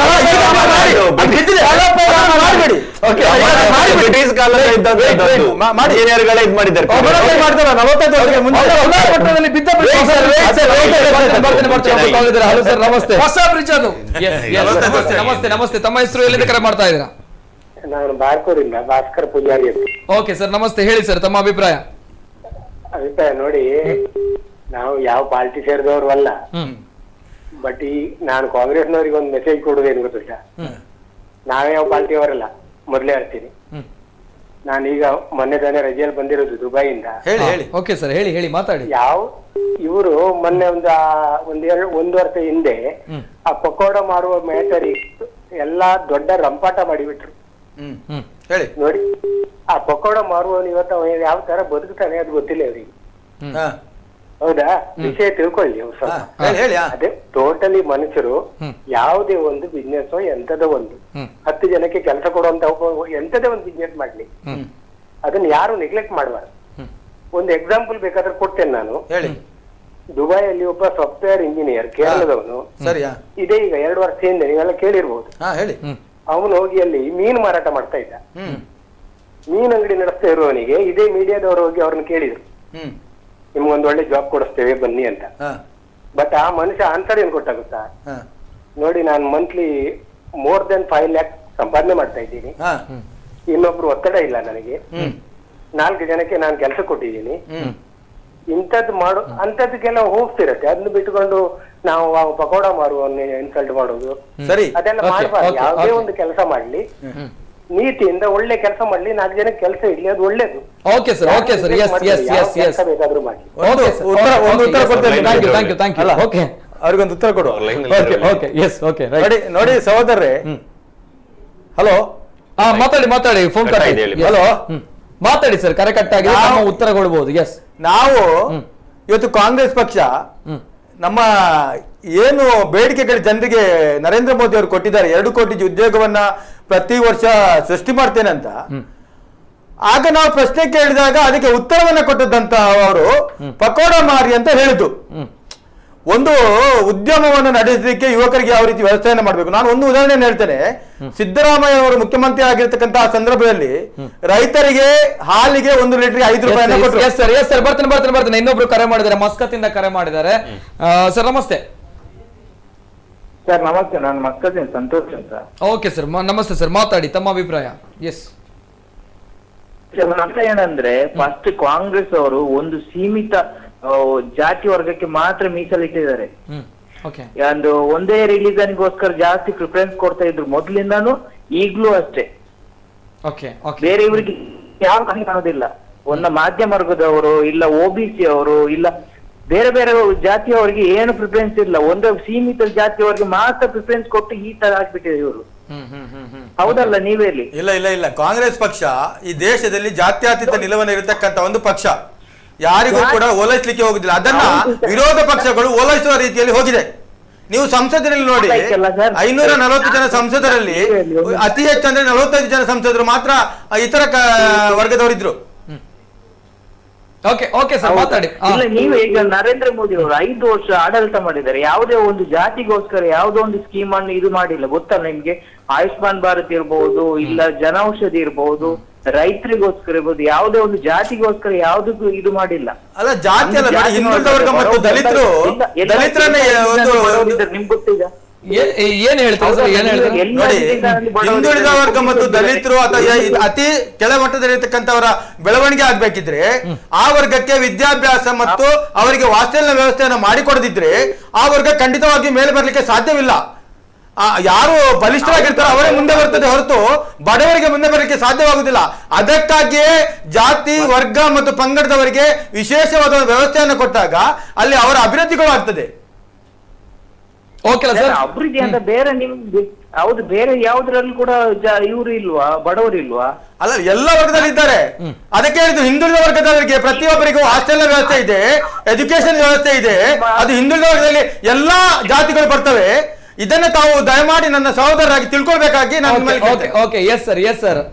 ಬಿದ್ದಿದೆ. ಮಾಡಬೇಡಿ Okay, ಬ್ರಿಟಿಷ್ ಕಾಲದಲ್ಲಿ ಇದ್ದಂಥದ್ದು. ಇಂಜಿನಿಯರ್ಗಳೇ ಇದ್ ಮಾಡಿದ್ದಾರೆ ಮಾಡ್ತಾರ ನಲವತ್ತೈದು ವರ್ಷಕ್ಕೆ ಮುಂದೆ ಪಟ್ಟಣದಲ್ಲಿ ಬಿದ್ದ Wait, bridge sir, wait, sir, wait, sir, ಬರ್ತೇನೆ, ಬರ್ತೇನೆ, ಬರ್ತೇನೆ. ಒಬ್ಬ call ಇದ್ದಾರೆ. ಹಲೋ ಸರ್ ನಮಸ್ತೆ ಹೊಸ ಬ್ರಿಡ್ಜ್ ಅದು Yes, yes, ನಮಸ್ತೆ ನಮಸ್ತೆ ನಮಸ್ತೆ ತಮ್ಮ ಹೆಸರು ಎಲ್ಲಿಂದ ಕರೆ ಮಾಡ್ತಾ ಇದ್ದೀರಾ ನಾನು ಬಾರ್ಕೂರಿಂದ ಭಾಸ್ಕರ್ ಪೂಜಾರಿ ಅಂತ ಓಕೆ ಸರ್ ನಮಸ್ತೆ ಹೇಳಿ ಸರ್ ತಮ್ಮ ಅಭಿಪ್ರಾಯ ಅಭಿಪ್ರಾಯ ನೋಡಿ ನಾವು ಯಾವ ಪಾರ್ಟಿ ಸೇರಿದವರು ಅಲ್ಲ ಬಟ್ ಈ ನಾನು ಕಾಂಗ್ರೆಸ್ನವರಿಗೆ ಒಂದು ಮೆಸೇಜ್ ಕೊಡುವುದೇನು ಗೊತ್ತಿಲ್ಲ ನಾವೇ ಯಾವ ಪಾರ್ಟಿಯವರಲ್ಲ ಮೊದಲೇ ಹೇಳ್ತೀನಿ ನಾನೀಗ ಮೊನ್ನೆ ತಾನೇ ರಜೆಯಲ್ಲಿ ಬಂದಿರೋದು ದುಬೈಯಿಂದ ಹೇಳಿ ಹೇಳಿ ಓಕೆ ಸರ್ ಹೇಳಿ ಹೇಳಿ ಮಾತಾಡಿ ಯಾವ ಇವರು ಮೊನ್ನೆ ಒಂದು ಆ- ಒಂದ್ ಎರಡು ಒಂದು ವರ್ಷ ಹಿಂದೆ ಆ ಪಕೋಡ ಮಾರುವ ಮ್ಯಾಟರಿ ಎಲ್ಲಾ ದೊಡ್ಡ ರಂಪಾಟ ಮಾಡಿಬಿಟ್ರು ಹ್ಮ್ ಹ್ಮ್ ಹೇಳಿ ನೋಡಿ ಆ ಪಕೋಡ ಮಾರುವವನು ಇವತ್ತು ಅವ ಯಾವ ತರ ಬದುಕ್ತಾನೆ ಅದು ಗೊತ್ತಿಲ್ಲ ಅವ್ರಿಗೆ ಹಾ ಹೌದಾ ವಿಷಯ ತಿಳ್ಕೊಳ್ಳಿ ಅವ್ರು ಸ್ವಲ್ಪ. ಹೇಳಿ ಹೇಳಿ ಹಾ. ಅದೇ ಟೋಟಲಿ ಮನುಷ್ಯರು ಯಾವುದೇ ಒಂದು ಬಿಸ್ನೆಸ್ ಎಂತದ ಒಂದು ಹತ್ತು ಜನಕ್ಕೆ ಕೆಲಸ ಕೊಡುವಂತ ಒಬ್ಬ- ಎಂತದೇ ಒಂದು ಬಿಸ್ನೆಸ್ ಮಾಡ್ಲಿ ಅದನ್ನ ಯಾರು ನೆಗ್ಲೆಕ್ಟ್ ಮಾಡಬಾರ್ದು ಒಂದು ಎಕ್ಸಾಂಪಲ್ ಬೇಕಾದ್ರೆ ಕೊಡ್ತೇನೆ ನಾನು ಹೇಳಿ ದುಬೈಯಲ್ಲಿ ಒಬ್ಬ ಸಾಫ್ಟ್ವೇರ್ ಇಂಜಿನಿಯರ್ ಕೇರಳದವನು ಸರಿಯಾ ಇದೇ ಈಗ ಎರಡು ವರ್ಷ ಹಿಂದೆ ನೀವೆಲ್ಲ ಕೇಳಿರ್ಬೋದು ಹಾ ಹೇಳಿ ಅವನು ಹೋಗಿ ಅಲ್ಲಿ ಮೀನು ಮಾರಾಟ ಮಾಡ್ತಾ ಇದ್ದ ಹ್ಮ್ ಮೀನು ಅಂಗಡಿ ನಡೆಸ್ತಾ ಇರುವವನಿಗೆ ಇದೇ ಮೀಡಿಯಾದವರು ಹೋಗಿ ಅವ್ರನ್ನ ಕೇಳಿದ್ರು ಹ್ಮ್ ನಿಮ್ಗೊಂದು ಒಳ್ಳೆ ಜಾಬ್ ಕೊಡಿಸ್ತೇವೆ ಬನ್ನಿ ಅಂತ ಹಾ ಬಟ್ ಆ ಮನುಷ್ಯ ಆನ್ಸರ್ ಏನ್ ಕೊಟ್ಟ ಗೊತ್ತಾ ಹಾ ನೋಡಿ ನಾನು monthly more than five lakh ಸಂಪಾದನೆ ಮಾಡ್ತಾ ಇದ್ದೀನಿ ಹಾ ಇನ್ನೊಬ್ರು ಒತ್ತಡ ಇಲ್ಲ ನನಗೆ ಹ್ಮ್ ನಾಲ್ಕು ಜನಕ್ಕೆ ನಾನು ಕೆಲಸ ಕೊಟ್ಟಿದ್ದೀನಿ ಹ್ಮ್ ಇಂಥದ್ದು ಮಾಡು ಅಂತದಕ್ಕೆಲ್ಲ ಹೋಗ್ತಿರತ್ತೆ ಅದನ್ನ ಬಿಟ್ಕೊಂಡು ನಾವು ಆ ಪಕೋಡ ಮಾರುವವನ್ನ ಇನ್ಸಲ್ಟ್ ಮಾಡೋದು ಸರಿ ಅದೆಲ್ಲ Okay, ಮಾಡಬಾರ್ದು okay, ಯಾವುದೇ okay. ಒಂದು ಕೆಲಸ ಮಾಡ್ಲಿ ನೀತಿಯಿಂದ ಒಳ್ಳೆ ಕೆಲಸ ಮಾಡ್ಲಿ ನಾಲ್ಕು ಜನಕ್ಕೆ ಕೆಲಸ ಇರ್ಲಿ ಅದು ಒಳ್ಳೇದು okay sir okay sir yes yes yes yes ಕೆಲಸ ಬೇಕಾದ್ರೂ ಮಾಡಿ ಓಕೆ ಒಂದು ಉತ್ತರ ಒಂದು ಉತ್ತರ ಕೊಡ್ತೇನೆ thank you thank you thank you ಅಲ್ಲ ಓಕೆ ಅವ್ರಿಗೊಂದು ಉತ್ತರ ಕೊಡು ಓಕೆ ಓಕೆ ಎಸ್ ಓಕೆ ನೋಡಿ ನೋಡಿ ಸಹೋದರರೇ ಹಲೋ ಹಾ ಮಾತಾಡಿ ಮಾತಾಡಿ ಫೋನ್ ಕಟ್ ಆಗಿದೆ ಹೇಳಿ. ಹಲೋ ಮಾತಾಡಿ ಸರ್ ಕರೆ ಕಟ್ ಆಗಿದೆ ನಾವು- ನಮ್ಮ ಉತ್ತರ ಕೊಡ್ಬೋದು ಎಸ್ ನಾವು ಇವತ್ತು ಕಾಂಗ್ರೆಸ್ ಪಕ್ಷ ನಮ್ಮ ಏನು ಬೇಡಿಕೆಗಳು ಜನರಿಗೆ ನರೇಂದ್ರ ಮೋದಿ ಅವರು ಕೊಟ್ಟಿದ್ದಾರೆ ಎರಡು ಕೋಟಿ ಉದ್ಯೋಗವನ್ನ ಪ್ರತಿ ವರ್ಷ ಸೃಷ್ಟಿ ಮಾಡ್ತೇನೆ ಅಂತ ಆಗ ನಾವು ಪ್ರಶ್ನೆ ಕೇಳಿದಾಗ ಅದಕ್ಕೆ ಉತ್ತರವನ್ನ ಕೊಟ್ಟದಂತ ಅವರು ಪಕೋಡ ಮಾರಿ ಅಂತ ಹೇಳಿದ್ದು ಒಂದು ಉದ್ಯಮವನ್ನು ನಡೆಸಲಿಕ್ಕೆ ಯುವಕರಿಗೆ ಯಾವ ರೀತಿ ವ್ಯವಸ್ಥೆಯನ್ನು ಮಾಡಬೇಕು ನಾನು ಒಂದು ಉದಾಹರಣೆ ಹೇಳ್ತೇನೆ ಸಿದ್ದರಾಮಯ್ಯ ಅವರು ಮುಖ್ಯಮಂತ್ರಿ ಆಗಿರ್ತಕ್ಕಂತಹ ಸಂದರ್ಭದಲ್ಲಿ ರೈತರಿಗೆ ಹಾಲಿಗೆ ಒಂದು ಲೀಟರ್ಗೆ ಐದು ರೂಪಾಯಿನ ಕೊಟ್ಟರು ಎಸ್ ಸರ್ ಎಸ್ ಸರ್ ಬರ್ತೇನೆ ಬರ್ತೇನೆ ಬರ್ತೇನೆ ಇನ್ನೊಬ್ರು ಕರೆ ಮಾಡಿದ್ದಾರೆ ಮಸ್ಕತ್ ಇಂದ ಕರೆ ಮಾಡಿದ್ದಾರೆ ಸರ್ ನಮಸ್ತೆ ಸರ್ ನಮಸ್ತೆ ನಾನು ಮಕ್ಕಳಿದ್ದೇನೆ ಸಂತೋಷ್ ಅಂತ ಓಕೆ ಸರ್ ನಮಸ್ತೆ ಸರ್ ಮಾತಾಡಿ ತಮ್ಮ ಅಭಿಪ್ರಾಯ ಎಸ್ ಸರ್, ನನ್ನ ಅರ್ಥ ಏನಂದ್ರೆ ಫಸ್ಟ್ ಕಾಂಗ್ರೆಸ್ ಅವರು ಒಂದು ಸೀಮಿತ ಆ, ಜಾತಿ ವರ್ಗಕ್ಕೆ ಮಾತ್ರ ಮೀಸಲಿಟ್ಟಿದ್ದಾರೆ ಹ್ಮ್ ಓಕೆ ಒಂದು ಒಂದೇ ರಿಲಿಜನ್ಗೋಸ್ಕರ ಜಾಸ್ತಿ ಪ್ರಿಫರೆನ್ಸ್ ಕೊಡ್ತಾ ಇದ್ರು ಮೊದ್ಲಿಂದಾನು ಈಗ್ಲೂ ಅಷ್ಟೇ ಓಕೆ ಓಕೆ ಬೇರೆ ಇವರಿಗೆ ಯಾವ ಕಮ್ಮಿ ಕಾಣೋದಿಲ್ಲ ಒಂದು ಮಾಧ್ಯಮ ವರ್ಗದವರು ಇಲ್ಲ ಒ ಬಿ ಸಿ ಅವರು ಇಲ್ಲ ಬೇರೆ ಬೇರೆ ಜಾತಿಯವರಿಗೆ ಏನು ಪ್ರಿಫರೆನ್ಸ್ ಇಲ್ಲ ಒಂದು ಸೀಮಿತ ಜಾತಿಯವರಿಗೆ ಮಾತ್ರ ಪ್ರಿಫರೆನ್ಸ್ ಕೊಟ್ಟು ಈ ತರ ಆಗ್ಬಿಟ್ಟಿದೆ ಇವರು ಹೌದಲ್ಲ ನೀವೇ ಹೇಳಿ ಇಲ್ಲ ಇಲ್ಲ ಇಲ್ಲ ಕಾಂಗ್ರೆಸ್ ಪಕ್ಷ ಈ ದೇಶದಲ್ಲಿ ಜಾತ್ಯತೀತ ನಿಲುವನ್ನು ಇರತಕ್ಕಂತ ಒಂದು ಪಕ್ಷ ಯಾರಿಗೂ ಕೂಡ ಓಲೈಸ್ಲಿಕ್ಕೆ ಹೋಗುದಿಲ್ಲ ಅದನ್ನ ವಿರೋಧ ಪಕ್ಷಗಳು ಓಲೈಸುವ ರೀತಿಯಲ್ಲಿ ಹೋಗಿದೆ ನೀವು ಸಂಸದರಲ್ಲಿ ನೋಡಿ ಐನೂರ ನಲವತ್ತು ಜನ ಸಂಸದರಲ್ಲಿ ಅತಿ ಹೆಚ್ಚು ಅಂದ್ರೆ ನಲವತ್ತೈದು ಜನ ಸಂಸದರು ಮಾತ್ರ ಇತರ ಕ- ವರ್ಗದವರಿದ್ರು ಓಕೆ ಓಕೆ ಸರ್ ಮಾತಾಡಿ ಆ. ಇಲ್ಲ ನೀವು ಈಗ ನರೇಂದ್ರ ಮೋದಿ ಅವರು ಐದು ವರ್ಷ ಆಡಳಿತ ಮಾಡಿದ್ದಾರೆ ಯಾವುದೇ ಒಂದು ಜಾತಿಗೋಸ್ಕರ ಯಾವುದೋ ಒಂದು ಸ್ಕೀಮ್ ಅನ್ನು ಇದು ಮಾಡಿಲ್ಲ ಗೊತ್ತಲ್ಲ ನಿಮ್ಗೆ ಆಯುಷ್ಮಾನ್ ಭಾರತ್ ಇರ್ಬಹುದು ಇಲ್ಲ ಜನೌಷಧಿ ಇರ್ಬಹುದು ರೈತರಿಗೋಸ್ಕರ ಇರ್ಬೋದು ಯಾವುದೇ ಒಂದು ಜಾತಿಗೋಸ್ಕರ ಯಾವುದಕ್ಕೂ ಇದು ಮಾಡಿಲ್ಲ ಅಲ್ಲ ಜಾತಿ ಅಲ್ಲ ನೋಡಿ, ಜಾತಿ ಹಿಂದುಳಿದ ವರ್ಗ ಮತ್ತು ಬಡವ- ದಲಿತರು ಎಲ್ಲ- ಎಲ್ಲ ದಲಿತರನ್ನೇ ಒಂದು ಬಡವರಿದ್ದಾರೆ, ನಿಮ್ಗೆ ಗೊತ್ತಿದೆ ಏ- ಏನ್ ಹೇಳ್ತಾರೆ ಸರ್ ಏನ್ ಹೇಳ್ತಾರೆ ನೋಡಿ ಹಿಂದುಳಿದ ವರ್ಗ ಮತ್ತು ದಲಿತರು ಅಥವಾ ಯ- ಅತಿ ಕೆಳಮಟ್ಟದಲ್ಲಿರ್ತಕ್ಕಂಥವರ ಬೆಳವಣಿಗೆ ಆಗ್ಬೇಕಿದ್ರೆ ಆ ವರ್ಗಕ್ಕೆ ವಿದ್ಯಾಭ್ಯಾಸ ಮತ್ತು ಅವರಿಗೆ ವಾಸ್ತವ್ಯ ವ್ಯವಸ್ಥೆಯನ್ನು ಮಾಡಿಕೊಡದಿದ್ರೆ ಆ ವರ್ಗ ಖಂಡಿತವಾಗಿ ಮೇಲೆ ಬರ್ಲಿಕ್ಕೆ ಸಾಧ್ಯವಿಲ್ಲ ಆ, ಯಾರು ಬಲಿಷ್ಠರಾಗಿರ್ತಾರೋ ಅವರೇ ಮುಂದೆ ಬರ್ತದೆ ಹೊರತು ಬಡವರಿಗೆ ಮುಂದೆ ಬರಲಿಕ್ಕೆ ಸಾಧ್ಯವಾಗುದಿಲ್ಲ ಅದಕ್ಕಾಗಿಯೇ ಜಾತಿ ವರ್ಗ ಮತ್ತು ಪಂಗಡದವರಿಗೆ ವಿಶೇಷವಾದ ಒಂದು ವ್ಯವಸ್ಥೆಯನ್ನು ಕೊಟ್ಟಾಗ ಅಲ್ಲಿ ಅವರ ಅಭಿವೃದ್ಧಿಗಳು ಆಗ್ತದೆ ಓಕೆ ಸರ್, ಅಭಿವೃದ್ಧಿ ಅಂತ ಬೇರೆ ನಿಮ್ಗೆ ಹೌದು ಬೇರೆ ಯಾವ್ದ್ರಲ್ಲಿ ಕೂಡ ಜ- ಇವ್ರು ಇಲ್ವಾ ಬಡವರು ಇಲ್ವಾ ಅಲ್ಲ ಎಲ್ಲ ವರ್ಗದಲ್ಲಿ ಇದ್ದಾರೆ ಅದಕ್ಕೆ ಹೇಳಿದ್ದು ಹಿಂದುಳಿದ ವರ್ಗದವರಿಗೆ ಪ್ರತಿಯೊಬ್ಬರಿಗೂ ಹಾಸ್ಟೆಲ್ ವ್ಯವಸ್ಥೆ ಇದೆ ಎಜುಕೇಶನ್ ವ್ಯವಸ್ಥೆ ಇದೆ ಅದು ಹಿಂದುಳಿದ ವರ್ಗದಲ್ಲಿ ಎಲ್ಲಾ ಜಾತಿಗಳು ಬರ್ತವೆ ಇದನ್ನ ತಾವು ದಯಮಾಡಿ ನನ್ನ ಸಹೋದರರಾಗಿ ತಿಳ್ಕೊಳ್ಬೇಕಾಗಿ ನಾನು ನಿಮ್ಮಲ್ಲಿ ಓಕೆ ಕೇಳ್ತೇನೆ. Okay yes sir yes sir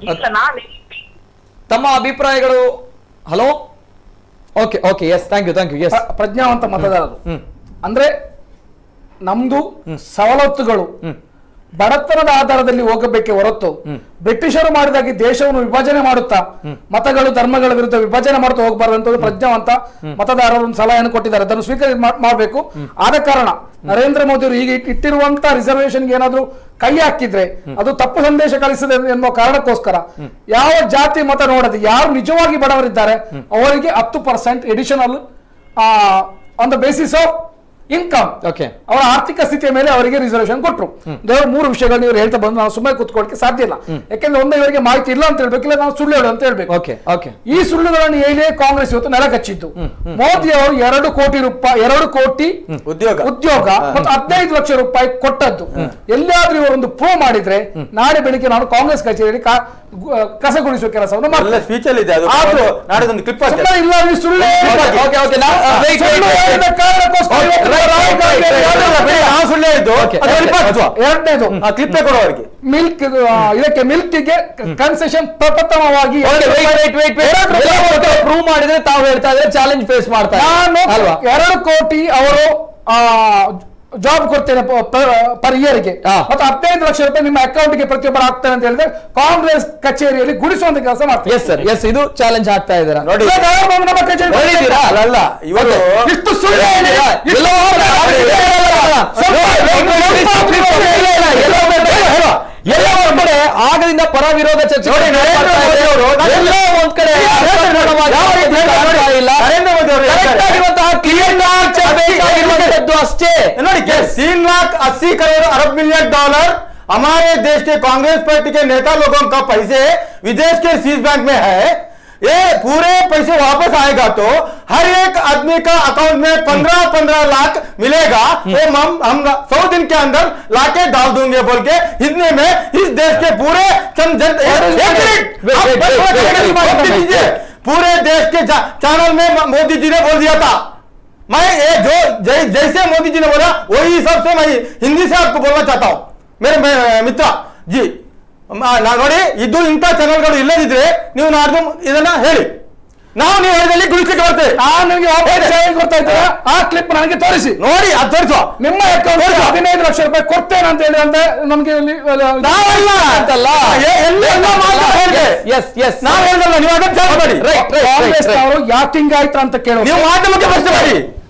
ತಮ್ಮ ಅಭಿಪ್ರಾಯಗಳು hello okay okay yes thank you thank you yes ಪ್ರ- ಪ್ರಜ್ಞಾವಂತ ಮತದಾರರು ಅಂದ್ರೆ ನಮ್ದು ಸವಲತ್ತುಗಳು ಬಡತನದ ಆಧಾರದಲ್ಲಿ ಹೋಗಬೇಕೆ ಹೊರತು ಬ್ರಿಟಿಷರು ಮಾಡಿದಾಗೆ ದೇಶವನ್ನು ವಿಭಜನೆ ಮಾಡುತ್ತಾ ಮತಗಳು ಧರ್ಮಗಳ ವಿರುದ್ಧ ವಿಭಜನೆ ಮಾಡುತ್ತಾ ಹೋಗಬಾರ್ದು ಅಂತ ಒಂದು ಪ್ರಜ್ಞಾವಂತ ಮತದಾರರು ಒಂದು ಸಲಹೆಯನ್ನು ಕೊಟ್ಟಿದ್ದಾರೆ ಅದನ್ನು ಸ್ವೀಕಾರ ಮಾಡಬೇಕು ಆದ ಕಾರಣ ನರೇಂದ್ರ ಮೋದಿ ಅವರು ಈಗ ಇಟ್- ಇಟ್ಟಿರುವಂತ ರಿಸರ್ವೇಶನ್ಗೆ ಏನಾದ್ರೂ ಕೈ ಹಾಕಿದ್ರೆ ಅದು ತಪ್ಪು ಸಂದೇಶ ಕಳಿಸಿದೆ ಎನ್ನುವ ಕಾರಣಕ್ಕೋಸ್ಕರ ಯಾವ ಜಾತಿ ಮತ ನೋಡದೆ ಯಾರು ನಿಜವಾಗಿ ಬಡವರಿದ್ದಾರೆ ಅವರಿಗೆ ಹತ್ತು percent additional on the basis of income okay ಅವರ ಆರ್ಥಿಕ ಸ್ಥಿತಿಯ ಮೇಲೆ ಅವರಿಗೆ ರಿಸರ್ವೇಶನ್ ಕೊಟ್ಟರು ದೇವರು ಮೂರು ವಿಷಯಗಳನ್ನ ಇವ್ರು ಹೇಳ್ತಾ ಬಂದು ನಾವು ಸುಮ್ಮನೆ ಕೂತ್ಕೊಳ್ಳಕ್ಕೆ ಸಾಧ್ಯ ಇಲ್ಲ ಯಾಕೆಂದ್ರೆ ಒಂದೇ ಇವರಿಗೆ ಮಾಹಿತಿ ಇಲ್ಲ ಅಂತ ಹೇಳ್ಬೇಕಿಲ್ಲ ನಾವು ಸುಳ್ಳು ಹೇಳು ಅಂತ ಹೇಳ್ಬೇಕು ಓಕೆ ಓಕೆ ಈ ಸುಳ್ಳುಗಳನ್ನು ಹೇಳಿ ಕಾಂಗ್ರೆಸ್ ಇವತ್ತು ನೆಲ ಕಚ್ಚಿದ್ದು ಮೋದಿ ಅವರು ಎರಡು ಕೋಟಿ ರೂಪಾಯಿ ಎರಡು ಕೋಟಿ ಉದ್ಯೋಗ ಉದ್ಯೋಗ ಮತ್ತು ಹದಿನೈದು ಲಕ್ಷ ರೂಪಾಯಿ ಕೊಟ್ಟದ್ದು ಎಲ್ಲಾದ್ರೂ ಇವರೊಂದು ಪ್ರೂವ್ ಮಾಡಿದ್ರೆ ನಾಳೆ ಬೆಳಿಗ್ಗೆ ನಾನು ಕಾಂಗ್ರೆಸ್ ಕಚೇರಿಯಲ್ಲಿ ಕಾ- ಗು- ಕಸ ಗುಡಿಸುವ ಕೆಲಸವನ್ನು ಎಲ್ಲ ಮಾಡ್ತೇನೆ. ಸ್ಪೀಚ್ ಅಲ್ಲಿ ಇದೆ ಅದು ಆದ್ರೂ ನಾಡದೊಂದು ಕ್ಲಿಪ್ ಸುಮ್ಮನೆ ಇಲ್ಲ ನೀವು ಸುಳ್ಳು ಹೇಳ್ಬೇಡಿ. ಓಕೆ ಓಕೆ ನಾವು wait, wait, ಸುಳ್ಳು wait, wait. ಹೇಳಿದ ಕಾರಣಕ್ಕೋಸ್ಕರ Okay, ಇವತ್ತು right, Rahul right, Gandhi right, right, ಅವರು right. ನಾವು ಸುಳ್ಳು ಹೇಳಿದ್ದು Okay, ಅದು okay, clip ಹಾಕುವ. ಎರಡನೇದು ಆ ಕ್ಲಿಪ್ಪೇ ಕೊಡುವ ಅವರಿಗೆ ಮಿಲ್ಕ್ ಇದಕ್ಕೆ ಮಿಲ್ಕ್ಗೆ ಕನ್ಸೆಷನ್ ಪ್ರಪ್ರಥಮವಾಗಿ okay wait wait wait wait prove ಮಾಡಿದ್ರೆ ತಾವು ಹೇಳ್ತಾ ಇದ್ರೆ ಚಾಲೆಂಜ್ ಫೇಸ್ ಮಾಡ್ತಾ ನಾನು ಇದ್ದಾರೆ. ಅಲ್ವಾ ಎರಡು ಕೋಟಿ ಅವರು ಜಾಬ್ ಕೊಡ್ತೇನೆ ಪರ್ ಇಯರ್ಗೆ ಮತ್ತು ಹದಿನೈದು ಲಕ್ಷ ರೂಪಾಯಿ ನಿಮ್ಮ ಅಕೌಂಟ್ಗೆ ಪ್ರತಿಯೊಬ್ಬರು ಹಾಕ್ತೇನೆ ಅಂತ ಹೇಳಿದ್ರೆ ಕಾಂಗ್ರೆಸ್ ಕಚೇರಿಯಲ್ಲಿ ಗುಡಿಸುವಂತ ಕೆಲಸ ಮಾಡ್ತಾರೆ ಎಸ್ ಸರ್ ಎಸ್ ಇದು ಚಾಲೆಂಜ್ ಆಗ್ತಾ ಇದ್ದೀರಾ ನೋಡಿ ಇವಾಗ ಯಾರು ಬಂದು ನಮ್ಮ ಕಚೇರಿ ನೋಡಿದ್ದೀರಾ? ಅಲ್ಲ ಅಲ್ಲ ಇವರು ಇಷ್ಟು ಸುಳ್ಳು ಹೇಳಿ, ಇಷ್ಟು ಎಲ್ಲೋ ಒಂದು ಸುಳ್ಳು ಎಲ್ಲ ಒಂದ್ ಕಡೆ ಆಗದಿಂದ ಪರ ವಿರೋಧ ಚರ್ಚೆ ನೋಡಿ, ನರೇಂದ್ರ ಮೋದಿ ಅವರು ಎಲ್ಲ ಒಂದ್ ಕಡೆ ಅಸಂಪೂರ್ಣವಾಗಿ ಯಾವ ರೀತಿ ಕಾಣ್ತಾ ಇಲ್ಲ ನರೇಂದ್ರ ಮೋದಿ ಅವರು ಹೇಳ್ತಾರೆ. Correct ಆಗಿರುವಂತಹ clear picture ಬೇಕಾಗಿರುವಂತದ್ದು ಅಷ್ಟೇ ನೋಡಿ तीन लाख अस्सी करोड़ अरब मिलियन डॉलर हमारे देश के कांग्रेस पार्टी के नेता लोगों का पैसे विदेश के सीज बैंक में है ये पूरे पैसे वापस आएगा तो हर एक आदमी का अकाउंट में पंद्रह पंद्रह लाख मिलेगा वो हम हम सौ दिन के अंदर लाके डाल दूंगे बोल के हिंदी में इस देश के पूरे चंद जन एक मिनट आप बस बस एक मिनट बात कीजिए पूरे देश के चा- चैनल में मोदी जी ने बोल दिया था मैं ये जो जै, जैसे मोदी जी ने बोला वही हिसाब से मैं हिंदी से आपको बोलना चाहता हूँ मेरे मे- ಮಿತ್ರ ಜಿ ಮ- ನಾ ನೋಡಿ ಇದು ಇಂಥ ಚಾನಲ್ಗಳು ಇಲ್ಲದಿದ್ರೆ ನೀವು ನಾಡ್ದು ಇದನ್ನ ಹೇಳಿ ನಾವು ನೀವು ಹೇಳಿದಲ್ಲಿ ಗುಡಿಸ್ಲಿಕ್ಕೆ ಬರ್ತೇವೆ ನಾನು ನಿಮಗೆ ವಾಪಸ್ ಚಾಲೆಂಜ್ ಕೊಡ್ತಾ ಇದ್ದೀರಾ ಆ ಕ್ಲಿಪ್ ನನಗೆ ತೋರಿಸಿ ನೋಡಿ ಅದು ತೋರಿಸುವ ನಿಮ್ಮ ಅಕೌಂಟ್ ಹದಿನೈದು ಲಕ್ಷ ರೂಪಾಯಿ ಕೊಡ್ತೇನೆ ಅಂತ ಹೇಳಿ ಅಂತ ನಮ್ಗೆ ಇಲ್ಲಿ, ಅಹ್, ನಾವಲ್ಲ ಅಂತಲ್ಲ ಎ- ಎಲ್ಲ ಎಲ್ಲ ಮಾತ್ರ ಹೇಳಿದೆ ಎಸ್ ಎಸ್ ನಾವು ಹೇಳಿದಲ್ಲ ನೀವು ಅದನ್ನ ಚಾರ್ಜ್ ಮಾಡಿ ರೈಟ್ ರೈಟ್ ಕಾಂಗ್ರೆಸ್ ಅವರು ಯಾಕೆ ಹಿಂಗಾಯ್ತು ಅಂತ ಕೇಳೋ ನೀವು ಮಾಧ್ಯಮಕ್ಕೆ ಪ್ರಶ್ನೆ ಮಾಡಿ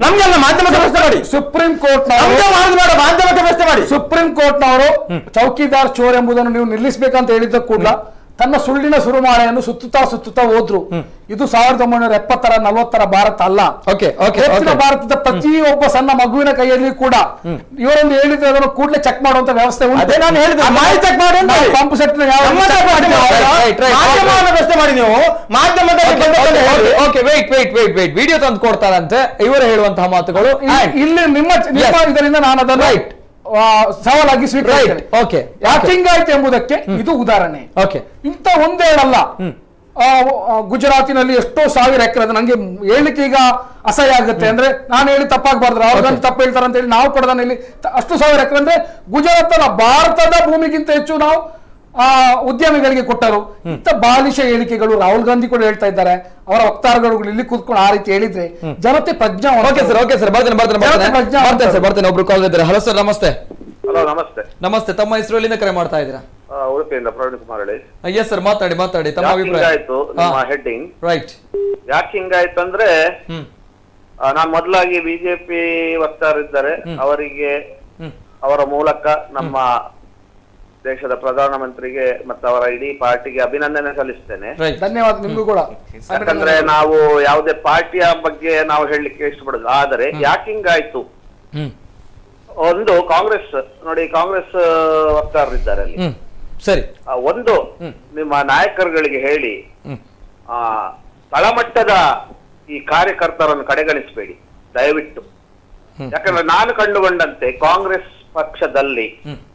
ನಮ್ಗೆಲ್ಲ ಮಾಧ್ಯಮಕ್ಕೆ ಪ್ರಶ್ನೆ ಮಾಡಿ ಸುಪ್ರೀಂ ಕೋರ್ಟ್ ನಮ್ಗೆ ಮಾಡುದು ಬೇಡ ಮಾಧ್ಯಮಕ್ಕೆ ಪ್ರಶ್ನೆ ಮಾಡಿ ಸುಪ್ರೀಂ ಕೋರ್ಟ್ನವರು ಚೌಕಿದಾರ್ ಚೋರ್ ಎಂಬುದನ್ನು ನೀವು ನಿಲ್ಲಿಸಬೇಕಂತ ಹೇಳಿದ ಕೂಡಲ ತನ್ನ ಸುಳ್ಳಿನ ಸುರುಮಾಳೆಯನ್ನು ಸುತ್ತುತ್ತಾ ಸುತ್ತುತ್ತಾ ಹೋದ್ರು ಇದು ಸಾವಿರದ ಒಂಬೈನೂರ ಎಪ್ಪತ್ತರ ನಲವತ್ತರ ಭಾರತ ಅಲ್ಲ ಓಕೆ ಓಕೆ ಹೆಚ್ಚಿನ ಭಾರತದ ಪ್ರತಿಯೊಬ್ಬ ಸಣ್ಣ ಮಗುವಿನ ಕೈಯಲ್ಲಿ ಕೂಡ ಇವರೊಂದು ಹೇಳಿದ್ರೆ ಅದನ್ನು ಕೂಡಲೇ ಚೆಕ್ ಮಾಡುವಂತ ವ್ಯವಸ್ಥೆ ಉಂಟು ಅದೇ ನಾನು ಹೇಳಿದ್ದು. ಆ ಮಾಡಿ check ಮಾಡಿ ಅಂತ ಹೇಳಿ. ಪಂಪ್ ಸೆಟ್ ಯಾವ ನಮ್ಮ check ಪ್ರಶ್ನೆ ಮಾಡ್ತೀವಿ? ಮಾಡಿ. Right, right. ಮಾಧ್ಯಮವನ್ನು ಪ್ರಶ್ನೆ ಮಾಡಿ ನೀವು ಮಾಧ್ಯಮದಲ್ಲಿ ಬಂದದ್ದನ್ನು ಹೇಳಿ. Okay wait wait wait wait video ತಂದು ಕೊಡ್ತಾರಂತೆ ಇವರು ಹೇಳುವಂತಹ ಮಾತುಗಳು ಇಲ್ಲಿ- ಇಲ್ಲಿ ನಿಮ್ಮ ನಿಮ್ಮ Yes. ಇದರಿಂದ ನಾನು ಅದನ್ನು Right. ಆ, ಸವಾಲಾಗಿ ಸ್ವೀಕರಿಸ್ತೇನೆ Right. Okay. ಯಾಕೆ ಹಿಂಗಾಯ್ತು ಎಂಬುದಕ್ಕೆ ಇದು ಉದಾಹರಣೆ ಓಕೆ ಇಂಥ ಒಂದೇಳಲ್ಲ ಆ, ಆ, ಗುಜರಾತಿನಲ್ಲಿ ಎಷ್ಟೋ ಸಾವಿರ ಎಕರೆ ಅದು ನಂಗೆ ಹೇಳಲಿಕ್ಕೆ ಈಗ ಅಸಹ್ಯ ಆಗುತ್ತೆ ಅಂದ್ರೆ ನಾನು ಹೇಳಿ ತಪ್ಪಾಗಬಾರ್ದು ರಾಹುಲ್ ಗಾಂಧಿ ತಪ್ಪು ಹೇಳ್ತಾರೆ ಅಂತ ಹೇಳಿ ನಾವು ಕೂಡ ನಾನು ಇಲ್ಲಿ ತ- ಅಷ್ಟು ಸಾವಿರ ಎಕರೆ ಅಂದ್ರೆ ಗುಜರಾತ್ ಅಲ್ಲ ಭಾರತದ ಭೂಮಿಗಿಂತ ಹೆಚ್ಚು ನಾವು ಆ ಉದ್ಯಮಿಗಳಿಗೆ ಕೊಟ್ಟರು ಇಂಥ ಬಾಲಿಶ ಹೇಳಿಕೆಗಳು ರಾಹುಲ್ ಗಾಂಧಿ ಕೂಡ ಹೇಳ್ತಾ ಇದ್ದಾರೆ ಅವರ ವಕ್ತಾರಗಳು ಇಲ್ಲಿ ಕೂತ್ಕೊಂಡು ಆ ರೀತಿ ಹೇಳಿದ್ರೆ ಜನತೆ ಪ್ರಜ್ಞಾ ಓಕೆ ಸರ್ ಓಕೆ ಸರ್ ಬರ್ತೇನೆ ಬರ್ತೇನೆ ಜನತೆ ಬರ್ತೇನೆ ಪ್ರಜ್ಞಾ ಬರ್ತೇನೆ ಸರ್ ಬರ್ತೇನೆ ಒಬ್ರು ಕಾಲ್ ಇದ್ದಾರೆ ಹಲೋ ಸರ್ ನಮಸ್ತೆ ಹಲೋ ನಮಸ್ತೆ ನಮಸ್ತೆ ತಮ್ಮ ಹೆಸರು ಎಲ್ಲಿಂದ ಕರೆ ಮಾಡ್ತಾ ಇದ್ದೀರಾ ಆ, ಉಡುಪಿಯಿಂದ ಪ್ರವೀಣ್ ಕುಮಾರ್ ಹೇಳಿ ಎಸ್ ಸರ್ ಮಾತಾಡಿ ಮಾತಾಡಿ ತಮ್ಮ ಯಾಕೆ ಅಭಿಪ್ರಾಯ ಹಿಂಗಾಯ್ತು ನಿಮ್ಮ ಹೆಡ್ಡಿಂಗ್ ರೈಟ್ ಯಾಕೆ ಹಿಂಗಾಯ್ತು ಅಂದ್ರೆ ಹ್ಮ್ ಆ, ನಾನ್ ಮೊದಲಾಗಿ ಬಿಜೆಪಿ ವಕ್ತಾರಿದ್ದಾರೆ ಅವರಿಗೆ ಅವರ ಮೂಲಕ ನಮ್ಮ ದೇಶದ ಪ್ರಧಾನಮಂತ್ರಿಗೆ ಮತ್ತು ಅವರ ಇಡೀ ಪಾರ್ಟಿಗೆ ಅಭಿನಂದನೆ ಸಲ್ಲಿಸ್ತೇನೆ ಧನ್ಯವಾದ ನಿಮ್ಗೂ ಕೂಡ ಯಾಕಂದ್ರೆ ನಾವು ಯಾವುದೇ ಪಾರ್ಟಿಯ ಬಗ್ಗೆ ನಾವು ಹೇಳಲಿಕ್ಕೆ ಇಷ್ಟಪಡುದು ಆದರೆ ಯಾಕೆ ಹಿಂಗಾಯ್ತು ಹ್ಮ್ ಒಂದು ಕಾಂಗ್ರೆಸ್ ನೋಡಿ ಕಾಂಗ್ರೆಸ್ ವಕ್ತಾರರಿದ್ದಾರೆ ಅಲ್ಲಿ ಹ್ಮ್ ಸರಿ ಆ, ಒಂದು ನಿಮ್ಮ ನಾಯಕರುಗಳಿಗೆ ಹೇಳಿ ಹ್ಮ್. ಆ ತಳಮಟ್ಟದ ಈ ಕಾರ್ಯಕರ್ತರನ್ನು ಕಡೆಗಣಿಸಬೇಡಿ ದಯವಿಟ್ಟು ಯಾಕಂದ್ರೆ ನಾನು ಕಂಡುಕೊಂಡಂತೆ ಕಾಂಗ್ರೆಸ್ ಪಕ್ಷದಲ್ಲಿ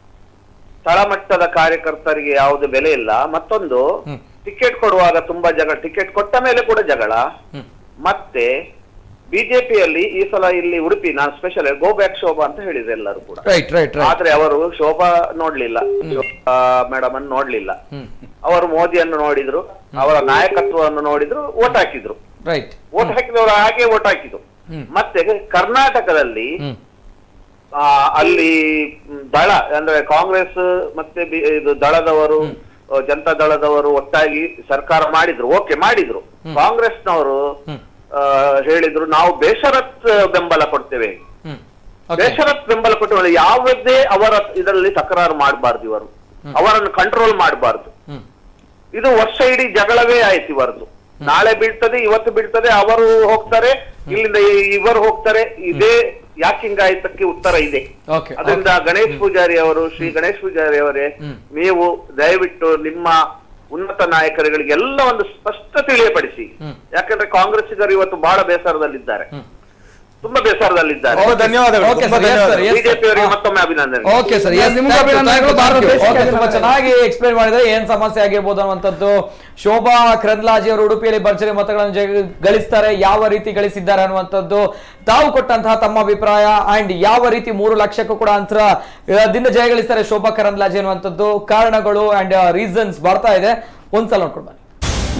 ತಳಮಟ್ಟದ ಕಾರ್ಯಕರ್ತರಿಗೆ ಯಾವುದು ಬೆಲೆ ಇಲ್ಲ ಮತ್ತೊಂದು ಟಿಕೆಟ್ ಕೊಡುವಾಗ ತುಂಬಾ ಜಗಳ ಟಿಕೆಟ್ ಕೊಟ್ಟ ಮೇಲೆ ಕೂಡ ಜಗಳ ಮತ್ತೆ ಬಿಜೆಪಿಯಲ್ಲಿ ಈ ಸಲ ಇಲ್ಲಿ ಉಡುಪಿ ನಾನು ಸ್ಪೆಷಲ್ ಗೋ ಬ್ಯಾಕ್ ಶೋಭಾ ಅಂತ ಹೇಳಿದ್ರು ಎಲ್ಲರೂ ಕೂಡ ರೈಟ್ ರೈಟ್ ರೈಟ್ ಆದ್ರೆ ಅವರು ಶೋಭಾ ನೋಡ್ಲಿಲ್ಲ ಶೋಭಾ ಮೇಡಮ್ ಅನ್ನು ನೋಡ್ಲಿಲ್ಲ ಅವರು ಮೋದಿಯನ್ನು ನೋಡಿದ್ರು ಅವರ ನಾಯಕತ್ವವನ್ನು ನೋಡಿದ್ರು ಓಟ್ ಹಾಕಿದ್ರು ರೈಟ್ ಓಟ್ ಹಾಕಿದವರು ಹಾಗೆ ಓಟ್ ಹಾಕಿದ್ರು ಮತ್ತೆ ಕರ್ನಾಟಕದಲ್ಲಿ ಆ, ಅಲ್ಲಿ ಮ್, ದಳ ಅಂದ್ರೆ ಕಾಂಗ್ರೆಸ್ ಮತ್ತೆ ಬಿ- ಇದು ದಳದವರು ಆ, ಜನತಾ ದಳದವರು ಒಟ್ಟಾಗಿ ಸರ್ಕಾರ ಮಾಡಿದ್ರು ಓಕೆ ಮಾಡಿದ್ರು ಕಾಂಗ್ರೆಸ್ನವರು ಆ, ಹೇಳಿದ್ರು ನಾವು ಬೇಷರತ್ ಬೆಂಬಲ ಕೊಡ್ತೇವೆ ಬೇಷರತ್ ಬೆಂಬಲ ಕೊಟ್ಟು ಯಾವುದೇ ಅವರ ಇದರಲ್ಲಿ ತಕರಾರು ಮಾಡಬಾರ್ದು ಇವರು ಅವರನ್ನು ಕಂಟ್ರೋಲ್ ಮಾಡಬಾರ್ದು ಇದು ವರ್ಷ ಇಡೀ ಜಗಳವೇ ಆಯ್ತು ಇವರದು ನಾಳೆ ಬೀಳ್ತದೆ ಇವತ್ತು ಬೀಳ್ತದೆ ಅವರು ಹೋಗ್ತಾರೆ ಇಲ್ಲಿಂದ ಇ- ಇವರು ಹೋಗ್ತಾರೆ ಇದೇ ಯಾಕಿಂಗಾಯ್ತಕ್ಕೆ ಉತ್ತರ ಇದೆ ಓಕೆ ಅದರಿಂದ ಗಣೇಶ್ ಪೂಜಾರಿ ಅವರು ಶ್ರೀ ಗಣೇಶ್ ಪೂಜಾರಿ ಅವರೇ ನೀವು ದಯವಿಟ್ಟು ನಿಮ್ಮ ಉನ್ನತ ನಾಯಕರುಗಳಿಗೆ ಎಲ್ಲ ಒಂದು ಸ್ಪಷ್ಟ ತಿಳಿಯಪಡಿಸಿ ಯಾಕಂದ್ರೆ ಕಾಂಗ್ರೆಸ್ಸಿಗರು ಇವತ್ತು ಬಹಳ ಬೇಸರದಲ್ಲಿದ್ದಾರೆ ತುಂಬಾ ಬೇಸರದಲ್ಲಿದ್ದಾರೆ ಓ, ಧನ್ಯವಾದಗಳು. ಓಕೆ ತುಂಬಾ sir, yes, sir, yes, sir. BJP ಅವರಿಗೆ ಮತ್ತೊಮ್ಮೆ ಅಭಿನಂದನೆ ಓಕೆ ಸರ್ Yes, ನಿಮ್ಗೂ ಅಭಿನಂದನೆಗಳು. ಭಾರತ ದೇಶಕ್ಕೆ ತುಂಬಾ ಅಭಿನಂದನೆ. ಚೆನ್ನಾಗಿ ಎಕ್ಸ್ಪ್ಲೈನ್ ಮಾಡಿದ್ರೆ ಏನ್ ಸಮಸ್ಯೆ ಆಗಿರ್ಬೋದು ಅನ್ನುವಂಥದ್ದು ಶೋಭಾ ಕ್ರಂದ್ಲಾಜೆ ಅವರು ಉಡುಪಿಯಲ್ಲಿ ಭರ್ಜರಿ ಮತಗಳನ್ನು ಜಯ- ಗಳಿಸ್ತಾರೆ ಯಾವ ರೀತಿ ಗಳಿಸಿದ್ದಾರೆ ಅನ್ನುವಂಥದ್ದು ತಾವು ಕೊಟ್ಟಂತಹ ತಮ್ಮ ಅಭಿಪ್ರಾಯ ಅಂಡ್ ಯಾವ ರೀತಿ ಮೂರು ಲಕ್ಷಕ್ಕೂ ಕೂಡ ಅಂತರ ಆ, ದಿಂದ ಜಯ ಗಳಿಸ್ತಾರೆ ಶೋಭಾ ಕರಂದ್ಲಾಜೆ ಅನ್ನುವಂಥದ್ದು ಕಾರಣಗಳು ಅಂಡ್ ರೀಸನ್ಸ್ ಬರ್ತಾ ಇದೆ ಒಂದ್ಸಲ ನೋಡ್ಕೊಂಡು ಬನ್ನಿ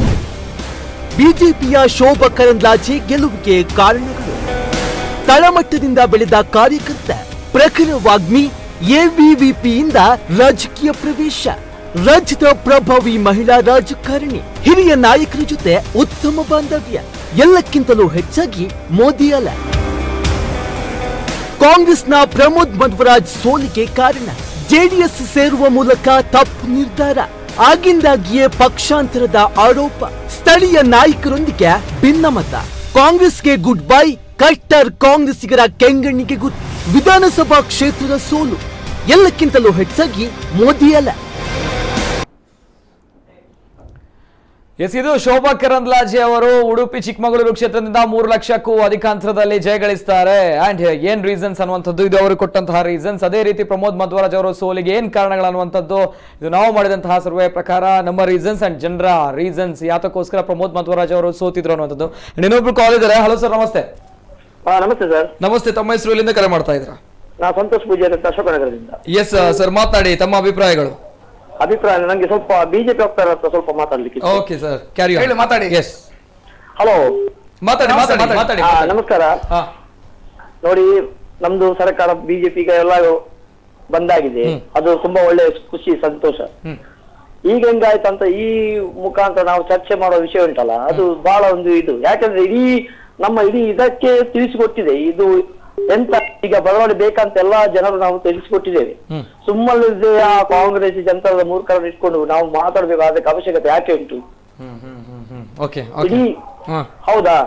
ಬಿಜೆಪಿಯ ಶೋಭಾ ಕರಂದ್ಲಾಜೆ ಗೆಲುವಿಗೆ ಕಾರಣಗಳು ತಳಮಟ್ಟದಿಂದ ಬೆಳೆದ ಕಾರ್ಯಕರ್ತ ಪ್ರಖರ ವಾಗ್ಮಿ ಎಬಿವಿಪಿಯಿಂದ ರಾಜಕೀಯ ಪ್ರವೇಶ ರಾಜ್ಯದ ಪ್ರಭಾವಿ ಮಹಿಳಾ ರಾಜಕಾರಣಿ ಹಿರಿಯ ನಾಯಕರ ಜೊತೆ ಉತ್ತಮ ಬಾಂಧವ್ಯ ಎಲ್ಲಕ್ಕಿಂತಲೂ ಹೆಚ್ಚಾಗಿ ಮೋದಿ ಅಲ ಕಾಂಗ್ರೆಸ್ನ ಪ್ರಮೋದ್ ಮಧ್ವರಾಜ್ ಸೋಲಿಗೆ ಕಾರಣ ಜೆಡಿಎಸ್ ಸೇರುವ ಮೂಲಕ ತಪ್ಪು ನಿರ್ಧಾರ ಆಗಿಂದಾಗಿಯೇ ಪಕ್ಷಾಂತರದ ಆರೋಪ ಸ್ಥಳೀಯ ನಾಯಕರೊಂದಿಗೆ ಭಿನ್ನಮತ ಕಾಂಗ್ರೆಸ್ಗೆ ಗುಡ್ ಬೈ ಕಟ್ಟರ್ ಕಾಂಗ್ರೆಸ್ಸಿಗರ ಕೆಂಗಣ್ಣಿಗೆ ಗುಡ್ ವಿಧಾನಸಭಾ ಕ್ಷೇತ್ರದ ಸೋಲು ಎಲ್ಲಕ್ಕಿಂತಲೂ ಹೆಚ್ಚಾಗಿ ಮೋದಿ ಅಲ್ಲ ಎಸ್ ಇದು ಶೋಭಾ ಕರಂದ್ಲಾಜೆ ಅವರು ಉಡುಪಿ ಚಿಕ್ಕಮಗಳೂರು ಕ್ಷೇತ್ರದಿಂದ ಮೂರು ಲಕ್ಷಕ್ಕೂ ಅಧಿಕ ಅಂತರದಲ್ಲಿ ಜಯ ಗಳಿಸ್ತಾರೆ ಅಂಡ್ ಏನ್ ರೀಸನ್ಸ್ ಅನ್ನುವಂಥದ್ದು ಇದು ಅವರು ಕೊಟ್ಟಂತಹ ರೀಸನ್ಸ್ ಅದೇ ರೀತಿ ಪ್ರಮೋದ್ ಮಧ್ವರಾಜ್ ಅವರ ಸೋಲಿಗೆ ಏನ್ ಕಾರಣಗಳು ಅನ್ನುವಂಥದ್ದು ಇದು ನಾವು ಮಾಡಿದಂತಹ ಸರ್ವೆ ಪ್ರಕಾರ ನಮ್ಮ ರೀಸನ್ಸ್ ಅಂಡ್ ಜನರ ರೀಸನ್ಸ್ ಯಾತಕ್ಕೋಸ್ಕರ ಪ್ರಮೋದ್ ಮಧ್ವರಾಜ್ ಅವರು ಸೋತಿದ್ರು ಅನ್ನುವಂಥದ್ದು And ಇನ್ನೊಬ್ರು ಕಾಲ್ ಇದ್ದಾರೆ ಹಲೋ ಸರ್ ನಮಸ್ತೆ ನಮಸ್ತೆ ಸರ್ ನಮಸ್ತೆ ತಮ್ಮ ಹೆಸರು ಎಲ್ಲಿಂದ ಕರೆ ಮಾಡ್ತಾ ಇದ್ರ ನಾ ಸಂತೋಷ್ ಪೂಜಾರಿ ಅಂತ ಅಶೋಕನಗರದಿಂದ ಎಸ್ ಸರ್ ಮಾತಾಡಿ ತಮ್ಮ ಅಭಿಪ್ರಾಯಗಳು ಅಭಿಪ್ರಾಯ ನಂಗೆ ಸ್ವಲ್ಪ ಬಿಜೆಪಿ ಹೋಗ್ತಾರೆ ಅಂತ ಸ್ವಲ್ಪ ಮಾತಾಡ್ಲಿಕ್ಕೆ ಓಕೆ ಸರ್ ಕ್ಯಾರಿ ಹೇಳಿ, ಮಾತಾಡಿ. ಎಸ್ ಹಲೋ ಮಾತಾಡಿ ಮಾತಾಡಿ ಮಾತಾಡಿ ಆ, ನಮಸ್ಕಾರ ನೋಡಿ ನಮ್ದು ಸರ್ಕಾರ ಬಿಜೆಪಿಗೆ ಎಲ್ಲ ಬಂದಾಗಿದೆ ಅದು ತುಂಬಾ ಒಳ್ಳೆ ಖುಷಿ ಸಂತೋಷ ಈಗ ಹೆಂಗಾಯ್ತು ಅಂತ ಈ ಮುಖಾಂತರ ನಾವು ಚರ್ಚೆ ಮಾಡೋ ವಿಷಯ ಉಂಟಲ್ಲ ಅದು ಬಹಳ ಒಂದು ಇದು ಯಾಕಂದ್ರೆ ಇಡೀ ನಮ್ಮ ಇಡೀ ಇದಕ್ಕೆ ತಿಳಿಸಿಕೊಟ್ಟಿದೆ ಇದು ಎಂತ ಈಗ ಬದಲಾವಣೆ ಬೇಕಂತ ಎಲ್ಲಾ ಜನರು ನಾವು ತಿಳಿಸಿಕೊಟ್ಟಿದ್ದೇವೆ ಸುಮ್ಮನೆ ಆ ಕಾಂಗ್ರೆಸ್ ಜನತಾದ ಮೂರ್ಖರನ್ನು ಇಟ್ಕೊಂಡು ನಾವು ಮಾತಾಡ್ಬೇಕು ಅದಕ್ಕೆ ಅವಶ್ಯಕತೆ ಯಾಕೆ ಉಂಟು ಓಕೆ ಇಡೀ ಹೌದಾ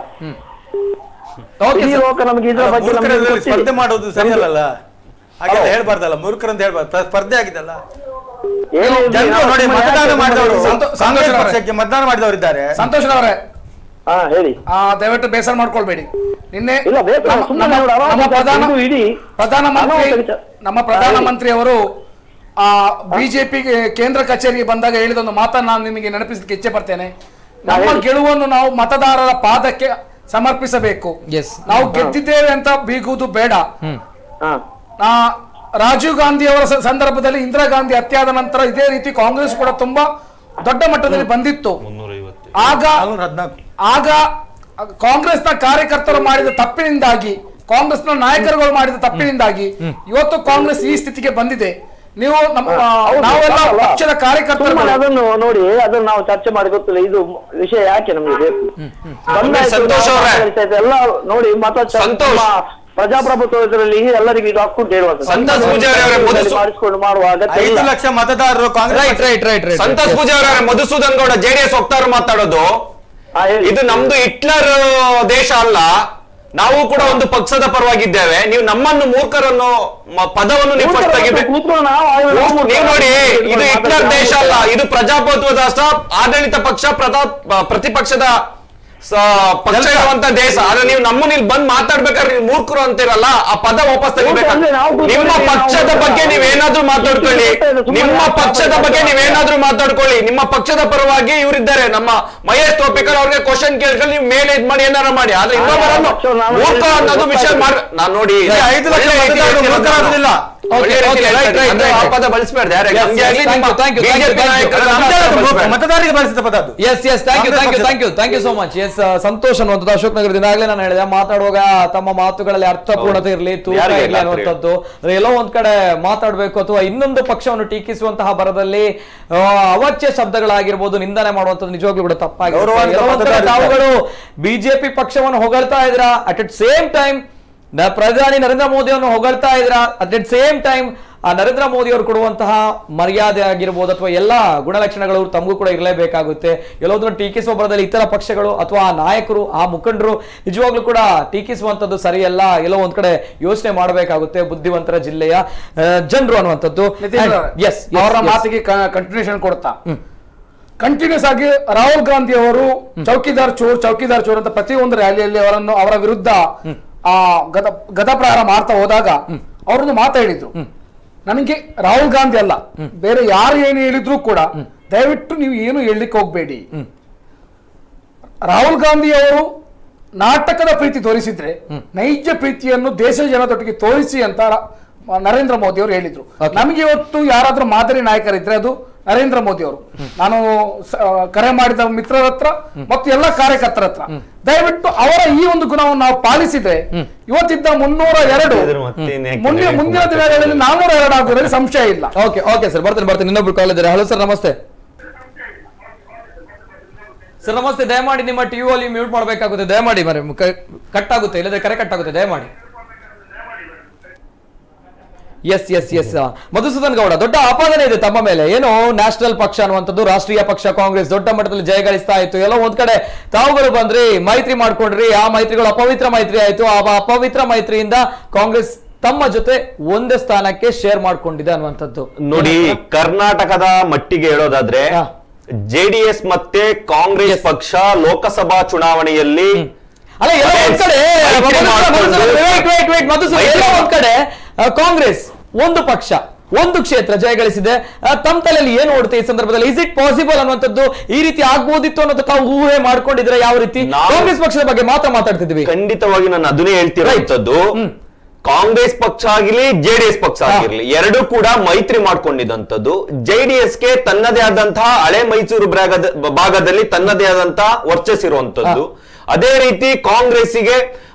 ಇಡೀ ಲೋಕ ನಮಗೆ ಇದರ ಬಗ್ಗೆ ನಮಗೆ ಮೂರ್ಖರಲ್ಲಿ ಗೊತ್ತಿದೆ. ಸ್ಪರ್ಧೆ ಮಾಡೋದು ಸರಿಯಲ್ಲ ಹಾಗೆಲ್ಲ ಹೇಳ್ಬಾರ್ದಲ್ಲ ಮೂರ್ಖರಂತ ಹೇಳ್ಬಾರ್ದು ಪ್ರ- ಸ್ಪರ್ಧೆ ಆಗಿದಲ್ಲ ಏನು ಇಲ್ಲ, ಜನರು ನಾವು ನೋಡಿ ಸುಮ್ಮನೆ ಮತದಾನ ಯಾಕೆ ಮಾಡಿದವರು ಸಂತೋ- ಕಾಂಗ್ರೆಸ್ ಸಂತೋಷ್ ಅವರೇ. ಪಕ್ಷಕ್ಕೆ ಮತದಾನ ಮಾಡಿದವರಿದ್ದಾರೆ ಸಂತೋಷ್ ಅವರೇ ಹಾ ಹೇಳಿ ಆ, ದಯವಿಟ್ಟು ಬೇಸರ ಮಾಡ್ಕೊಳ್ಬೇಡಿ ನಿನ್ನೆ ಇಲ್ಲ, ಬೇಸರ, ನಮ್ಮ- ಸುಮ್ಮನೆ ನಮ್ಮ- ಅವ್ರು ಅವಾಗ ನಮ್ಮ ಪ್ರಧಾನ ಇದು ಇಡೀ ಪ್ರಧಾನಮಂತ್ರಿ ಅನಾಹುತ ವಿಚಾರ. ನಮ್ಮ ಪ್ರಧಾನಮಂತ್ರಿ ಅವರು ಆ ಬಿಜೆಪಿ ಕೇಂದ್ರ ಕಚೇರಿಗೆ ಬಂದಾಗ ಹೇಳಿದ ಒಂದು ಮಾತನ್ನ ನಾನು ನಿಮಗೆ ನೆನಪಿಸಲಿಕ್ಕೆ ಇಚ್ಛೆ ಪಡ್ತೇನೆ ನಮ್ಮ ಹೇಳಿ. ಗೆಲುವನ್ನು ನಾವು ಮತದಾರರ ಪಾದಕ್ಕೆ ಸಮರ್ಪಿಸಬೇಕು ಎಸ್ ನಾವು ಗೆದ್ದಿದ್ದೇವೆ ಅಂತ ಬೀಗುವುದು ಬೇಡ ಹಾ ಆ, ರಾಜೀವ್ ಗಾಂಧಿ ಅವರ ಸ- ಸಂದರ್ಭದಲ್ಲಿ ಇಂದಿರಾ ಗಾಂಧಿ ಹತ್ಯೆಯಾದ ನಂತರ ಇದೇ ರೀತಿ ಕಾಂಗ್ರೆಸ್ ಕೂಡ ತುಂಬಾ ದೊಡ್ಡ ಮಟ್ಟದಲ್ಲಿ ಬಂದಿತ್ತು ಆಗ ಆಗ ಕಾಂಗ್ರೆಸ್ನ ಕಾರ್ಯಕರ್ತರು ಮಾಡಿದ ತಪ್ಪಿನಿಂದಾಗಿ ಕಾಂಗ್ರೆಸ್ನ ನಾಯಕರುಗಳು ಮಾಡಿದ ತಪ್ಪಿನಿಂದಾಗಿ ಇವತ್ತು ಕಾಂಗ್ರೆಸ್ ಈ ಸ್ಥಿತಿಗೆ ಬಂದಿದೆ ನೀವು ನಮ್ಮ ಹೌದು, ನಾವೆಲ್ಲ ಅಲ್ಲ. ಪಕ್ಷದ ಕಾರ್ಯಕರ್ತರು ಸುಮ್ಮನೆ ಅದನ್ನು ನೋಡಿ ಅದನ್ನು ನಾವು ಚರ್ಚೆ ಮಾಡಿ ಗೊತ್ತಿಲ್ಲ ಇದು ವಿಷಯ ಯಾಕೆ ನಮಗೆ ಬೇಕು ಬಂದಾಯ್ತು, ಸಂತೋಷ್ ನಾವು ಅವ್ರೆ. ಮಾತಾಡ್ತಾ ಇದ್ದೆ. ಎಲ್ಲ ನೋಡಿ ಮತ ಚ- ಸಂತೋಷ್. ನಮ್ಮ ಪ್ರಜಾಪ್ರಭುತ್ವದಲ್ಲಿ ಎಲ್ಲರಿಗೂ ಇದು ಹಕ್ಕು ಅಂತ ಹೇಳುವಂಥದ್ದು. ಸಂತೋಷ್ ಪೂಜಾರಿ ಅವರೇ, ಮೊದಲು- ಮಾಡಿಸ್ಕೊಂಡು ಮಾಡುವ ಅಗತ್ಯ ಐದು ಇಲ್ಲ ಲಕ್ಷ ಮತದಾರರು Congress right right right right Santosh Pujari ಅವರೇ ಮಧುಸೂದನ್ ಗೌಡ ಜೆಡಿಎಸ್ ವಕ್ತಾರರು ಮಾತಾಡೋದು ಹಾ, ಹೇಳಿ. ಇದು ನಮ್ದು ಹಿಟ್ಲರ್ ದೇಶ ಅಲ್ಲ ನಾವು ಕೂಡ ಒಂದು ಪಕ್ಷದ ಪರವಾಗಿದ್ದೇವೆ ನೀವು ನಮ್ಮನ್ನು ಮೂರ್ಖರನ್ನು ಮ- ಪದವನ್ನು ನೀವು first ತೆಗಿಬೇಕು ಕೂತ್ಕೊಂಡು ನಾವು ಆಯ್ತು, ನಾವು ನೀವು ನೋಡಿ ಇದು ಮಾತಾಡ್ತಾ ಹಿಟ್ಲರ್ ದೇಶ ಅಲ್ಲ ಇದು ಪ್ರಜಾಪ್ರಭುತ್ವ ರಾಷ್ಟ್ರ ಆಡಳಿತ ಪಕ್ಷ ಪ್ರತಾ ಪ್ರತಿಪಕ್ಷದ ಸ- ಪಕ್ಷ ಇರುವಂತ ದೇಶ ಆದ್ರೆ ನೀವು ನಮ್ಮನ್ನ ಇಲ್ಲಿ ಬಂದ್ ಮಾತಾಡ್ಬೇಕಾದ್ರೆ ನೀವು ಮೂರ್ಖರು ಅಂತಿರಲ್ಲ ಆ ಪದ ವಾಪಸ್ ತೆಗಿಬೇಕು ಅಂದ್ರೆ ನಾವು ಕೂತ್ಕೊಂಡು ನಿಮ್ಮ ನಾವು ಪಕ್ಷದ ಬಗ್ಗೆ ನೀವೇನಾದ್ರೂ ಮಾತಾಡ್ಕೊಳ್ಳಿ ಸುಮ್ಮನೆ ನಿಮ್ಮ ಯಾಕೆ ಪಕ್ಷದ ಬಗ್ಗೆ ನೀವೇನಾದ್ರೂ ಮಾತಾಡ್ಕೊಳ್ಳಿ ನಿಮ್ಮ ಪಕ್ಷದ ಪರವಾಗಿ ಇವರಿದ್ದಾರೆ ನಮ್ಮ ಮಹೇಶ್ ತೋಪಿಕರ್ ಅವ್ರಿಗೆ ಕ್ವಶನ್ ಕೇಳ್ಕೊಂಡು ನೀವು ಮೇಲೆ ಇದ್ ಮಾಡಿ ಏನಾರ ಮಾಡಿ ಆದ್ರೆ ಇನ್ನೊಬ್ಬರನ್ನು ಮೂರ್ಖ ಅನ್ನೋದು ವಿಷಯ ಮಾಡ್ ನಾನ್ ನೋಡಿ ಈ ಐದು ಲಕ್ಷ ಒಳ್ಳೆ ರೀತಿ ಮತದಾರರು ಹೇಳ್ತೀನಿ ಮೂರ್ಖರಾಗುದಿಲ್ಲ. ಒಳ್ಳೆ Okay, ರೀತಿ okay, right, ಹೇಳ್ತೀನಿ. right, ಅಂದ್ರೆ right. ಆ ಪದ ಬಳಸ್ಬೇಡ್ದು ಯಾರೇ Yes, ನಮ್ಗೆ yes, ಆಗ್ಲಿ thank ನಿಮ್ಮ you, thank you, thank you, BJP thank you. ನಾಯಕರು ನಮ್ದೇ ನಮ್ದೇ ಆದ ಬಳಸ್ಬೇಡ. ಮತದಾರರಿಗೆ ಬಳಸಿದ ಪದ ಅದು yes yes thank you thank you Congress thank you thank you thank you so much yes Santosh ಅನ್ನುವಂಥದ್ದು ಅಶೋಕ್ ನಗರದಿಂದ ಆಗ್ಲೇ ನಾನು ಹೇಳಿದೆ ಮಾತಾಡುವಾಗ ತಮ್ಮ ಮಾತುಗಳಲ್ಲಿ ಅರ್ಥಪೂರ್ಣತೆ ಇರಲಿ ತೂಕ ಯಾರಿಗೆ ಇರಲಿ ಇಲ್ಲ ಅನ್ನುವಂಥದ್ದು ಅಂದ್ರೆ ಎಲ್ಲೋ ಒಂದ್ ಕಡೆ ಮಾತಾಡ್ಬೇಕು ಅಥವಾ ಇನ್ನೊಂದು ಪಕ್ಷವನ್ನು ಟೀಕಿಸುವಂತಹ ಬರದಲ್ಲಿ ಆ, ಅವಾಚ್ಯ ಶಬ್ದಗಳಾಗಿರ್ಬೋದು ನಿಂದನೆ ಮಾಡುವಂಥದ್ದು ನಿಜವಾಗ್ಲೂ ಕೂಡ ತಪ್ಪಾಗಿದೆ ಗೌರವಾನ್ವಿತ ಎಲ್ಲೋ ಒಂದ್ ಕಡೆ ಮತದಾರರಿದ್ದಾರೆ. ತಾವುಗಳು ಬಿಜೆಪಿ ಪಕ್ಷವನ್ನು ಹೊಗಳ್ತಾ ಇದ್ರ ಅಟ್ ಇಟ್ ಸೇಮ್ ಟೈಮ್ ಪ್ರಧಾನಿ ನರೇಂದ್ರ ಮೋದಿಯನ್ನು ಹೊಗಳ್ತಾ ಇದ್ರ ಅಟ್ ಇಟ್ ಸೇಮ್ ಟೈಮ್ ಆ ನರೇಂದ್ರ ಮೋದಿ ಅವರು ಕೊಡುವಂತಹ ಮರ್ಯಾದೆ ಆಗಿರ್ಬೋದು ಅಥವಾ ಎಲ್ಲ ಗುಣಲಕ್ಷಣಗಳು ತಮಗೂ ಕೂಡ ಇರಲೇಬೇಕಾಗುತ್ತೆ ಎಲ್ಲೋದ್ರ ಟೀಕಿಸುವ ಬರದಲ್ಲಿ ಇತರ ಪಕ್ಷಗಳು ಅಥವಾ ಆ ನಾಯಕರು ಆ ಮುಖಂಡರು ನಿಜವಾಗ್ಲೂ ಕೂಡ ಟೀಕಿಸುವಂತದ್ದು ಸರಿಯಲ್ಲ ಎಲ್ಲೋ ಒಂದ್ ಕಡೆ ಯೋಚನೆ ಮಾಡಬೇಕಾಗುತ್ತೆ ಬುದ್ಧಿವಂತರ ಜಿಲ್ಲೆಯ ಜನರು ಅನ್ನುವಂಥದ್ದು ನಿತಿನ್ ಎಸ್ ಅವರ ಮಾತಿಗೆ ಕಂಟಿನ್ಯೂಷನ್ ಕೊಡ್ತಾ ಕಂಟಿನ್ಯೂಸ್ ಆಗಿ ರಾಹುಲ್ ಗಾಂಧಿ ಅವರು ಚೌಕಿದಾರ್ ಚೋರ್ ಚೌಕಿದಾರ್ ಚೋರ್ ಅಂತ ಪ್ರತಿಯೊಂದು ರ್ಯಾಲಿಯಲ್ಲಿ ಅವರನ್ನು ಅವರ ವಿರುದ್ಧ ಆ ಗದ ಗದಪ್ರಹಾರ ಮಾಡ್ತಾ ಹೋದಾಗ ಅವರೊಂದು ಮಾತು ಹೇಳಿದ್ರು ನನಗೆ ರಾಹುಲ್ ಗಾಂಧಿ ಅಲ್ಲ ಬೇರೆ ಯಾರು ಏನು ಹೇಳಿದ್ರು ಕೂಡ ದಯವಿಟ್ಟು ನೀವು ಏನು ಹೇಳಲಿಕ್ಕೆ ಹೋಗ್ಬೇಡಿ ರಾಹುಲ್ ಗಾಂಧಿ ಅವರು ನಾಟಕದ ಪ್ರೀತಿ ತೋರಿಸಿದ್ರೆ ನೈಜ ಪ್ರೀತಿಯನ್ನು ದೇಶದ ಜನದೊಟ್ಟಿಗೆ ತೋರಿಸಿ ಅಂತ ರ- ನರೇಂದ್ರ ಮೋದಿ ಅವರು ಹೇಳಿದ್ರು ನಮಗೆ ಇವತ್ತು ಯಾರಾದ್ರೂ ಮಾದರಿ ನಾಯಕರಿದ್ರೆ ಅದು ನರೇಂದ್ರ ಮೋದಿ ಅವರು ನಾನು ಸ- ಕರೆ ಮಾಡಿದ ಮಿತ್ರರ ಹತ್ರ ಮತ್ತು ಎಲ್ಲ ಕಾರ್ಯಕರ್ತರ ಹತ್ರ ದಯವಿಟ್ಟು ಅವರ ಈ ಒಂದು ಗುಣವನ್ನು ನಾವು ಪಾಲಿಸಿದ್ರೆ ಇವತ್ತಿದ್ದ ಮುನ್ನೂರ ಎರಡು ಮುಂದಿನ ಮುಂದಿನ ದಿನಗಳಲ್ಲಿ ನಾನ್ನೂರ ಎರಡು ಆಗುವುದರಲ್ಲಿ ಸಂಶಯ ಇಲ್ಲ ಓಕೆ ಓಕೆ ಸರ್ ಬರ್ತೀನಿ ಬರ್ತೀನಿ ಇನ್ನೊಬ್ರು ಕಾಲ್ ಇದ್ದಾರೆ ಹಲೋ ಸರ್ ನಮಸ್ತೆ ಸರ್ ನಮಸ್ತೆ ದಯಮಾಡಿ ನಿಮ್ಮ ಟಿವಿ ಅಲ್ಲಿ ಮ್ಯೂಟ್ ಮಾಡಬೇಕಾಗುತ್ತೆ ದಯಮಾಡಿ ಮರೆ ಕಟ್ ಆಗುತ್ತೆ ಇಲ್ಲದ್ರೆ ಕರೆ ಕಟ್ ಆಗುತ್ತೆ ದಯಮಾಡಿ yes yes yes Madhusudan Gowda ದೊಡ್ಡ ಆಪಾದನೆ ಇದೆ ತಮ್ಮ ಮೇಲೆ ಏನು ನ್ಯಾಷನಲ್ ಪಕ್ಷ ಅನ್ನುವಂಥದ್ದು ರಾಷ್ಟ್ರೀಯ ಪಕ್ಷ ಕಾಂಗ್ರೆಸ್ ದೊಡ್ಡ ಮಟ್ಟದಲ್ಲಿ ಜಯಗಳಿಸ್ತಾ ಇತ್ತು ಎಲ್ಲೋ ಒಂದ್ ಕಡೆ ತಾವುಗಳು ಬಂದ್ರಿ ಮೈತ್ರಿ ಮಾಡ್ಕೊಂಡ್ರಿ ಆ ಮೈತ್ರಿಗಳು ಅಪವಿತ್ರ ಮೈತ್ರಿ ಆಯ್ತು ಆ ಅಪವಿತ್ರ ಮೈತ್ರಿಯಿಂದ ಕಾಂಗ್ರೆಸ್ ತಮ್ಮ ಜೊತೆ ಒಂದೇ ಸ್ಥಾನಕ್ಕೆ ಶೇರ್ ಮಾಡ್ಕೊಂಡಿದೆ ಅನ್ನುವಂಥದ್ದು ನೋಡಿ ಕರ್ನಾಟಕದ ಮಟ್ಟಿಗೆ ಹೇಳೋದಾದ್ರೆ ಜೆಡಿಎಸ್ ಮತ್ತೆ ಕಾಂಗ್ರೆಸ್ ಪಕ್ಷ ಲೋಕಸಭಾ ಚುನಾವಣೆಯಲ್ಲಿ ಅಲ್ಲ ಎಲ್ಲೋ ಒಂದ್ ಕಡೆ ಮೈತ್ರಿ ಮಾಡ್ಕೊಂಡು- wait, wait, wait, ಮಧುಸೂದನ್, ಎಲ್ಲೋ ಒಂದ್ ಕಡೆ ಆ, ಕಾಂಗ್ರೆಸ್ ಒಂದು ಪಕ್ಷ ಒಂದು ಕ್ಷೇತ್ರ ಜಯಗಳಿಸಿದೆ ಆ, ತಮ್ಮ ತಲೆಯಲ್ಲಿ ಏನು ಓಡುತ್ತೆ ಈ ಸಂದರ್ಭದಲ್ಲಿ ಇಸ್ ಇಟ್ ಪಾಸಿಬಲ್ ಅನ್ನುವಂಥದ್ದು ಈ ರೀತಿ ಆಗ್ಬೋದಿತ್ತು ಅನ್ನೋದು ತಾವು ಊಹೆ ಮಾಡ್ಕೊಂಡಿದ್ರೆ ಯಾವ ರೀತಿ ನಾವು- ಕಾಂಗ್ರೆಸ್ ಪಕ್ಷದ ಬಗ್ಗೆ ಮಾತ್ರ ಮಾತಾಡ್ತಿದ್ವಿ ಖಂಡಿತವಾಗಿ ನಾನು ಅದನ್ನೇ ಹೇಳ್ತಿರೋಂಥದ್ದು ಕಾಂಗ್ರೆಸ್ ಪಕ್ಷ ಆಗಿರ್ಲಿ ಜೆಡಿಎಸ್ ಪಕ್ಷ ಆಗಿರ್ಲಿ ಎರಡು ಕೂಡ ಮೈತ್ರಿ ಮಾಡ್ಕೊಂಡಿದ್ದಂಥದ್ದು ಜೆಡಿಎಸ್ ಗೆ ತನ್ನದೇ ಆದಂತಹ ಹಳೆ ಮೈಸೂರು ಭಾಗದ ಭಾಗದಲ್ಲಿ ತನ್ನದೇ ಆದಂತಹ ವರ್ಚಸ್ ಇರುವಂತದ್ದು ಅದೇ ರೀತಿ ಕಾಂಗ್ರೆಸ್ಸಿಗೆ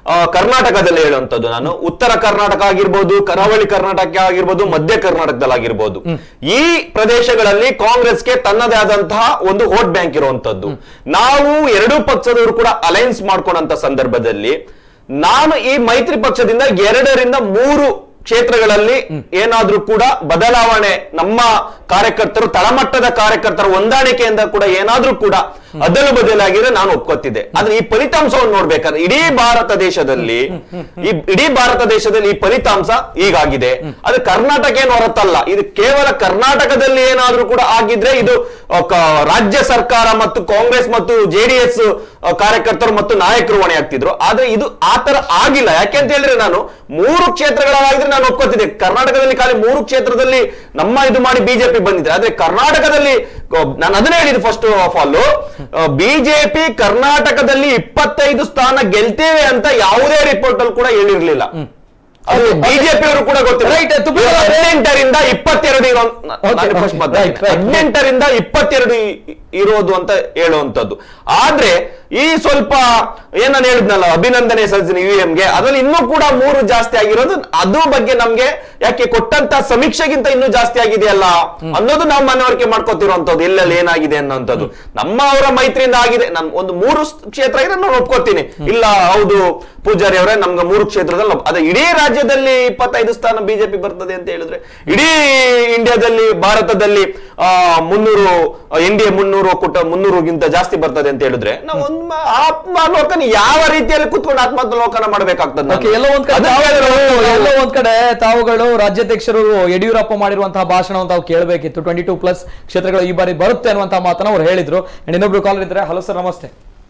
ಆ, ಕರ್ನಾಟಕದಲ್ಲಿ ಹೇಳುವಂತದ್ದು ನಾನು ಉತ್ತರ ಕರ್ನಾಟಕ ಆಗಿರ್ಬೋದು ಕರಾವಳಿ ಕರ್ನಾಟಕ ಆಗಿರ್ಬೋದು ಮಧ್ಯ ಕರ್ನಾಟಕದಲ್ಲಿ ಆಗಿರ್ಬೋದು ಈ ಪ್ರದೇಶಗಳಲ್ಲಿ ಕಾಂಗ್ರೆಸ್ಗೆ ತನ್ನದೇ ಆದಂತಹ ಒಂದು ವೋಟ್ ಬ್ಯಾಂಕ್ ಇರುವಂತದ್ದು ನಾವು ಎರಡೂ ಪಕ್ಷದವರು ಕೂಡ ಅಲೈನ್ಸ್ ಮಾಡ್ಕೊಂಡಂತ ಸಂದರ್ಭದಲ್ಲಿ ನಾನು ಈ ಮೈತ್ರಿ ಪಕ್ಷದಿಂದ ಎರಡರಿಂದ ಮೂರು ಕ್ಷೇತ್ರಗಳಲ್ಲಿ ಏನಾದ್ರೂ ಕೂಡ ಬದಲಾವಣೆ ನಮ್ಮ ಕಾರ್ಯಕರ್ತರು ತಳಮಟ್ಟದ ಕಾರ್ಯಕರ್ತರ ಹೊಂದಾಣಿಕೆಯಿಂದ ಕೂಡ ಏನಾದ್ರೂ ಕೂಡ ಅದಲು ಬದಲಾಗಿದ್ರೆ ನಾನು ಒಪ್ಕೋತಿದ್ದೆ ಆದ್ರೆ ಈ ಫಲಿತಾಂಶವನ್ನು ನೋಡ್ಬೇಕಾದ್ರೆ ಇಡೀ ಭಾರತ ದೇಶದಲ್ಲಿ ಈ ಇಡೀ ಭಾರತ ದೇಶದಲ್ಲಿ ಈ ಫಲಿತಾಂಶ ಈಗಾಗಿದೆ ಅದು ಕರ್ನಾಟಕ ಏನು ಹೊರತಲ್ಲ ಇದು ಕೇವಲ ಕರ್ನಾಟಕದಲ್ಲಿ ಏನಾದ್ರೂ ಕೂಡ ಆಗಿದ್ರೆ ಇದು ಆ, ಕ- ರಾಜ್ಯ ಸರ್ಕಾರ ಮತ್ತು ಕಾಂಗ್ರೆಸ್ ಮತ್ತು ಜೆಡಿಎಸ್ ಕಾರ್ಯಕರ್ತರು ಮತ್ತು ನಾಯಕರು ಹೊಣೆ ಆಗ್ತಿದ್ರು ಆದ್ರೆ ಇದು ಆತರ ಆಗಿಲ್ಲ ಯಾಕೆ ಅಂತ ಹೇಳಿದ್ರೆ ನಾನು ಮೂರು ಕ್ಷೇತ್ರಗಳಾಗಿದ್ರೆ ನಾನು ಒಪ್ಕೋತಿದ್ದೆ ಕರ್ನಾಟಕದಲ್ಲಿ ಖಾಲಿ ಮೂರು ಕ್ಷೇತ್ರದಲ್ಲಿ ನಮ್ಮ ಇದು ಮಾಡಿ ಬಿಜೆಪಿ ಬಂದಿದ್ರೆ ಆದ್ರೆ ಕರ್ನಾಟಕದಲ್ಲಿ ಕ- ನಾನು ಅದನ್ನೇ ಹೇಳಿದ್ದು ಫಸ್ಟ್ ಆಫ್ ಆಲ್ ಬಿಜೆಪಿ ಕರ್ನಾಟಕದಲ್ಲಿ ಇಪ್ಪತ್ತೈದು ಸ್ಥಾನ ಗೆಲ್ತೇವೆ ಅಂತ ಯಾವುದೇ ರಿಪೋರ್ಟ್ ಅಲ್ಲಿ ಕೂಡ ಹೇಳಿರ್ಲಿಲ್ಲ ಅದು ಬಿಜೆಪಿ ಅವರು ಕೂಡ ಗೊತ್ತಿಲ್ಲ Right, ತುಪ್ಪದ ಇವಾಗ ಅವರೇ- ಹದಿನೆಂಟರಿಂದ ಇಪ್ಪತ್ತೆರಡು ಇರೋ Okay, ನಾನು first right, ಮಾತಾಡ್ತೀನಿ. right. ಹದಿನೆಂಟರಿಂದ ಇಪ್ಪತ್ತೆರಡು ಇ- ಇರೋದು ಅಂತ ಹೇಳುವಂತದ್ದು ಆದ್ರೆ ಈ ಸ್ವಲ್ಪ ಏನ್ ನಾನು ಹೇಳಿದ್ನಲ್ಲ ಅಭಿನಂದನೆ ಸಲ್ಲಿಸಿನ ಯು ಗೆ ಅದ್ರಲ್ಲಿ ಇನ್ನೂ ಕೂಡ ಮೂರು ಜಾಸ್ತಿ ಆಗಿರೋದು ಅದ್ರ ಬಗ್ಗೆ ನಮ್ಗೆ ಯಾಕೆ ಕೊಟ್ಟಂತ ಸಮೀಕ್ಷೆಗಿಂತ ಇನ್ನೂ ಜಾಸ್ತಿ ಆಗಿದೆಯಲ್ಲ ಅನ್ನೋದು ನಾವು ಮನವರಿಕೆ ಮಾಡ್ಕೋತಿರುವಂತದ್ದು ಎಲ್ಲೆಲ್ಲಿ ಏನಾಗಿದೆ ಅನ್ನೋಂಥದ್ದು ನಮ್ಮ ಅವರ ಮೈತ್ರಿಯಿಂದ ಆಗಿದೆ ನಮ್ ಒಂದು ಮೂರು ಸ್- ಕ್ಷೇತ್ರ ಇದೆ ನಾನು ಒಪ್ಕೋತೀನಿ ಇಲ್ಲ ಹೌದು ಪೂಜಾರಿ ಅವರೇ ನಮ್ಗೆ ಮೂರು ಕ್ಷೇತ್ರದಲ್ಲಿ ಒಪ್- ಅದೇ ಇಡೀ ರಾಜ್ಯದಲ್ಲಿ ಇಪ್ಪತ್ತೈದು ಸ್ಥಾನ ಬಿಜೆಪಿ ಬರ್ತದೆ ಅಂತ ಹೇಳಿದ್ರೆ ಇಡೀ ಇಂಡಿಯಾದಲ್ಲಿ ಭಾರತದಲ್ಲಿ ಆ ಮುನ್ನೂರು ಎನ್ ಡಿ ಎ ಮುನ್ನೂರು ಕುಟ ಮುನ್ನೂರುಗಿಂತ ಜಾಸ್ತಿ ಬರ್ತದೆ ಅಂತ ಹೇಳಿದ್ರೆ ನಾವು ಒಂದು ಆತ್ಮಾವಲೋಕನ ಯಾವ ರೀತಿಯಲ್ಲಿ ಕುತ್ಕೊಂಡು ಆತ್ಮಾವಲೋಕನ ಮಾಡ್ಬೇಕಾಗ್ತದೆ ಓಕೆ ಎಲ್ಲೋ ಒಂದ್ ಕಡೆ ತಾವುಗಳು ಎಲ್ಲೋ ಒಂದ್ ಕಡೆ ತಾವುಗಳು ರಾಜ್ಯಾಧ್ಯಕ್ಷರು ಯಡಿಯೂರಪ್ಪ ಮಾಡಿರುವಂತಹ ಭಾಷಣ ತಾವು ಕೇಳಬೇಕಿತ್ತು ಟ್ವೆಂಟಿ ಟೂ ಪ್ಲಸ್ ಕ್ಷೇತ್ರಗಳು ಈ ಬಾರಿ ಬರುತ್ತೆ ಅನ್ನುವಂತಹ ಮಾತನ್ನ ಅವ್ರು ಹೇಳಿದ್ರು And ಇನ್ನೊಬ್ರು ಕಾಲರ್ ಇದ್ದಾರೆ ಹಲೋ ಸರ್ ನಮಸ್ತೆ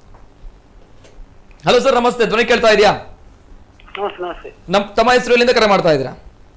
ಹಲೋ ಸರ್ ನಮಸ್ತೆ ಧ್ವನಿ ಕೇಳ್ತಾ ಇದೆಯಾ ನಮಸ್ತೆ ನಮಸ್ತೆ ನಮ್ ತಮ್ಮ ಹೆಸರು ಎಲ್ಲಿಂದ ಕರೆ ಮಾಡ್ತಾ ಇದ್ದೀರಾ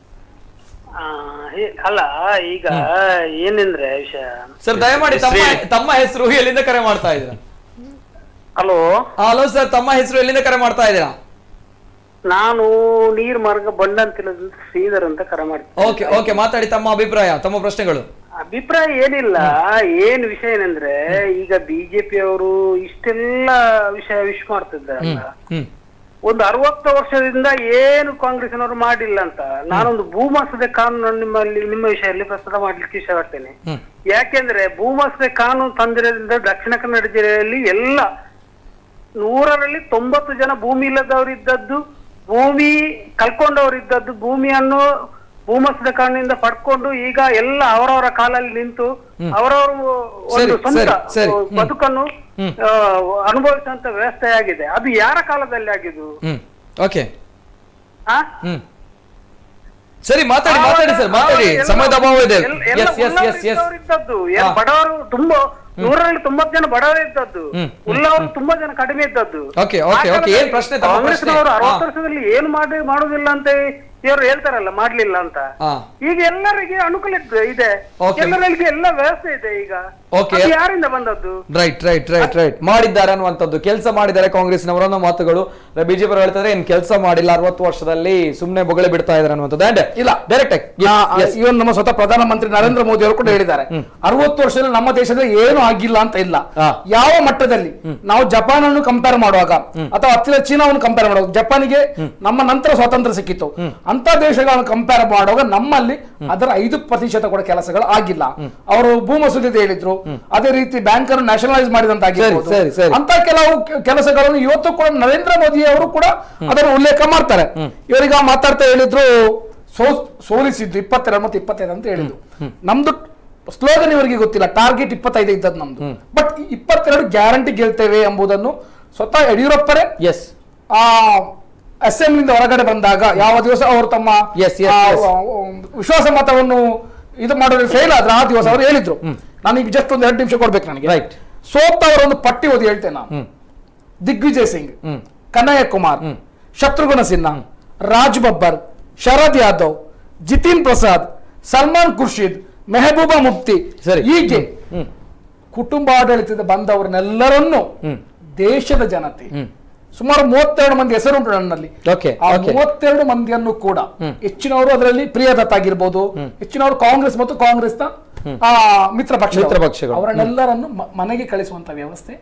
ಆ, ಹೇ- ಅಲ್ಲ ಈಗ ಏನಂದ್ರೆ ವಿಷಯ ಸರ್ ದಯಮಾಡಿ ತಮ್ಮ ತಮ್ಮ ಹೆಸರು ಎಲ್ಲಿಂದ ಕರೆ ಮಾಡ್ತಾ ಇದ್ದೀರಾ ಹಲೋ ಹಲೋ ಸರ್ ತಮ್ಮ ಹೆಸರು ಎಲ್ಲಿಂದ ಕರೆ ಮಾಡ್ತಾ ಇದ್ದೀರಾ ನಾನು ನೀರ್ ಮಾರ್ಗ ಬಂಡಂತಿಲ್ಲದಿಂದ ಶ್ರೀಧರ್ ಅಂತ ಕರೆ ಮಾಡ್ತೀನಿ ಓಕೆ ಓಕೆ ಮಾತಾಡಿ ತಮ್ಮ ಅಭಿಪ್ರಾಯ ತಮ್ಮ ಪ್ರಶ್ನೆಗಳು ಅಭಿಪ್ರಾಯ ಏನಿಲ್ಲ ಏನ್ ವಿಷಯ ಏನಂದ್ರೆ ಈಗ ಬಿಜೆಪಿ ಅವರು ಇಷ್ಟೆಲ್ಲ ವಿಷಯ ವಿಶ್ ಮಾಡ್ತಿದ್ದಾರಲ್ಲ ಹ್ಮ್ ಒಂದು ಅರವತ್ತು ವರ್ಷದಿಂದ ಏನು ಕಾಂಗ್ರೆಸ್ನವರು ಮಾಡಿಲ್ಲ ಅಂತ ನಾನೊಂದು ಭೂಮಾಸದ ಕಾನೂನು ನಿಮ್ಮಲ್ಲಿ ನಿಮ್ಮ ವಿಷಯದಲ್ಲಿ ಪ್ರಸ್ತುತ ಮಾಡ್ಲಿಕ್ಕೆ ಇಷ್ಟಪಡ್ತೇನೆ ಹ್ಮ್. ಯಾಕೆಂದ್ರೆ ಭೂಮಾಸದ ಕಾನೂನು ತಂದಿರೋದ್ರಿಂದ ದಕ್ಷಿಣ ಕನ್ನಡ ಜಿಲ್ಲೆಯಲ್ಲಿ ಎಲ್ಲ ನೂರರಲ್ಲಿ ತೊಂಬತ್ತು ಜನ ಭೂಮಿ ಇಲ್ಲದವರು ಇದ್ದದ್ದು ಭೂಮಿ ಕಳ್ಕೊಂಡವರು ಇದ್ದದ್ದು ಭೂಮಿಯನ್ನು ಭೂಮಸದ ಕಾರಣದಿಂದ ಪಡ್ಕೊಂಡು ಈಗ ಎಲ್ಲ ಅವರವರ ಕಾಲಲ್ಲಿ ನಿಂತು ಹ್ಮ್. ಅವರವರು ಒಂದು ಸರಿ, ಸ್ವಂತ ಸರಿ, ಸರಿ. ಹ್ಮ್. ಬದುಕನ್ನು ಹ್ಮ್. ಆ, ಅನುಭವಿಸುವಂತ ವ್ಯವಸ್ಥೆ ಆಗಿದೆ ಅದು ಯಾರ ಕಾಲದಲ್ಲಿ ಆಗಿದ್ದು ಹ್ಮ್ ಓಕೆ ಆ? ಹ್ಮ್ ಸರಿ ಮಾತಾಡಿ ಆವಾಗ- ಮಾತಾಡಿ ಸರ್ ಮಾತಾಡಿ ಆವಾಗ ಎಲ್ಲ- ಸಮಯದ ಅಭಾವ ಇದೆ ಎಲ್ಲ- ಎಲ್ಲ ಎಸ್ ಎಸ್ ಎಸ್ ಎಸ್ ಉಳ್ಳವರು ಇದ್ದದ್ದು ಏನು ಹಾ. ಬಡವರು ತುಂಬಾ ನೂರಲ್ಲಿ ತೊಂಬತ್ತು ಜನ ಬಡವರೇ ಇದ್ದದ್ದು ಹ್ಮ್. ಉಳ್ಳವರು ತುಂಬಾ ಜನ ಕಡಿಮೆ ಇದ್ದದ್ದು ಓಕೆ ಓಕೆ ಓಕೆ ಏನ್ ಪ್ರಶ್ನೆ ತಮ್ಮ ಪ್ರಶ್ನೆ ಕಾಂಗ್ರೆಸ್ನವರು ಅರವತ್ತು ಹಾ. ವರ್ಷದಲ್ಲಿ ಏನು ಮಾಡಿ ಮಾಡುದಿಲ್ಲ ಅಂತ ಇವರು ಹೇಳ್ತಾರಲ್ಲ ಮಾಡ್ಲಿಲ್ಲ ಅಂತ ಹಾ ಈಗ ಎಲ್ಲರಿಗೆ ಅನುಕೂಲ ಇದ್ದು- ಇದೆ Okay. ಎಲ್ಲರಿಗೆ ಎಲ್ಲ ವ್ಯವಸ್ಥೆ ಇದೆ ಈಗ Okay. ಅದು ಯಾರಿಂದ ಬಂದದ್ದು ರೈಟ್ ರೈಟ್ ರೈಟ್ ರೈಟ್ ಮಾಡಿದ್ದಾರೆ ಅನ್ನುವಂಥದ್ದು ಕೆಲಸ ಮಾಡಿದ್ದಾರೆ ಕಾಂಗ್ರೆಸ್ನವರು ಅನ್ನೋ ಮಾತುಗಳು ಬಿಜೆಪಿ ಅವರು ಹೇಳ್ತಾರೆ ಏನ್ ಕೆಲಸ ಮಾಡಿಲ್ಲ ಅರವತ್ತು ವರ್ಷದಲ್ಲಿ ಸುಮ್ನೆ ಬೊಗಳೆ ಬಿಡ್ತಾ ಇದ್ದಾರೆ ಅನ್ನುವಂಥದ್ದು ಅಂಡ್ ಇಲ್ಲ ಡೈರೆಕ್ಟ್ ಇವನ್ ನಮ್ಮ ಸ್ವತಃ ಪ್ರಧಾನಮಂತ್ರಿ ನರೇಂದ್ರ ಮೋದಿ ಅವರು ಕೂಡ ಹೇಳಿದ್ದಾರೆ ಅರವತ್ತು ವರ್ಷದಲ್ಲಿ ನಮ್ಮ ದೇಶದಲ್ಲಿ ಏನು ಆಗಿಲ್ಲ ಅಂತ ಇಲ್ಲ ಯಾವ ಮಟ್ಟದಲ್ಲಿ ನಾವು ಜಪಾನ್ ಅನ್ನು ಕಂಪೇರ್ ಮಾಡುವಾಗ ಅಥವಾ ಹತ್ತಿರ ಚೀನಾವನ್ನು ಕಂಪೇರ್ ಮಾಡುವಾಗ ಜಪಾನಿಗೆ ನಮ್ಮ ನಂತರ ಸ್ವಾತಂತ್ರ್ಯ ಸಿಕ್ಕಿತ್ತು ಅಂತ ದೇಶಗಳನ್ನು ಕಂಪೇರ್ ಮಾಡುವಾಗ ನಮ್ಮಲ್ಲಿ ಅದರ ಐದು ಪ್ರತಿಶತ ಕೂಡ ಕೆಲಸಗಳು ಆಗಿಲ್ಲ ಅವರು ಭೂ ಮಸೂದೆ ಹೇಳಿದ್ರು ಅದೇ ರೀತಿ ಬ್ಯಾಂಕ್ ಅನ್ನು ನ್ಯಾಷನಲೈಸ್ ಮಾಡಿದಂತಾಗಿರ್ಬೋದು ಸರಿ, ಸರಿ. ಅಂತ ಕೆಲವು ಕೆ- ಕೆಲಸಗಳನ್ನು ಇವತ್ತು ಕೂಡ ನರೇಂದ್ರ ಮೋದಿ ಅವರು ಕೂಡ ಅದನ್ನು ಉಲ್ಲೇಖ ಮಾಡ್ತಾರೆ ಇವರೀಗ ಮಾತಾಡ್ತಾ ಹೇಳಿದ್ರು ಸೋ ಸೋಲಿಸಿದ್ದು ಇಪ್ಪತ್ತೆರಡು ಮತ್ತು ಇಪ್ಪತ್ತೈದು ಅಂತ ಹೇಳಿದ್ರು ನಮ್ದು ಸ್ಲೋಗನ್ ಇವರಿಗೆ ಗೊತ್ತಿಲ್ಲ ಟಾರ್ಗೆಟ್ ಇಪ್ಪತ್ತೈದು ಇದ್ದದ್ದು ನಮ್ದು ಬಟ್ ಇಪ್ಪತ್ತೆರಡು ಗ್ಯಾರಂಟಿ ಗೆಲ್ತೇವೆ ಎಂಬುದನ್ನು ಸ್ವತಃ ಯಡಿಯೂರಪ್ಪರೇ ಎಸ್ ಆ ಅಸೆಂಬ್ಲಿಯಿಂದ ಹೊರಗಡೆ ಬಂದಾಗ ಯಾವ ದಿವಸ ಅವರು ತಮ್ಮ Yes, yes, ಆ, yes. ಆ, ವಿಶ್ವಾಸ ಮತವನ್ನು ಇದು ಮಾಡೋದು ಫೇಲ್ ಆದ್ರೆ ಆ ದಿವಸ ಅವರು ಹೇಳಿದ್ರು ನನಗೆ ಜಸ್ಟ್ ಒಂದು ಎರಡು ನಿಮಿಷ ಕೊಡ್ಬೇಕು ನನಗೆ ರೈಟ್ ಸೋತವರ ಒಂದು ಪಟ್ಟಿ ಓದಿ ಹೇಳ್ತೇನೆ ನಾನು ದಿಗ್ವಿಜಯ್ ಸಿಂಗ್ ಕನ್ನಯ್ಯ ಕುಮಾರ್ ಶತ್ರುಘ್ನ ಸಿನ್ಹಾ ರಾಜ್ ಬಬ್ಬರ್ ಶರದ್ ಯಾದವ್ ಜಿತಿನ್ ಪ್ರಸಾದ್ ಸಲ್ಮಾನ್ ಖುರ್ಷಿದ್ ಮೆಹಬೂಬಾ ಮುಫ್ತಿ ಹೀಗೆ ಕುಟುಂಬಾಡಳಿತದ ಬಂದವರನ್ನೆಲ್ಲರನ್ನು ದೇಶದ ಜನತೆ ಸುಮಾರು ಮೂವತ್ತೆರಡು ಮಂದಿ ಹೆಸರುಂಟು ನನ್ನಲ್ಲಿ ಓಕೆ ಆ ಓಕೆ ಮೂವತ್ತೆರಡು ಮಂದಿಯನ್ನು ಕೂಡ ಹೆಚ್ಚಿನವರು ಅದರಲ್ಲಿ ಪ್ರಿಯದತ್ ಆಗಿರ್ಬೋದು ಹೆಚ್ಚಿನವರು ಕಾಂಗ್ರೆಸ್ ಮತ್ತು ಕಾಂಗ್ರೆಸ್ನ ಆ ಮಿತ್ರ ಪಕ್ಷ ಮಿತ್ರ ಪಕ್ಷಗಳು. ಅವರನ್ನೆಲ್ಲರನ್ನು ಮ- ಮನೆಗೆ ಕಳಿಸುವಂತ ವ್ಯವಸ್ಥೆ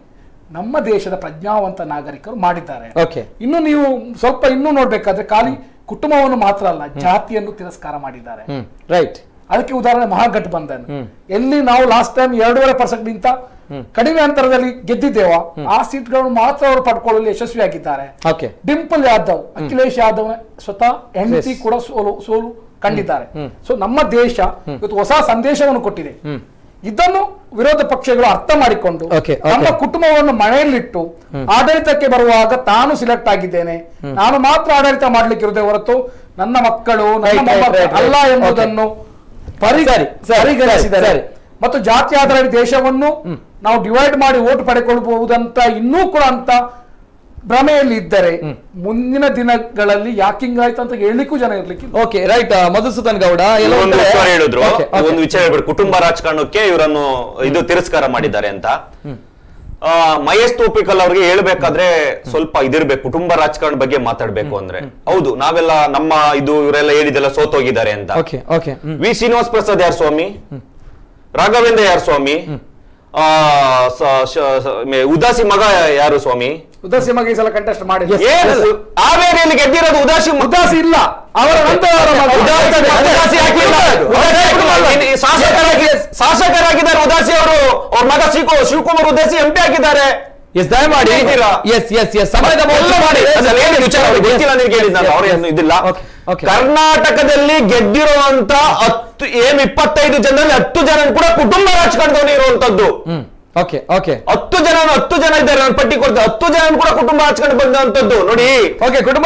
ನಮ್ಮ ದೇಶದ ಪ್ರಜ್ಞಾವಂತ ನಾಗರಿಕರು ಮಾಡಿದ್ದಾರೆ ಓಕೆ ಇನ್ನು ನೀವು ಸ್ವಲ್ಪ ಇನ್ನೂ ನೋಡ್ಬೇಕಾದ್ರೆ ಖಾಲಿ ಕುಟುಂಬವನ್ನು ಮಾತ್ರ ಅಲ್ಲ ಜಾತಿಯನ್ನು ತಿರಸ್ಕಾರ ಮಾಡಿದ್ದಾರೆ ಹ್ಮ್ ರೈಟ್ ಅದಕ್ಕೆ ಉದಾಹರಣೆ ಮಹಾಗಠಬಂಧನ್ ಎಲ್ಲಿ ನಾವು ಲಾಸ್ಟ್ ಟೈಮ್ ಎರಡೂವರೆ ಪರ್ಸೆಂಟ್ ಗಿಂತ ಕಡಿಮೆ ಅಂತರದಲ್ಲಿ ಗೆದ್ದಿದ್ದೇವ ಆ ಸೀಟ್ಗಳನ್ನು ಮಾತ್ರ ಅವರು ಪಡ್ಕೊಳ್ಳಲು ಯಶಸ್ವಿಯಾಗಿದ್ದಾರೆ ಓಕೆ ಡಿಂಪಲ್ ಯಾದವ್ ಅಖಿಲೇಶ್ ಯಾದವ್ ಸ್ವತಃ ಹೆಂಡತಿ Yes. ಕೂಡ ಸೋಲು ಸೋಲು ಕಂಡಿದ್ದಾರೆ ಹ್ಮ್. ಸೊ ನಮ್ಮ ದೇಶ ಇವತ್ತು ಹೊಸ ಸಂದೇಶವನ್ನು ಕೊಟ್ಟಿದೆ ಹ್ಮ್ ಇದನ್ನು ವಿರೋಧ ಪಕ್ಷಗಳು ಅರ್ಥ ಮಾಡಿಕೊಂಡು Okay, okay. ನಮ್ಮ ಕುಟುಂಬವನ್ನು ಮನೆಯಲ್ಲಿಟ್ಟು ಆಡಳಿತಕ್ಕೆ ಬರುವಾಗ ತಾನು ಸಿಲೆಕ್ಟ್ ಆಗಿದ್ದೇನೆ ನಾನು ಮಾತ್ರ ಆಡಳಿತ ಮಾಡ್ಲಿಕ್ಕೆ ಇರುದೇ ಹೊರತು ನನ್ನ ಮಕ್ಕಳು ನನ್ನ Right, right, ಮೊಮ್ಮಕ್ಕಳು right, right. ಅಲ್ಲ ಎಂಬುದನ್ನು ಪರಿ ಸರಿ, ಸರಿ, ಪರಿಗಣಿಸಿದ್ದಾರೆ ಸರಿ. ಮತ್ತು ಜಾತಿ ಆಧಾರಿತ ದೇಶವನ್ನು ನಾವು ಡಿವೈಡ್ ಮಾಡಿ ಓಟ್ ಪಡೆಕೊಳ್ಳಬಹುದಂತ ಇನ್ನೂ ಕೂಡ ಅಂತ ಭ್ರಮೆಯಲ್ಲಿ ಇದ್ದರೆ ಮುಂದಿನ ದಿನಗಳಲ್ಲಿ ಯಾಕಿಂಗ್ ಆಯ್ತು ಅಂತ ಹೇಳಲಿಕ್ಕೂ ಜನ ಇರ್ಲಿಕ್ಕೆ ಓಕೆ ರೈಟ್ ಮಧುಸೂದನ್ ಗೌಡ ಎಲ್ಲೋ ಒಂದು ಒಂದ್ ಕಡೆ- ವಿಚಾರ ಹೇಳಿದ್ರು Okay, okay. ಒಂದು ವಿಚಾರ ಹೇಳ್ಬಿಡು ಕುಟುಂಬ ರಾಜಕಾರಣಕ್ಕೆ ಇವರನ್ನು ಇದು ತಿರಸ್ಕಾರ ಮಾಡಿದ್ದಾರೆ ಅಂತ ಆ, ಮಹೇಶ್ ತೋಪಿಕಲ್ ಅವ್ರಿಗೆ ಹೇಳ್ಬೇಕಾದ್ರೆ ಸ್ವಲ್ಪ ಇದಿರ್ಬೇಕು ಕುಟುಂಬ ರಾಜಕಾರಣ ಬಗ್ಗೆ ಮಾತಾಡ್ಬೇಕು ಅಂದ್ರೆ ಹೌದು ನಾವೆಲ್ಲ ನಮ್ಮ ಇದು ಇವರೆಲ್ಲ ಹೇಳಿದೆಲ್ಲ ಸೋತೋಗಿದ್ದಾರೆ ಅಂತ okay okay V Srinivas Prasad ಯಾರ್ ಸ್ವಾಮಿ ರಾಘವೇಂದ್ರ ಯಾರ್ ಸ್ವಾಮಿ ಆ, ಸ- ಶ- ಸ- ಮೆ- ಉದಾಸಿ ಮಗ ಯಾರು ಸ್ವಾಮಿ ಉದಾಸಿ ಮಗ ಈ ಸಲ ಕಂಟೆಸ್ಟ್ ಮಾಡಿ ಏನು? ಹಾವೇರಿಯಲ್ಲಿ ಗೆದ್ದಿರೋದು ಉದಾಸಿ ಉದಾಸಿ ಇಲ್ಲ ಅವರ ನಂತರ ಅವರ ಮಗ. ಉದಾಸಿ ಉದಾಸಿ ಹಾಕಿಲ್ಲ. ಉದಾಸಿ ಹಾಕಿಲ್ಲ. ಇನ್ನು ಈ ಶಾಸಕರಾಗಿ ಶಾಸಕರಾಗಿದ್ದಾರೆ ಉದಾಸಿ ಅವರು ಅವ್ರ ಮಗ ಶಿವ ಶಿವಕುಮಾರ್ ಉದಾಸಿ ಎಂ ಪಿ ಆಗಿದ್ದಾರೆ ಎಸ್ ದಯಮಾಡಿ ಹೇಳ್ತೀರಾ? ಎಸ್ ಎಸ್ ಎಸ್ ಸಮಯದ ಎಲ್ಲ ಮಾಡಿ ಅದ್ರಲ್ಲಿ ಏನು ವಿಚಾರ ಅವ್ರಿಗೆ ಗೊತ್ತಿಲ್ಲ ಅಂತ ಕೇಳಿದ್ ನಾನು ಅವ್ರೇನು ಇದಿಲ್ಲ ಕರ್ನಾಟಕದಲ್ಲಿ ಗೆದ್ದಿರುವಂತ ಹತ್ತು ಏನ್ ಇಪ್ಪತ್ತೈದು ಜನರಲ್ಲಿ ಹತ್ತು ಜನ ಕೂಡ ಕುಟುಂಬ ರಾಜಕಾರಣದಲ್ಲಿ ಇರುವಂತದ್ದು ಓಕೆ ಓಕೆ ಹತ್ತು ಜನ ಹತ್ತು ಜನ ಇದ್ದಾರೆ ನಾನು ಪಟ್ಟಿ ಕೊಡ್ತೇನೆ ಹತ್ತು ಜನ ಕೂಡ ಕುಟುಂಬ ರಾಜಕಾರಣ ಬಂದಂತದ್ದು ನೋಡಿ ಓಕೆ ಕುಟುಂಬ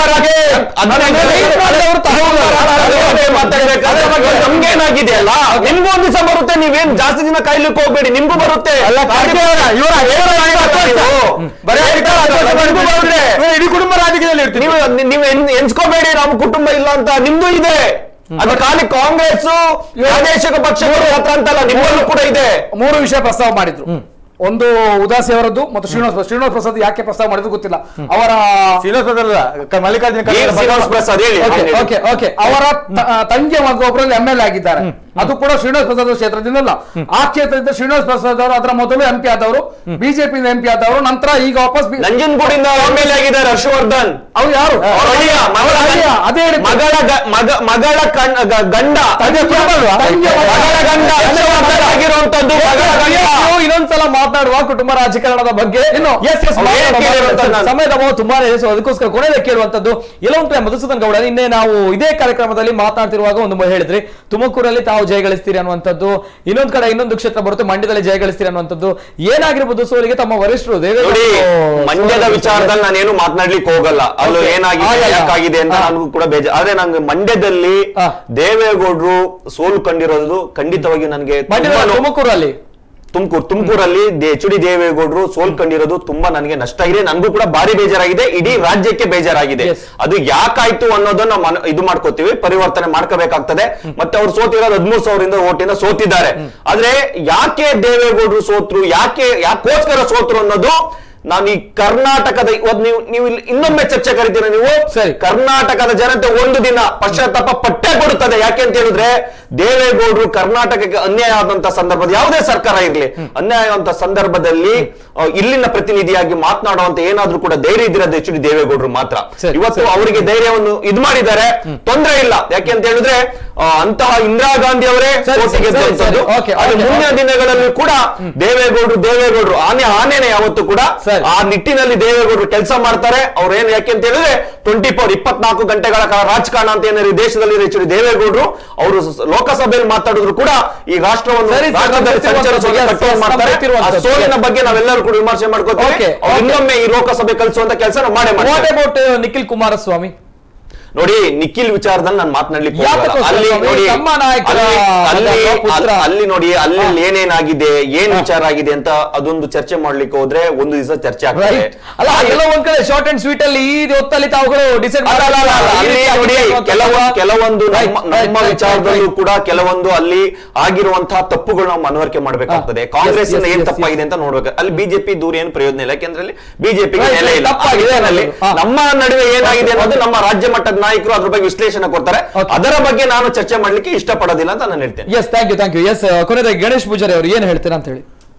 ನಮ್ಗೇನಾಗಿದೆ ಅಲ್ಲ ನಿಮ್ಗೂ ಒಂದ್ ದಿವಸ ಬರುತ್ತೆ ನೀವೇನ್ ಜಾಸ್ತಿ ದಿನ ಕಾಯ್ಲಿಕ್ಕೆ ಹೋಗ್ಬೇಡಿ ನಿಮ್ಗೂ ಬರುತ್ತೆ ಅಲ್ಲ, ಕಾರ್ತಿಕ್ ಅವರ, ಇವರ ಇವರ ನಾಯಕ ನೀವು. ಬರೀ ಅಧಿಕಾರ ಅಧಿಕಾರ ಬರುತ್ತೆ. ಇಡೀ ಕುಟುಂಬ ರಾಜಕೀಯದಲ್ಲಿ ಇರ್ತೀವಿ ನೀವು ನೀವು ಎನ್- ಎನ್ಸ್ಕೋಬೇಡಿ ನಮ್ಮ ಕುಟುಂಬ ಇಲ್ಲ ಅಂತ ನಿಮ್ದು ಇದೆ ಅದು ಖಾಲಿ ಕಾಂಗ್ರೆಸ್ ಪ್ರಾದೇಶಿಕ ಪಕ್ಷಗಳು ಮಾತ್ರ ಅಂತಲ್ಲ ನಿಮ್ಮಲ್ಲೂ ಕೂಡ ಇದೆ ಮೂರು ವಿಷಯ ಪ್ರಸ್ತಾವ ಮಾಡಿದ್ರು ಒಂದು ಉದಾಸಿ ಅವರದ್ದು ಮತ್ತು ಶ್ರೀನಿವಾಸ ಪ್ರಸಾದ್. ಶ್ರೀನಿವಾಸ ಪ್ರಸಾದ್ ಯಾಕೆ ಪ್ರಸ್ತಾವ ಮಾಡಿದ್ರು ಗೊತ್ತಿಲ್ಲ ಅವರ ಶ್ರೀನಿವಾಸ ಪ್ರಸಾದ್ ಅಲ್ಲ, ಮಲ್ಲಿಕಾರ್ಜುನ ಖರ್ಗೆ ಏನ್ ಶ್ರೀನಿವಾಸ್ ಪ್ರಸಾದ್ ಹೇಳಿ ಓಕೆ, ಹೇಳಿ. Okay, okay. ಅವರ ತ- ಆ, ತಂಗಿಯ ಮಗ ಒಬ್ಬರಲ್ಲಿ ಎಂ ಎಲ್ ಎ ಆಗಿದ್ದಾರೆ ಅದು ಕೂಡ ಶ್ರೀನಿವಾಸ ಪ್ರಸಾದ್ ಕ್ಷೇತ್ರದಿಂದ ಅಲ್ಲ ಆ ಕ್ಷೇತ್ರದಿಂದ ಶ್ರೀನಿವಾಸ ಪ್ರಸಾದ್ ಅವರು ಅದರ ಮೊದಲು ಎಂ ಪಿ ಆದವರು ಬಿಜೆಪಿ ಎಂ ಪಿ ಆದವರು ನಂತರ ಈಗ ವಾಪಸ್ ಬಿ- ನಂಜನಗೂಡಿಂದ ಎಂ ಎಲ್ ಎ ಆಗಿದ್ದಾರೆ ಹರ್ಷವರ್ಧನ್ ಅವ್ರು ಯಾರು ಅವ್ರ ಅಳಿಯ, ಮಗಳ ಅಳಿಯ, ಅದೇ ಹೇಳಿದ್ದು. ಮಗಳ ಗ- ಮಗ- ಮಗಳ ಕಣ್- ಗ- ಗಂಡ ತಂಗಿಯ ಕುಟುಂಬ ಅಲ್ವಾ? ತಂಗಿಯ ಮಗ. ಮಗಳ ಗಂಡ ಹರ್ಷವರ್ಧನ್ ಆಗಿರುವಂತದ್ದು ಮಗಳ ಗಂಡ ನೀವು ಇನ್ನೊಂದ್ಸಲ ಮಾತನಾಡುವ ಕುಟುಂಬ ರಾಜಕಾರಣದ ಬಗ್ಗೆ ಇನ್ನು ಎಸ್ ಎಸ್ ಅವ್ರು ಏನ್ ಕೇಳಿರುವಂತದ್ದು ನಾನು- ಸಮಯದ ಅಭಾವ ತುಂಬಾನೇ ಇದೆ. ಸೊ ಅದಕ್ಕೋಸ್ಕರ ಕೊನೆಯದೇ ಕೇಳುವಂತದ್ದು ಎಲ್ಲ ಉಂಟು ಮಧುಸೂದನ್ ಗೌಡ ನಿನ್ನೆ ನಾವು ಇದೇ ಕಾರ್ಯಕ್ರಮದಲ್ಲಿ ಮಾತನಾಡ್ತಿರುವಾಗ ಒಂದು ಮ- ಹೇಳಿದ್ರಿ ತುಮಕೂರಲ್ಲಿ ತಾವು ಜಯ ಗಳಿಸ್ತೀರಿ ಅನ್ನುವಂಥದ್ದು ಇನ್ನೊಂದ್ ಕಡೆ ಇನ್ನೊಂದು ಕ್ಷೇತ್ರ ಬರುತ್ತೆ ಮಂಡ್ಯದಲ್ಲಿ ಜಯ ಗಳಿಸ್ತೀರಿ ಅನ್ನುವಂಥದ್ದು ಏನಾಗಿರ್ಬೋದು ಸೋಲಿಗೆ ತಮ್ಮ ವರಿಷ್ಠರು ನೋಡಿ ದೇವೇಗೌಡರು ಮಂಡ್ಯದ ವಿಚಾರದಲ್ಲಿ ನಾನೇನು ಮಾತನಾಡ್ಲಿಕ್ಕೆ ಹೋಗಲ್ಲ ಅಲ್ಲೂ Okay. ಏನಾಗಿದೆ ಆಗಲ್ಲ. ಯಾಕಾಗಿದೆ ಅಂತ ಹಾ. ನನಗೂ ಕೂಡ ಬೇಜಾರು ಆದ್ರೆ ನಂಗೆ ಮಂಡ್ಯದಲ್ಲಿ ದೇವೇಗೌಡರು ಸೋಲು ಕಂಡಿರೋದು ಖಂಡಿತವಾಗಿ ನನಗೆ ಮಂಡ್ಯದ ತುಮಕೂರಲ್ಲಿ ತುಮಕೂರು ತುಮಕೂರಲ್ಲಿ ಎಚ್ ಡಿ ದೇವೇಗೌಡರು ಸೋಲ್ ಕಂಡಿರೋದು ತುಂಬಾ ನನಗೆ ನಷ್ಟ ಆಗಿದೆ ನನಗೂ ಕೂಡ ಭಾರಿ ಬೇಜಾರಾಗಿದೆ ಇಡೀ ರಾಜ್ಯಕ್ಕೆ ಬೇಜಾರಾಗಿದೆ ಅದು ಯಾಕಾಯ್ತು ಅನ್ನೋದನ್ನ ಮನ- ಇದು ಮಾಡ್ಕೋತೀವಿ ಪರಿವರ್ತನೆ ಮಾಡ್ಕೋಬೇಕಾಗ್ತದೆ ಮತ್ತೆ ಅವ್ರು ಸೋತಿರೋದು ಹದಿಮೂರು ಸಾವಿರದಿಂದ ಓಟಿಂದ ಸೋತಿದ್ದಾರೆ ಆದ್ರೆ ಯಾಕೆ ದೇವೇಗೌಡರು ಸೋತ್ರು ಯಾಕೆ ಯಾಕೋಸ್ಕರ ಸೋತ್ರು ಅನ್ನೋದು ನಾನು ಈ ಕರ್ನಾಟಕದ ಇವತ್ತು ನೀವು ನೀವು ಇಲ್ಲಿ ಇನ್ನೊಮ್ಮೆ ಚರ್ಚೆ ಕರಿತೀರ ನೀವು ಕರ್ನಾಟಕದ ಜನತೆ ಒಂದು ದಿನ ಪಶ್ಚಾತ್ತಾಪ ಪಟ್ಟೆ ಕೊಡುತ್ತದೆ ಯಾಕೆ ಅಂತ ಹೇಳಿದ್ರೆ ದೇವೇಗೌಡರು ಕರ್ನಾಟಕಕ್ಕೆ ಅನ್ಯಾಯ ಆದಂತ ಸಂದರ್ಭದ ಯಾವುದೇ ಸರ್ಕಾರ ಇರಲಿ ಅನ್ಯಾಯ ಆದಂತ ಸಂದರ್ಭದಲ್ಲಿ ಆ, ಇಲ್ಲಿನ ಪ್ರತಿನಿಧಿಯಾಗಿ ಮಾತನಾಡುವಂತ ಏನಾದ್ರೂ ಕೂಡ ಧೈರ್ಯ ಇದ್ದಿರೋದು ಎಚ್ ಡಿ ದೇವೇಗೌಡರು ಮಾತ್ರ ಇವತ್ತು ಅವರಿಗೆ ಧೈರ್ಯವನ್ನು ಇದು ಮಾಡಿದ್ದಾರೆ ತೊಂದರೆ ಇಲ್ಲ ಯಾಕೆ ಅಂತ ಹೇಳಿದ್ರೆ ಆ, ಅಂತಹ ಇಂದಿರಾ ಗಾಂಧಿ ಅವರೇ ಸರಿ, ಕೋಟಿ ಸರಿ, ಗೆದ್ದಂಥದ್ದು ಸರಿ, okay, ಅದು okay, ಮುಂದಿನ okay. ದಿನಗಳಲ್ಲಿ ಕೂಡ ದೇವೇಗೌಡರು ದೇವೇಗೌಡರು ಆನೆ ಆನೆನೆ ಯಾವತ್ತು ಕೂಡ ಆ ನಿಟ್ಟಿನಲ್ಲಿ ದೇವೇಗೌಡರು ಕೆಲಸ ಮಾಡ್ತಾರೆ ಅವ್ರು ಏನ್ ಯಾಕೆ ಅಂತ ಹೇಳಿದ್ರೆ ಟ್ವೆಂಟಿ ಫೋರ್ ಇಪ್ಪತ್ನಾಲ್ಕು ಗಂಟೆಗಳ ಕಾಲ ರಾಜಕಾರಣ ಅಂತ ಏನಾದ್ರು ಈ ದೇಶದಲ್ಲಿ ಎಚ್ ಡಿ ದೇವೇಗೌಡರು ಅವರು ಸ- ಲೋಕಸಭೆಯಲ್ಲಿ ಮಾತಾಡಿದ್ರು ಕೂಡ ಈ ರಾಷ್ಟ್ರವನ್ನು ಸರಿ, ಸರ್, ರಾಷ್ಟ್ರದಲ್ಲಿ ಗೊತ್ತಿರುವಂಥದ್ದು, ಸಂಚರಿಸುವಂತ yes, ಕಟ್ಟುವ yes, ಮಾಡ್ತಾರೆ ಆ ಗೊತ್ತಿರುವಂಥದ್ದು, ಸೋಲಿನ yes. ಬಗ್ಗೆ ನಾವೆಲ್ಲರೂ ಕೂಡ ವಿಮರ್ಶೆ ಮಾಡ್ಕೋತೀವಿ Okay, ಅವ್ರು okay. ಇನ್ನೊಮ್ಮೆ ಈ ಲೋಕಸಭೆ ಕಲಿಸುವಂತ ಕೆಲಸ ನಾವು ಮಾಡೇ ವಾಟ್ ಮಾಡ್ತಾರೆ ಅಬೌಟ್ ನಿಖಿಲ್ ಕುಮಾರಸ್ವಾಮಿ ನೋಡಿ ನಿಖಿಲ್ ವಿಚಾರದಲ್ಲಿ ನಾನು ಮಾತನಾಡ್ಲಿಕ್ಕೆ ಹೋಗಲ್ಲ. ಯಾತಕ್ಕೋಸ್ಕರ ಅಲ್ಲಿ ಸ್ವಾಮಿ? ನೋಡಿ ತಮ್ಮ ನಾಯಕರ ಅಲ್ಲಿ ಅಲ್ಲಿ ಮಗ, ಪುತ್ರ. ಅಲ್ಲಿ- ಅಲ್ಲಿ ನೋಡಿ ಅಲ್ಲಿ ಏನೇನಾಗಿದೆ ಏನ್ ವಿಚಾರ ಆಗಿದೆ ಅಂತ ಅದೊಂದು ಚರ್ಚೆ ಮಾಡ್ಲಿಕ್ಕೆ ಹೋದ್ರೆ ಒಂದು ದಿವಸ ಚರ್ಚೆ ಆಗ್ತದೆ Right. ಅಲ್ಲ ಎಲ್ಲ ಒಂದ್ ಕಡೆ ಶಾರ್ಟ್ ಅಂಡ್ ಸ್ವೀಟ್ ಅಲ್ಲಿ ಈ ಹೊತ್ತಲ್ಲಿ ತಾವುಗಳು ಡಿಸೈಡ್ ಅಲ್ಲ, ಅಲ್ಲ, ಅಲ್ಲ, ಅಲ್ಲ. ಅಲ್ಲಿ ನೋಡಿ ಕೆಲವು ಕೆಲವೊಂದು ನಮ್ಮ ನಮ್ಮ ವಿಚಾರದಲ್ಲೂ ಕೂಡ ಕೆಲವೊಂದು ಅಲ್ಲಿ ಆಗಿರುವಂತಹ ತಪ್ಪುಗಳು ನಾವು ಮನವರಿಕೆ ಮಾಡ್ಬೇಕಾಗ್ತದೆ ಹಾ. ಕಾಂಗ್ರೆಸ್ Yes, yes, ಏನ್ yes, ತಪ್ಪಾಗಿದೆ ಅಂತ ನೋಡ್ಬೇಕು ಅಲ್ಲಿ ಬಿಜೆಪಿ ದೂರ ಏನು ಪ್ರಯೋಜನ ಇಲ್ಲ ಯಾಕೆಂದ್ರೆ ಅಲ್ಲಿ ಬಿಜೆಪಿ Right, ನೆಲೆ ಇಲ್ಲ ತಪ್ಪಾಗಿದೆ ಆ ನಿಟ್ಟಿನಲ್ಲಿ ಹಾ. ನಮ್ಮ ನಡುವೆ ಏನಾಗಿದೆ ಅನ್ನೋದು ನಮ್ಮ ರಾಜ್ಯ ಮಟ್ಟದ ನಾಯಕರು ಅದ್ರ ಬಗ್ಗೆ ವಿಶ್ಲೇಷಣೆ ಕೊಡ್ತಾರೆ ಅದರ ಬಗ್ಗೆ ನಾನು ಚರ್ಚೆ ಮಾಡ್ಲಿಕ್ಕೆ ಇಷ್ಟಪಡೋದಿಲ್ಲ ಅಂತ ನಾನು ಹೇಳ್ತೇನೆ yes thank you thank you yes ಕೊನೆಯದಾಗಿ ಗಣೇಶ್ ಪೂಜಾರಿ ಅವರು ಏನ್ ಹೇಳ್ತೀರಾ ಅಂತ ಹೇಳಿ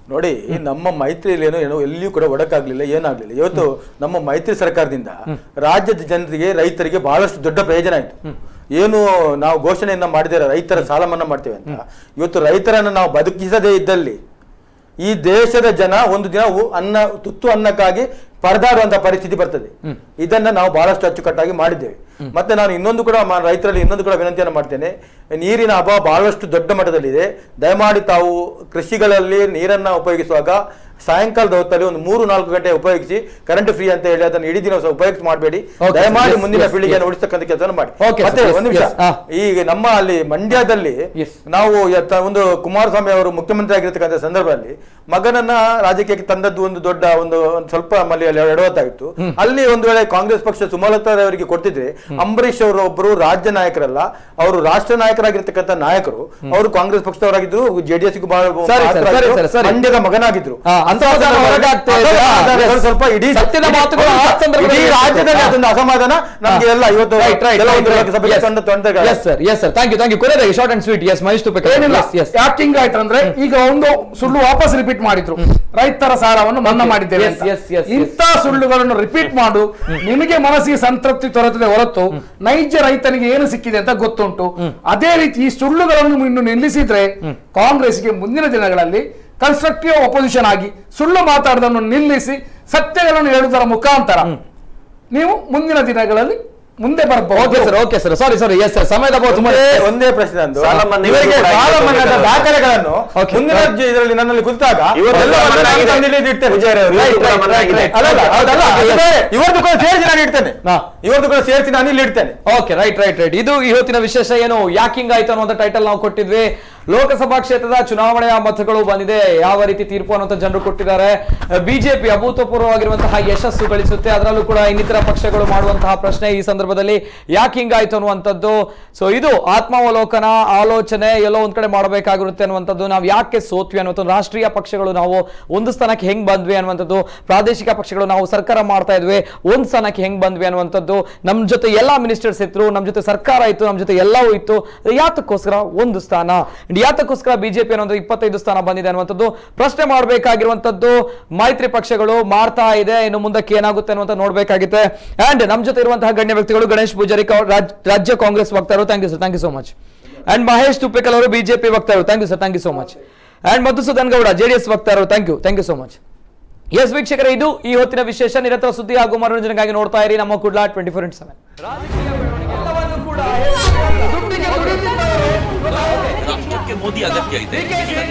ನೋಡಿ ನಮ್ಮ ಮೈತ್ರಿಯಲ್ಲಿ ಏನೋ ಏನೋ ಎಲ್ಲಿಯೂ ಕೂಡ ಒಡಕಾಗ್ಲಿಲ್ಲ ಏನಾಗ್ಲಿಲ್ಲ ಇವತ್ತು ನಮ್ಮ ಮೈತ್ರಿ ಸರ್ಕಾರದಿಂದ ರಾಜ್ಯದ ಜನರಿಗೆ ರೈತರಿಗೆ ಬಹಳಷ್ಟು ದೊಡ್ಡ ಪ್ರಯೋಜನ ಆಯ್ತು ಏನು ನಾವು ಘೋಷಣೆಯನ್ನ ಮಾಡಿದರೆ ರೈತರ ಸಾಲ ಮನ್ನಾ ಮಾಡ್ತೇವೆ ಅಂತ ಇವತ್ತು ರೈತರನ್ನ ನಾವು ಬದುಕಿಸದೇ ಇದ್ದಲ್ಲಿ ಈ ದೇಶದ ಜನ ಒಂದು ದಿನ ಉ- ಅನ್ನ ತುತ್ತು ಅನ್ನಕ್ಕಾಗಿ ಪರದಾಡುವಂತ ಪರಿಸ್ಥಿತಿ ಬರ್ತದೆ ಇದನ್ನ ನಾವು ಬಹಳಷ್ಟು ಅಚ್ಚುಕಟ್ಟಾಗಿ ಮಾಡಿದ್ದೇವೆ ಮತ್ತೆ ನಾನು ಇನ್ನೊಂದು ಕೂಡ ಮ- ರೈತರಲ್ಲಿ ಇನ್ನೊಂದು ಕೂಡ ವಿನಂತಿಯನ್ನು ಮಾಡ್ತೇನೆ ನೀರಿನ ಅಭಾವ ಬಹಳಷ್ಟು ದೊಡ್ಡ ಮಟ್ಟದಲ್ಲಿದೆ ದಯಮಾಡಿ ತಾವು ಕೃಷಿಗಳಲ್ಲಿ ನೀರನ್ನ ಉಪಯೋಗಿಸುವಾಗ ಸಾಯಂಕಾಲದ ಹೊತ್ತಲ್ಲಿ ಒಂದು ಮೂರು ನಾಲ್ಕು ಗಂಟೆ ಉಪಯೋಗಿಸಿ ಕರೆಂಟ್ ಫ್ರೀ ಅಂತ ಹೇಳಿ ಅದನ್ನು ಇಡೀ ದಿನ ಉಪಯೋಗಿಸಿ ಮಾಡಬೇಡಿ Okay, ದಯಮಾಡಿ yes, ಮುಂದಿನ yes, ಪೀಳಿಗೆಯನ್ನು yes. ಉಳಿಸ್ತಕ್ಕಂಥ ಕೆಲಸ ಮಾಡಿ Okay, sir, ಮತ್ತೆ yes, ಒಂದು ನಿಮಿಷ yes, ah. ಈಗ ನಮ್ಮ ಅಲ್ಲಿ ಮಂಡ್ಯದಲ್ಲಿ ನಾವು ಯತ್ತ- ಒಂದು ಕುಮಾರಸ್ವಾಮಿ ಅವರು ಮುಖ್ಯಮಂತ್ರಿ ಆಗಿರ್ತಕ್ಕಂಥ ಸಂದರ್ಭದಲ್ಲಿ ಮಗನನ್ನ ರಾಜಕೀಯಕ್ಕೆ ತಂದದ್ದು ಒಂದು ದೊಡ್ಡ ಒಂದು ಒಂದು ಸ್ವಲ್ಪ ನಮ್ಮಲ್ಲಿ ಅಲ್ಲಿ ಎಡವತ್ತಾಗಿತ್ತು ಅಲ್ಲಿ ಒಂದು ವೇಳೆ ಕಾಂಗ್ರೆಸ್ ಪಕ್ಷ ಸುಮಲತಾ ಅವರಿಗೆ ಕೊಟ್ಟಿದ್ರೆ ಅಂಬರೀಶ್ ಅವರು ಒಬ್ಬರು ರಾಜ್ಯ ನಾಯಕರಲ್ಲ ಅವರು ರಾಷ್ಟ್ರ ನಾಯಕರಾಗಿರ್ತಕ್ಕಂಥ ನಾಯಕರು ಅವರು ಕಾಂಗ್ರೆಸ್ ಪಕ್ಷದವರಾಗಿದ್ರು ಜೆಡಿಎಸ್ ಬಹಳ ಸರಿ, ಸರಿ, ಸರಿ, ಸರಿ, ಸರಿ. ಮಂಡ್ಯದ ಮಗನಾಗಿದ್ರು ಆ, ಅಸಮಾಧಾನ ಹೊರಗಾಗ್ತಾ ಇದೆ. ಅಸಮಾಧಾನಗಳು Yes. ಸ್ವಲ್ಪ ಇಡೀ ಸತ್ಯದ ಮಾತುಗಳು ಆ ಸಂದರ್ಭದಲ್ಲಿ ಇಡೀ ರಾಜ್ಯದಲ್ಲಿ ಹಾ. ಅದೊಂದು ಅಸಮಾಧಾನ ನಮ್ಗೆ ಎಲ್ಲ ಇವತ್ತು Right, right, ಕೆಲವೊಂದು right, right. ಲೋಕಸಭೆಗೆ Yes. ತಂಡ ತೊಂದರೆ Yes, sir. Yes, sir. Thank you, thank you. ಕೊನೆಯದಾಗಿ short and sweet yes Mahesh Tuppe ಏನಿಲ್ಲ ಯಾಕೆ ಹಿಂಗ್ ಆಯ್ತು ಅಂದ್ರೆ ಈಗ ಒಂದು ಸುಳ್ಳು ವಾಪಸ್ ರಿಪೀಟ್ ಮಾಡಿದ್ರು ರೈತರ ಸಾಲವನ್ನು ಮನ್ನಾ ಮಾಡಿದ್ದೇವೆ Yes, ಅಂತ. yes, yes, yes. ಇಂಥ ಸುಳ್ಳುಗಳನ್ನು ರಿಪೀಟ್ ಮಾಡು ನಿಮಗೆ ಮನಸ್ಸಿಗೆ ಸಂತೃಪ್ತಿ ತೊರೆತದೆ ಹೊರತು ನೈಜ ರೈತನಿಗೆ ಏನು ಸಿಕ್ಕಿದೆ ಅಂತ ಗೊತ್ತುಂಟು ಅದೇ ರೀತಿ ಈ ಸುಳ್ಳುಗಳನ್ನು ಇನ್ನು ನಿಲ್ಲಿಸಿದ್ರೆ ಕಾಂಗ್ರೆಸ್ಗೆ ಮುಂದಿನ ದಿನಗಳಲ್ಲಿ ಕನ್ಸ್ಟ್ರಕ್ಟಿವ್ ಅಪೋಸಿಷನ್ ಆಗಿ ಸುಳ್ಳು ಮಾತಾಡೋದನ್ನು ನಿಲ್ಲಿಸಿ ಸತ್ಯಗಳನ್ನು ಹೇಳುವುದರ ಮುಖಾಂತರ ನೀವು ಮುಂದಿನ ದಿನಗಳಲ್ಲಿ ಮುಂದೆ ಓಕೆ ಬರಬಹುದು sir okay sir sorry sorry yes sir ಸಮಯದ ಅಭಾವ ತುಂಬಾ ಒಂದೇ- ಒಂದೇ ಪ್ರಶ್ನೆ ಅಂದು ಸಾಲ ಮನ್ನಾ ಇವರಿಗೆ ಕೂಡ ಸಾಲ ಇವತ್ತು ಮನ್ನಾದ ಬೇಕಾದ್ರೆ. ದಾಖಲೆಗಳನ್ನು Okay. ಮುಂದಿನ ಇದರಲ್ಲಿ ನನ್ನಲ್ಲಿ ಕುರಿತಾಗ ಇವತ್ತು ಎಲ್ಲವನ್ನು ಮನ್ನಾ ನಾನು ಆಗಿದೆ. ತಂದು ಇಲ್ಲಿ ಇಡ್ತೇನೆ. ವಿಜಯ್ ಅವರೇ, Right, ಇವತ್ತು right, ಮನ್ನಾ right, ಆಗಿದೆ. right. ಅಲ್ಲಲ್ಲ, ಅದಲ್ಲ, ಅದು ಬೇರೆ. ಇವತ್ತು ಕೂಡ ಸೇರಿಸಿ ನಾನು ಇಡ್ತೇನೆ ಇವತ್ತು ಕೂಡ ಸೇರಿಸಿ ನಾನು ಇಲ್ಲಿ ಇಡ್ತೇನೆ ಓಕೆ ರೈಟ್ ರೈಟ್ ರೈಟ್ ಇದು ಇವತ್ತಿನ ವಿಶೇಷ ಏನು ಯಾಕೆ ಹಿಂಗಾಯ್ತು ಅನ್ನುವಂಥ ಟೈಟಲ್ ನಾವು ಕೊಟ್ಟಿದ್ವಿ ಲೋಕಸಭಾ ಕ್ಷೇತ್ರದ ಚುನಾವಣೆಯ ಮತಗಳು ಬಂದಿದೆ ಯಾವ ರೀತಿ ತೀರ್ಪು ಅನ್ನುವಂಥ ಜನರು ಕೊಟ್ಟಿದ್ದಾರೆ ಬಿಜೆಪಿ ಅಭೂತಪೂರ್ವವಾಗಿರುವಂತಹ ಯಶಸ್ಸು ಗಳಿಸುತ್ತೆ ಅದರಲ್ಲೂ ಕೂಡ ಇನ್ನಿತರ ಪಕ್ಷಗಳು ಮಾಡುವಂತಹ ಪ್ರಶ್ನೆ ಈ ಸಂದರ್ಭದಲ್ಲಿ ಯಾಕೆ ಹಿಂಗಾಯ್ತು ಅನ್ನುವಂಥದ್ದು ಸೊ ಇದು ಆತ್ಮಾವಲೋಕನ ಆಲೋಚನೆ ಎಲ್ಲೋ ಒಂದ್ ಕಡೆ ಮಾಡಬೇಕಾಗಿರುತ್ತೆ ಅನ್ನುವಂಥದ್ದು ನಾವು ಯಾಕೆ ಸೋತ್ವಿ ಅನ್ನುವಂಥದ್ದು ರಾಷ್ಟ್ರೀಯ ಪಕ್ಷಗಳು ನಾವು ಒಂದು ಸ್ಥಾನಕ್ಕೆ ಹೆಂಗ್ ಬಂದ್ವಿ ಅನ್ನುವಂಥದ್ದು ಪ್ರಾದೇಶಿಕ ಪಕ್ಷಗಳು ನಾವು ಸರ್ಕಾರ ಮಾಡ್ತಾ ಇದ್ವಿ ಒಂದ್ ಸ್ಥಾನಕ್ಕೆ ಹೆಂಗ್ ಬಂದ್ವಿ ಅನ್ನುವಂಥದ್ದು ನಮ್ ಜೊತೆ ಎಲ್ಲಾ ಮಿನಿಸ್ಟರ್ಸ್ ಇದ್ರು ನಮ್ ಜೊತೆ ಸರ್ಕಾರ ಇತ್ತು ನಮ್ ಜೊತೆ ಎಲ್ಲವೂ ಇತ್ತು ಯಾತಕ್ಕೋಸ್ಕರ ಒಂದು ಸ್ಥಾನ And ಯಾತಕ್ಕೋಸ್ಕರ ಬಿಜೆಪಿ ಅನ್ನೋದು ಇಪ್ಪತ್ತೈದು ಸ್ಥಾನ ಬಂದಿದೆ ಅನ್ನುವಂಥದ್ದು ಪ್ರಶ್ನೆ ಮಾಡಬೇಕಾಗಿರುವಂತದ್ದು ಮೈತ್ರಿ ಪಕ್ಷಗಳು ಮಾಡ್ತಾ ಇದೆ ಇನ್ನು ಮುಂದಕ್ಕೆ ಏನಾಗುತ್ತೆ ಅನ್ನುವಂತ ನೋಡ್ಬೇಕಾಗುತ್ತೆ ಅಂಡ್ ನಮ್ ಜೊತೆ ಇರುವಂತಹ ಗಣ್ಯ ವ್ಯಕ್ತಿಗಳು ಗಣೇಶ್ ಪೂಜಾರಿ ಕಾ- ರಾಜ್- ರಾಜ್ಯ ಕಾಂಗ್ರೆಸ್ ವಕ್ತಾರರು thank you sir thank you so much and Mahesh Tuppekal ಅವರು ಬಿಜೆಪಿ ವಕ್ತಾರರು thank you sir thank you so much and Madhusudan Gowda JDS ವಕ್ತಾರರು thank you thank you so much yes ವೀಕ್ಷಕರೇ ಇದು ಈ ಹೊತ್ತಿನ ವಿಶೇಷ ನಿರಂತರ ಸುದ್ದಿ ಹಾಗೂ ಮನೋರಂಜನೆಗಾಗಿ ನೋಡ್ತಾ ಇರಿ ನಮ್ಮ Kudla twenty four into seven ರಾಷ್ಟ್ರಕ್ಕೆ ಮೋದಿ ಅಗತ್ಯ ಇದೆ